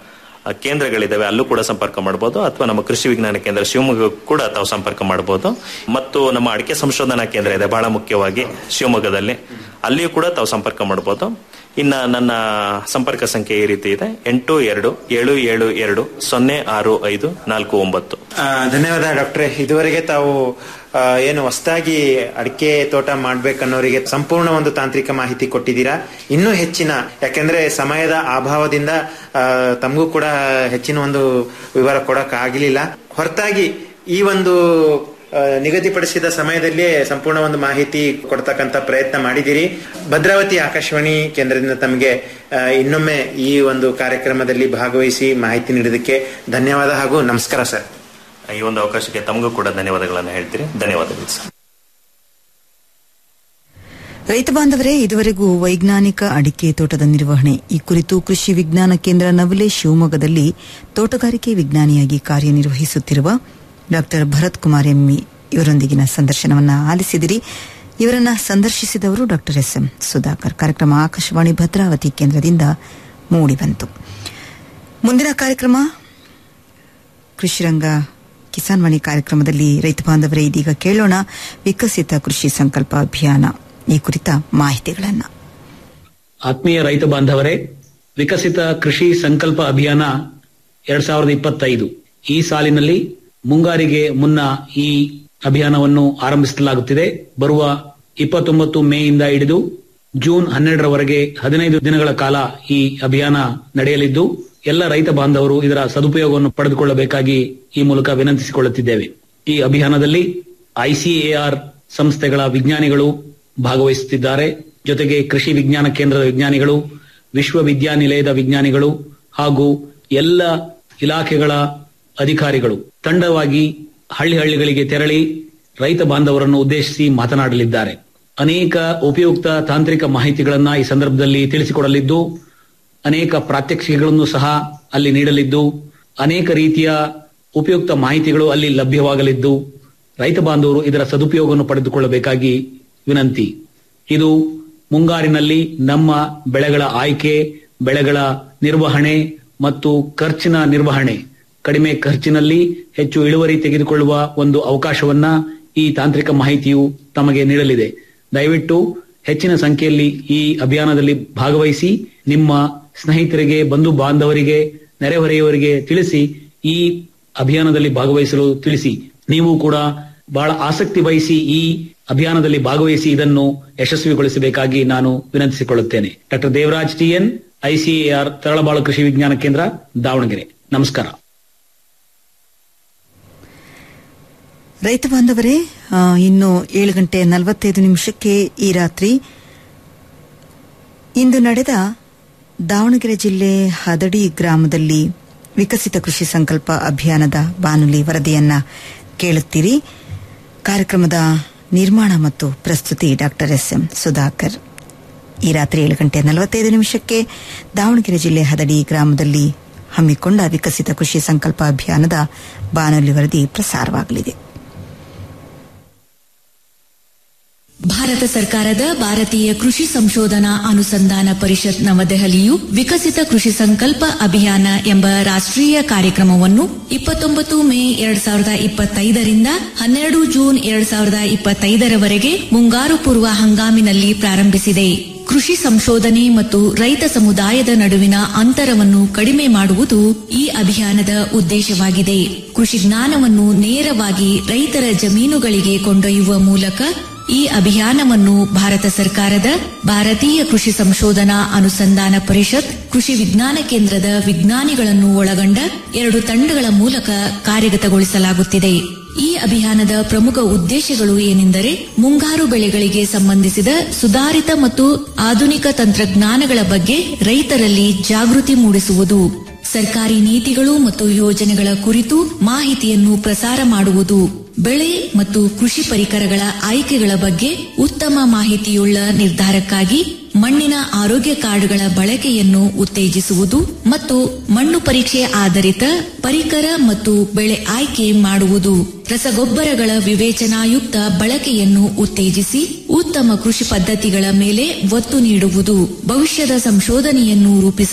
S8: ಆ, ಕೇಂದ್ರಗಳಿದಾವೆ ಅಲ್ಲೂ ಕೂಡ ಸಂಪರ್ಕ ಮಾಡಬಹುದು ಅಥವಾ ನಮ್ಮ ಕೃಷಿ ವಿಜ್ಞಾನ ಕೇಂದ್ರ ಶಿವಮೊಗ್ಗ ಕೂಡ ತಾವು ಸಂಪರ್ಕ ಮಾಡಬಹುದು ಮತ್ತು ನಮ್ಮ ಅಡಿಕೆ ಸಂಶೋಧನಾ ಕೇಂದ್ರ ಇದೆ ಬಹಳ ಮುಖ್ಯವಾಗಿ ಶಿವಮೊಗ್ಗದಲ್ಲಿ ಅಲ್ಲಿಯೂ ಕೂಡ ತಾವು ಸಂಪರ್ಕ ಮಾಡಬಹುದು ಇನ್ನ ನನ್ನ ಸಂಪರ್ಕ ಸಂಖ್ಯೆ ಈ ರೀತಿ ಇದೆ ಎಂಟು ಎರಡು ಏಳು ಏಳು ಎರಡು ಸೊನ್ನೆ ಆರು ಐದು ನಾಲ್ಕು ಒಂಬತ್ತು
S4: ಆ, ಧನ್ಯವಾದ ಡಾಕ್ಟ್ರೆ ಇದುವರೆಗೆ ತಾವು ಆ, ಏನು ಹೊಸದಾಗಿ ಅಡಿಕೆ ತೋಟ ಮಾಡ್ಬೇಕನ್ನೋರಿಗೆ ಸಂಪೂರ್ಣ ಒಂದು ತಾಂತ್ರಿಕ ಮಾಹಿತಿ ಕೊಟ್ಟಿದ್ದೀರಾ ಇನ್ನೂ ಹೆಚ್ಚಿನ ಯಾಕೆಂದ್ರೆ ಸಮಯದ ಅಭಾವದಿಂದ ಆ, ತಮಗೂ ಕೂಡ ಹೆಚ್ಚಿನ ಒಂದು ವಿವರ ಕೊಡಕ್ ಆಗಲಿಲ್ಲ ಹೊರತಾಗಿ ಈ ಒಂದು ಆ, ನಿಗದಿಪಡಿಸಿದ ಸಮಯದಲ್ಲಿಯೇ ಸಂಪೂರ್ಣ ಒಂದು ಮಾಹಿತಿ ಕೊಡ್ತಕ್ಕಂತ ಪ್ರಯತ್ನ ಮಾಡಿದ್ದೀರಿ ಭದ್ರಾವತಿ ಆಕಾಶವಾಣಿ ಕೇಂದ್ರದಿಂದ ತಮಗೆ ಆ, ಇನ್ನೊಮ್ಮೆ ಈ ಒಂದು ಕಾರ್ಯಕ್ರಮದಲ್ಲಿ ಭಾಗವಹಿಸಿ ಮಾಹಿತಿ ನೀಡಿದ್ದಕ್ಕೆ ಧನ್ಯವಾದ ಹಾಗೂ ನಮಸ್ಕಾರ ಸರ್
S8: ಈ ಒಂದು ಅವಕಾಶಕ್ಕೆ ತಮಗೂ ಕೂಡ ಧನ್ಯವಾದಗಳನ್ನು ಹೇಳ್ತೀರಿ ಧನ್ಯವಾದಗಳು ಸರ್
S3: ರೈತ ಬಾಂಧವರೇ ಇದುವರೆಗೂ ವೈಜ್ಞಾನಿಕ ಅಡಿಕೆ ತೋಟದ ನಿರ್ವಹಣೆ ಈ ಕುರಿತು ಕೃಷಿ ವಿಜ್ಞಾನ ಕೇಂದ್ರ ನವಲೆ ಶಿವಮೊಗ್ಗದಲ್ಲಿ ತೋಟಗಾರಿಕೆ ವಿಜ್ಞಾನಿಯಾಗಿ ಕಾರ್ಯನಿರ್ವಹಿಸುತ್ತಿರುವ ಡಾ ಭರತ್ ಕುಮಾರ್ ಎಮ್ಮಿ ಇವರೊಂದಿಗಿನ ಸಂದರ್ಶನವನ್ನ ಆಲಿಸಿದಿರಿ ಇವರನ್ನ ಸಂದರ್ಶಿಸಿದವರು ಡಾ ಎಸ್ ಎಂ ಸುಧಾಕರ್ ಕಾರ್ಯಕ್ರಮ ಆಕಾಶವಾಣಿ ಭದ್ರಾವತಿ ಕೇಂದ್ರದಿಂದ ಮೂಡಿಬಂತು ಮುಂದಿನ ಕಾರ್ಯಕ್ರಮ ಕೃಷಿರಂಗ ಕಿಸಾನ್ ವಾಣಿ ಕಾರ್ಯಕ್ರಮದಲ್ಲಿ ರೈತ ಬಾಂಧವರೇ ಇದೀಗ ಕೇಳೋಣ ವಿಕಸಿತ ಕೃಷಿ ಸಂಕಲ್ಪ ಅಭಿಯಾನ ಈ ಕುರಿತ ಮಾಹಿತಿಗಳನ್ನು
S9: ಆತ್ಮೀಯ ರೈತ ಬಾಂಧವರೇ ವಿಕಸಿತ ಕೃಷಿ ಸಂಕಲ್ಪ ಅಭಿಯಾನ ಎರಡ್ ಸಾವಿರದ ಇಪ್ಪತ್ತೈದು ಈ ಸಾಲಿನಲ್ಲಿ ಮುಂಗಾರಿಗೆ ಮುನ್ನ ಈ ಅಭಿಯಾನವನ್ನು ಆರಂಭಿಸಲಾಗುತ್ತಿದೆ ಬರುವ ಇಪ್ಪತ್ತೊಂಬತ್ತು ಮೇಯಿಂದ ಹಿಡಿದು ಜೂನ್ ಹನ್ನೆರಡರವರೆಗೆ ಹದಿನೈದು ದಿನಗಳ ಕಾಲ ಈ ಅಭಿಯಾನ ನಡೆಯಲಿದ್ದು ಎಲ್ಲ ರೈತ ಬಾಂಧವರು ಇದರ ಸದುಪಯೋಗವನ್ನು ಪಡೆದುಕೊಳ್ಳಬೇಕಾಗಿ ಈ ಮೂಲಕ ವಿನಂತಿಸಿಕೊಳ್ಳುತ್ತಿದ್ದೇವೆ ಈ ಅಭಿಯಾನದಲ್ಲಿ ಐಸಿಎಆರ್ ಸಂಸ್ಥೆಗಳ ವಿಜ್ಞಾನಿಗಳು ಭಾಗವಹಿಸುತ್ತಿದ್ದಾರೆ ಜೊತೆಗೆ ಕೃಷಿ ವಿಜ್ಞಾನ ಕೇಂದ್ರದ ವಿಜ್ಞಾನಿಗಳು ವಿಶ್ವವಿದ್ಯಾನಿಲಯದ ವಿಜ್ಞಾನಿಗಳು ಹಾಗೂ ಎಲ್ಲ ಇಲಾಖೆಗಳ ಅಧಿಕಾರಿಗಳು ತಂಡವಾಗಿ ಹಳ್ಳಿ ಹಳ್ಳಿಗಳಿಗೆ ತೆರಳಿ ರೈತ ಬಾಂಧವರನ್ನು ಉದ್ದೇಶಿಸಿ ಮಾತನಾಡಲಿದ್ದಾರೆ ಅನೇಕ ಉಪಯುಕ್ತ ತಾಂತ್ರಿಕ ಮಾಹಿತಿಗಳನ್ನ ಈ ಸಂದರ್ಭದಲ್ಲಿ ತಿಳಿಸಿಕೊಡಲಿದ್ದು ಅನೇಕ ಪ್ರಾತ್ಯಕ್ಷಿಕೆಗಳನ್ನು ಸಹ ಅಲ್ಲಿ ನೀಡಲಿದ್ದು ಅನೇಕ ರೀತಿಯ ಉಪಯುಕ್ತ ಮಾಹಿತಿಗಳು ಅಲ್ಲಿ ಲಭ್ಯವಾಗಲಿದ್ದು ರೈತ ಬಾಂಧವರು ಇದರ ಸದುಪಯೋಗವನ್ನು ಪಡೆದುಕೊಳ್ಳಬೇಕಾಗಿ ವಿನಂತಿ ಇದು ಮುಂಗಾರಿನಲ್ಲಿ ನಮ್ಮ ಬೆಳೆಗಳ ಆಯ್ಕೆ ಬೆಳೆಗಳ ನಿರ್ವಹಣೆ ಮತ್ತು ಖರ್ಚಿನ ನಿರ್ವಹಣೆ ಕಡಿಮೆ ಖರ್ಚಿನಲ್ಲಿ ಹೆಚ್ಚು ಇಳುವರಿ ತೆಗೆದುಕೊಳ್ಳುವ ಒಂದು ಅವಕಾಶವನ್ನ ಈ ತಾಂತ್ರಿಕ ಮಾಹಿತಿಯು ತಮಗೆ ನೀಡಲಿದೆ ದಯವಿಟ್ಟು ಹೆಚ್ಚಿನ ಸಂಖ್ಯೆಯಲ್ಲಿ ಈ ಅಭಿಯಾನದಲ್ಲಿ ಭಾಗವಹಿಸಿ ನಿಮ್ಮ ಸ್ನೇಹಿತರಿಗೆ ಬಂಧು ಬಾಂಧವರಿಗೆ ನೆರೆಹೊರೆಯವರಿಗೆ ತಿಳಿಸಿ ಈ ಅಭಿಯಾನದಲ್ಲಿ ಭಾಗವಹಿಸಲು ತಿಳಿಸಿ ನೀವು ಕೂಡ ಬಹಳ ಆಸಕ್ತಿ ವಹಿಸಿ ಈ ಅಭಿಯಾನದಲ್ಲಿ ಭಾಗವಹಿಸಿ ಇದನ್ನು ಯಶಸ್ವಿಗೊಳಿಸಬೇಕಾಗಿ ನಾನು ವಿನಂತಿಸಿಕೊಳ್ಳುತ್ತೇನೆ doctor Devaraj T N ICAR Taralabalu Krishi Vijnana ಕೇಂದ್ರ ದಾವಣಗೆರೆ ನಮಸ್ಕಾರ
S3: ರೈತ ಬಾಂಧವರೇ ಆ, ಇನ್ನು ಏಳು ಗಂಟೆ ನಲವತ್ತೈದು ನಿಮಿಷಕ್ಕೆ ಈ ರಾತ್ರಿ ಇಂದು ನಡೆದ ದಾವಣಗೆರೆ ಜಿಲ್ಲೆ ಹದಡಿ ಗ್ರಾಮದಲ್ಲಿ ವಿಕಸಿತ ಕೃಷಿ ಸಂಕಲ್ಪ ಅಭಿಯಾನದ ಬಾನುಲಿ ವರದಿಯನ್ನ ಕೇಳುತ್ತೀರಿ ಕಾರ್ಯಕ್ರಮದ ನಿರ್ಮಾಣ ಮತ್ತು ಪ್ರಸ್ತುತಿ ಡಾಕ್ಟರ್ ಎಸ್ ಎಂ ಸುಧಾಕರ್ ಈ ರಾತ್ರಿ ಏಳು ಗಂಟೆ ನಲವತ್ತೈದು ನಿಮಿಷಕ್ಕೆ ದಾವಣಗೆರೆ ಜಿಲ್ಲೆ ಹದಡಿ ಗ್ರಾಮದಲ್ಲಿ ಹಮ್ಮಿಕೊಂಡ ವಿಕಸಿತ ಕೃಷಿ ಸಂಕಲ್ಪ ಅಭಿಯಾನದ ಬಾನುಲಿ ವರದಿ ಪ್ರಸಾರವಾಗಲಿದೆ
S10: ಭಾರತ ಸರ್ಕಾರದ ಭಾರತೀಯ ಕೃಷಿ ಸಂಶೋಧನಾ ಅನುಸಂಧಾನ ಪರಿಷತ್ ನವದೆಹಲಿಯು ವಿಕಸಿತ ಕೃಷಿ ಸಂಕಲ್ಪ ಅಭಿಯಾನ ಎಂಬ ರಾಷ್ಟ್ರೀಯ ಕಾರ್ಯಕ್ರಮವನ್ನು ಇಪ್ಪತ್ತೊಂಬತ್ತು ಮೇ ಎರಡ್ ಸಾವಿರದ ಇಪ್ಪತ್ತೈದರಿಂದ ಹನ್ನೆರಡು ಜೂನ್ ಎರಡ್ ಸಾವಿರದ ಇಪ್ಪತ್ತೈದರವರೆಗೆ ಮುಂಗಾರು ಪೂರ್ವ ಹಂಗಾಮಿನಲ್ಲಿ ಪ್ರಾರಂಭಿಸಿದೆ ಕೃಷಿ ಸಂಶೋಧನೆ ಮತ್ತು ರೈತ ಸಮುದಾಯದ ನಡುವಿನ ಅಂತರವನ್ನು ಕಡಿಮೆ ಮಾಡುವುದು ಈ ಅಭಿಯಾನದ ಉದ್ದೇಶವಾಗಿದೆ ಕೃಷಿ ಜ್ಞಾನವನ್ನು ನೇರವಾಗಿ ರೈತರ ಜಮೀನುಗಳಿಗೆ ಕೊಂಡೊಯ್ಯುವ ಮೂಲಕ ಈ ಅಭಿಯಾನವನ್ನು ಭಾರತ ಸರ್ಕಾರದ ಭಾರತೀಯ ಕೃಷಿ ಸಂಶೋಧನಾ ಅನುಸಂಧಾನ ಪರಿಷತ್ ಕೃಷಿ ವಿಜ್ಞಾನ ಕೇಂದ್ರದ ವಿಜ್ಞಾನಿಗಳನ್ನು ಒಳಗೊಂಡ ಎರಡು ತಂಡಗಳ ಮೂಲಕ ಕಾರ್ಯಗತಗೊಳಿಸಲಾಗುತ್ತಿದೆ ಈ ಅಭಿಯಾನದ ಪ್ರಮುಖ ಉದ್ದೇಶಗಳು ಏನೆಂದರೆ ಮುಂಗಾರು ಬೆಳೆಗಳಿಗೆ ಸಂಬಂಧಿಸಿದ ಸುಧಾರಿತ ಮತ್ತು ಆಧುನಿಕ ತಂತ್ರಜ್ಞಾನಗಳ ಬಗ್ಗೆ ರೈತರಲ್ಲಿ ಜಾಗೃತಿ ಮೂಡಿಸುವುದು ಸರ್ಕಾರಿ ನೀತಿಗಳು ಮತ್ತು ಯೋಜನೆಗಳ ಕುರಿತು ಮಾಹಿತಿಯನ್ನು ಪ್ರಸಾರ ಮಾಡುವುದು ಬೆಳೆ ಮತ್ತು ಕೃಷಿ ಪರಿಕರಗಳ ಆಯ್ಕೆಗಳ ಬಗ್ಗೆ ಉತ್ತಮ ಮಾಹಿತಿಯುಳ್ಳ ನಿರ್ಧಾರಕ್ಕಾಗಿ ಮಣ್ಣಿನ ಆರೋಗ್ಯ ಕಾರ್ಡ್ಗಳ ಬಳಕೆಯನ್ನು ಉತ್ತೇಜಿಸುವುದು ಮತ್ತು ಮಣ್ಣು ಪರೀಕ್ಷೆ ಆಧಾರಿತ ಪರಿಕರ ಮತ್ತು ಬೆಳೆ ಆಯ್ಕೆ ಮಾಡುವುದು ರಸಗೊಬ್ಬರಗಳ ವಿವೇಚನಾಯುಕ್ತ ಬಳಕೆಯನ್ನು ಉತ್ತೇಜಿಸಿ ಉತ್ತಮ ಕೃಷಿ ಪದ್ಧತಿಗಳ ಮೇಲೆ ಒತ್ತು ನೀಡುವುದು ಭವಿಷ್ಯದ ಸಂಶೋಧನೆಯನ್ನು ರೂಪಿಸ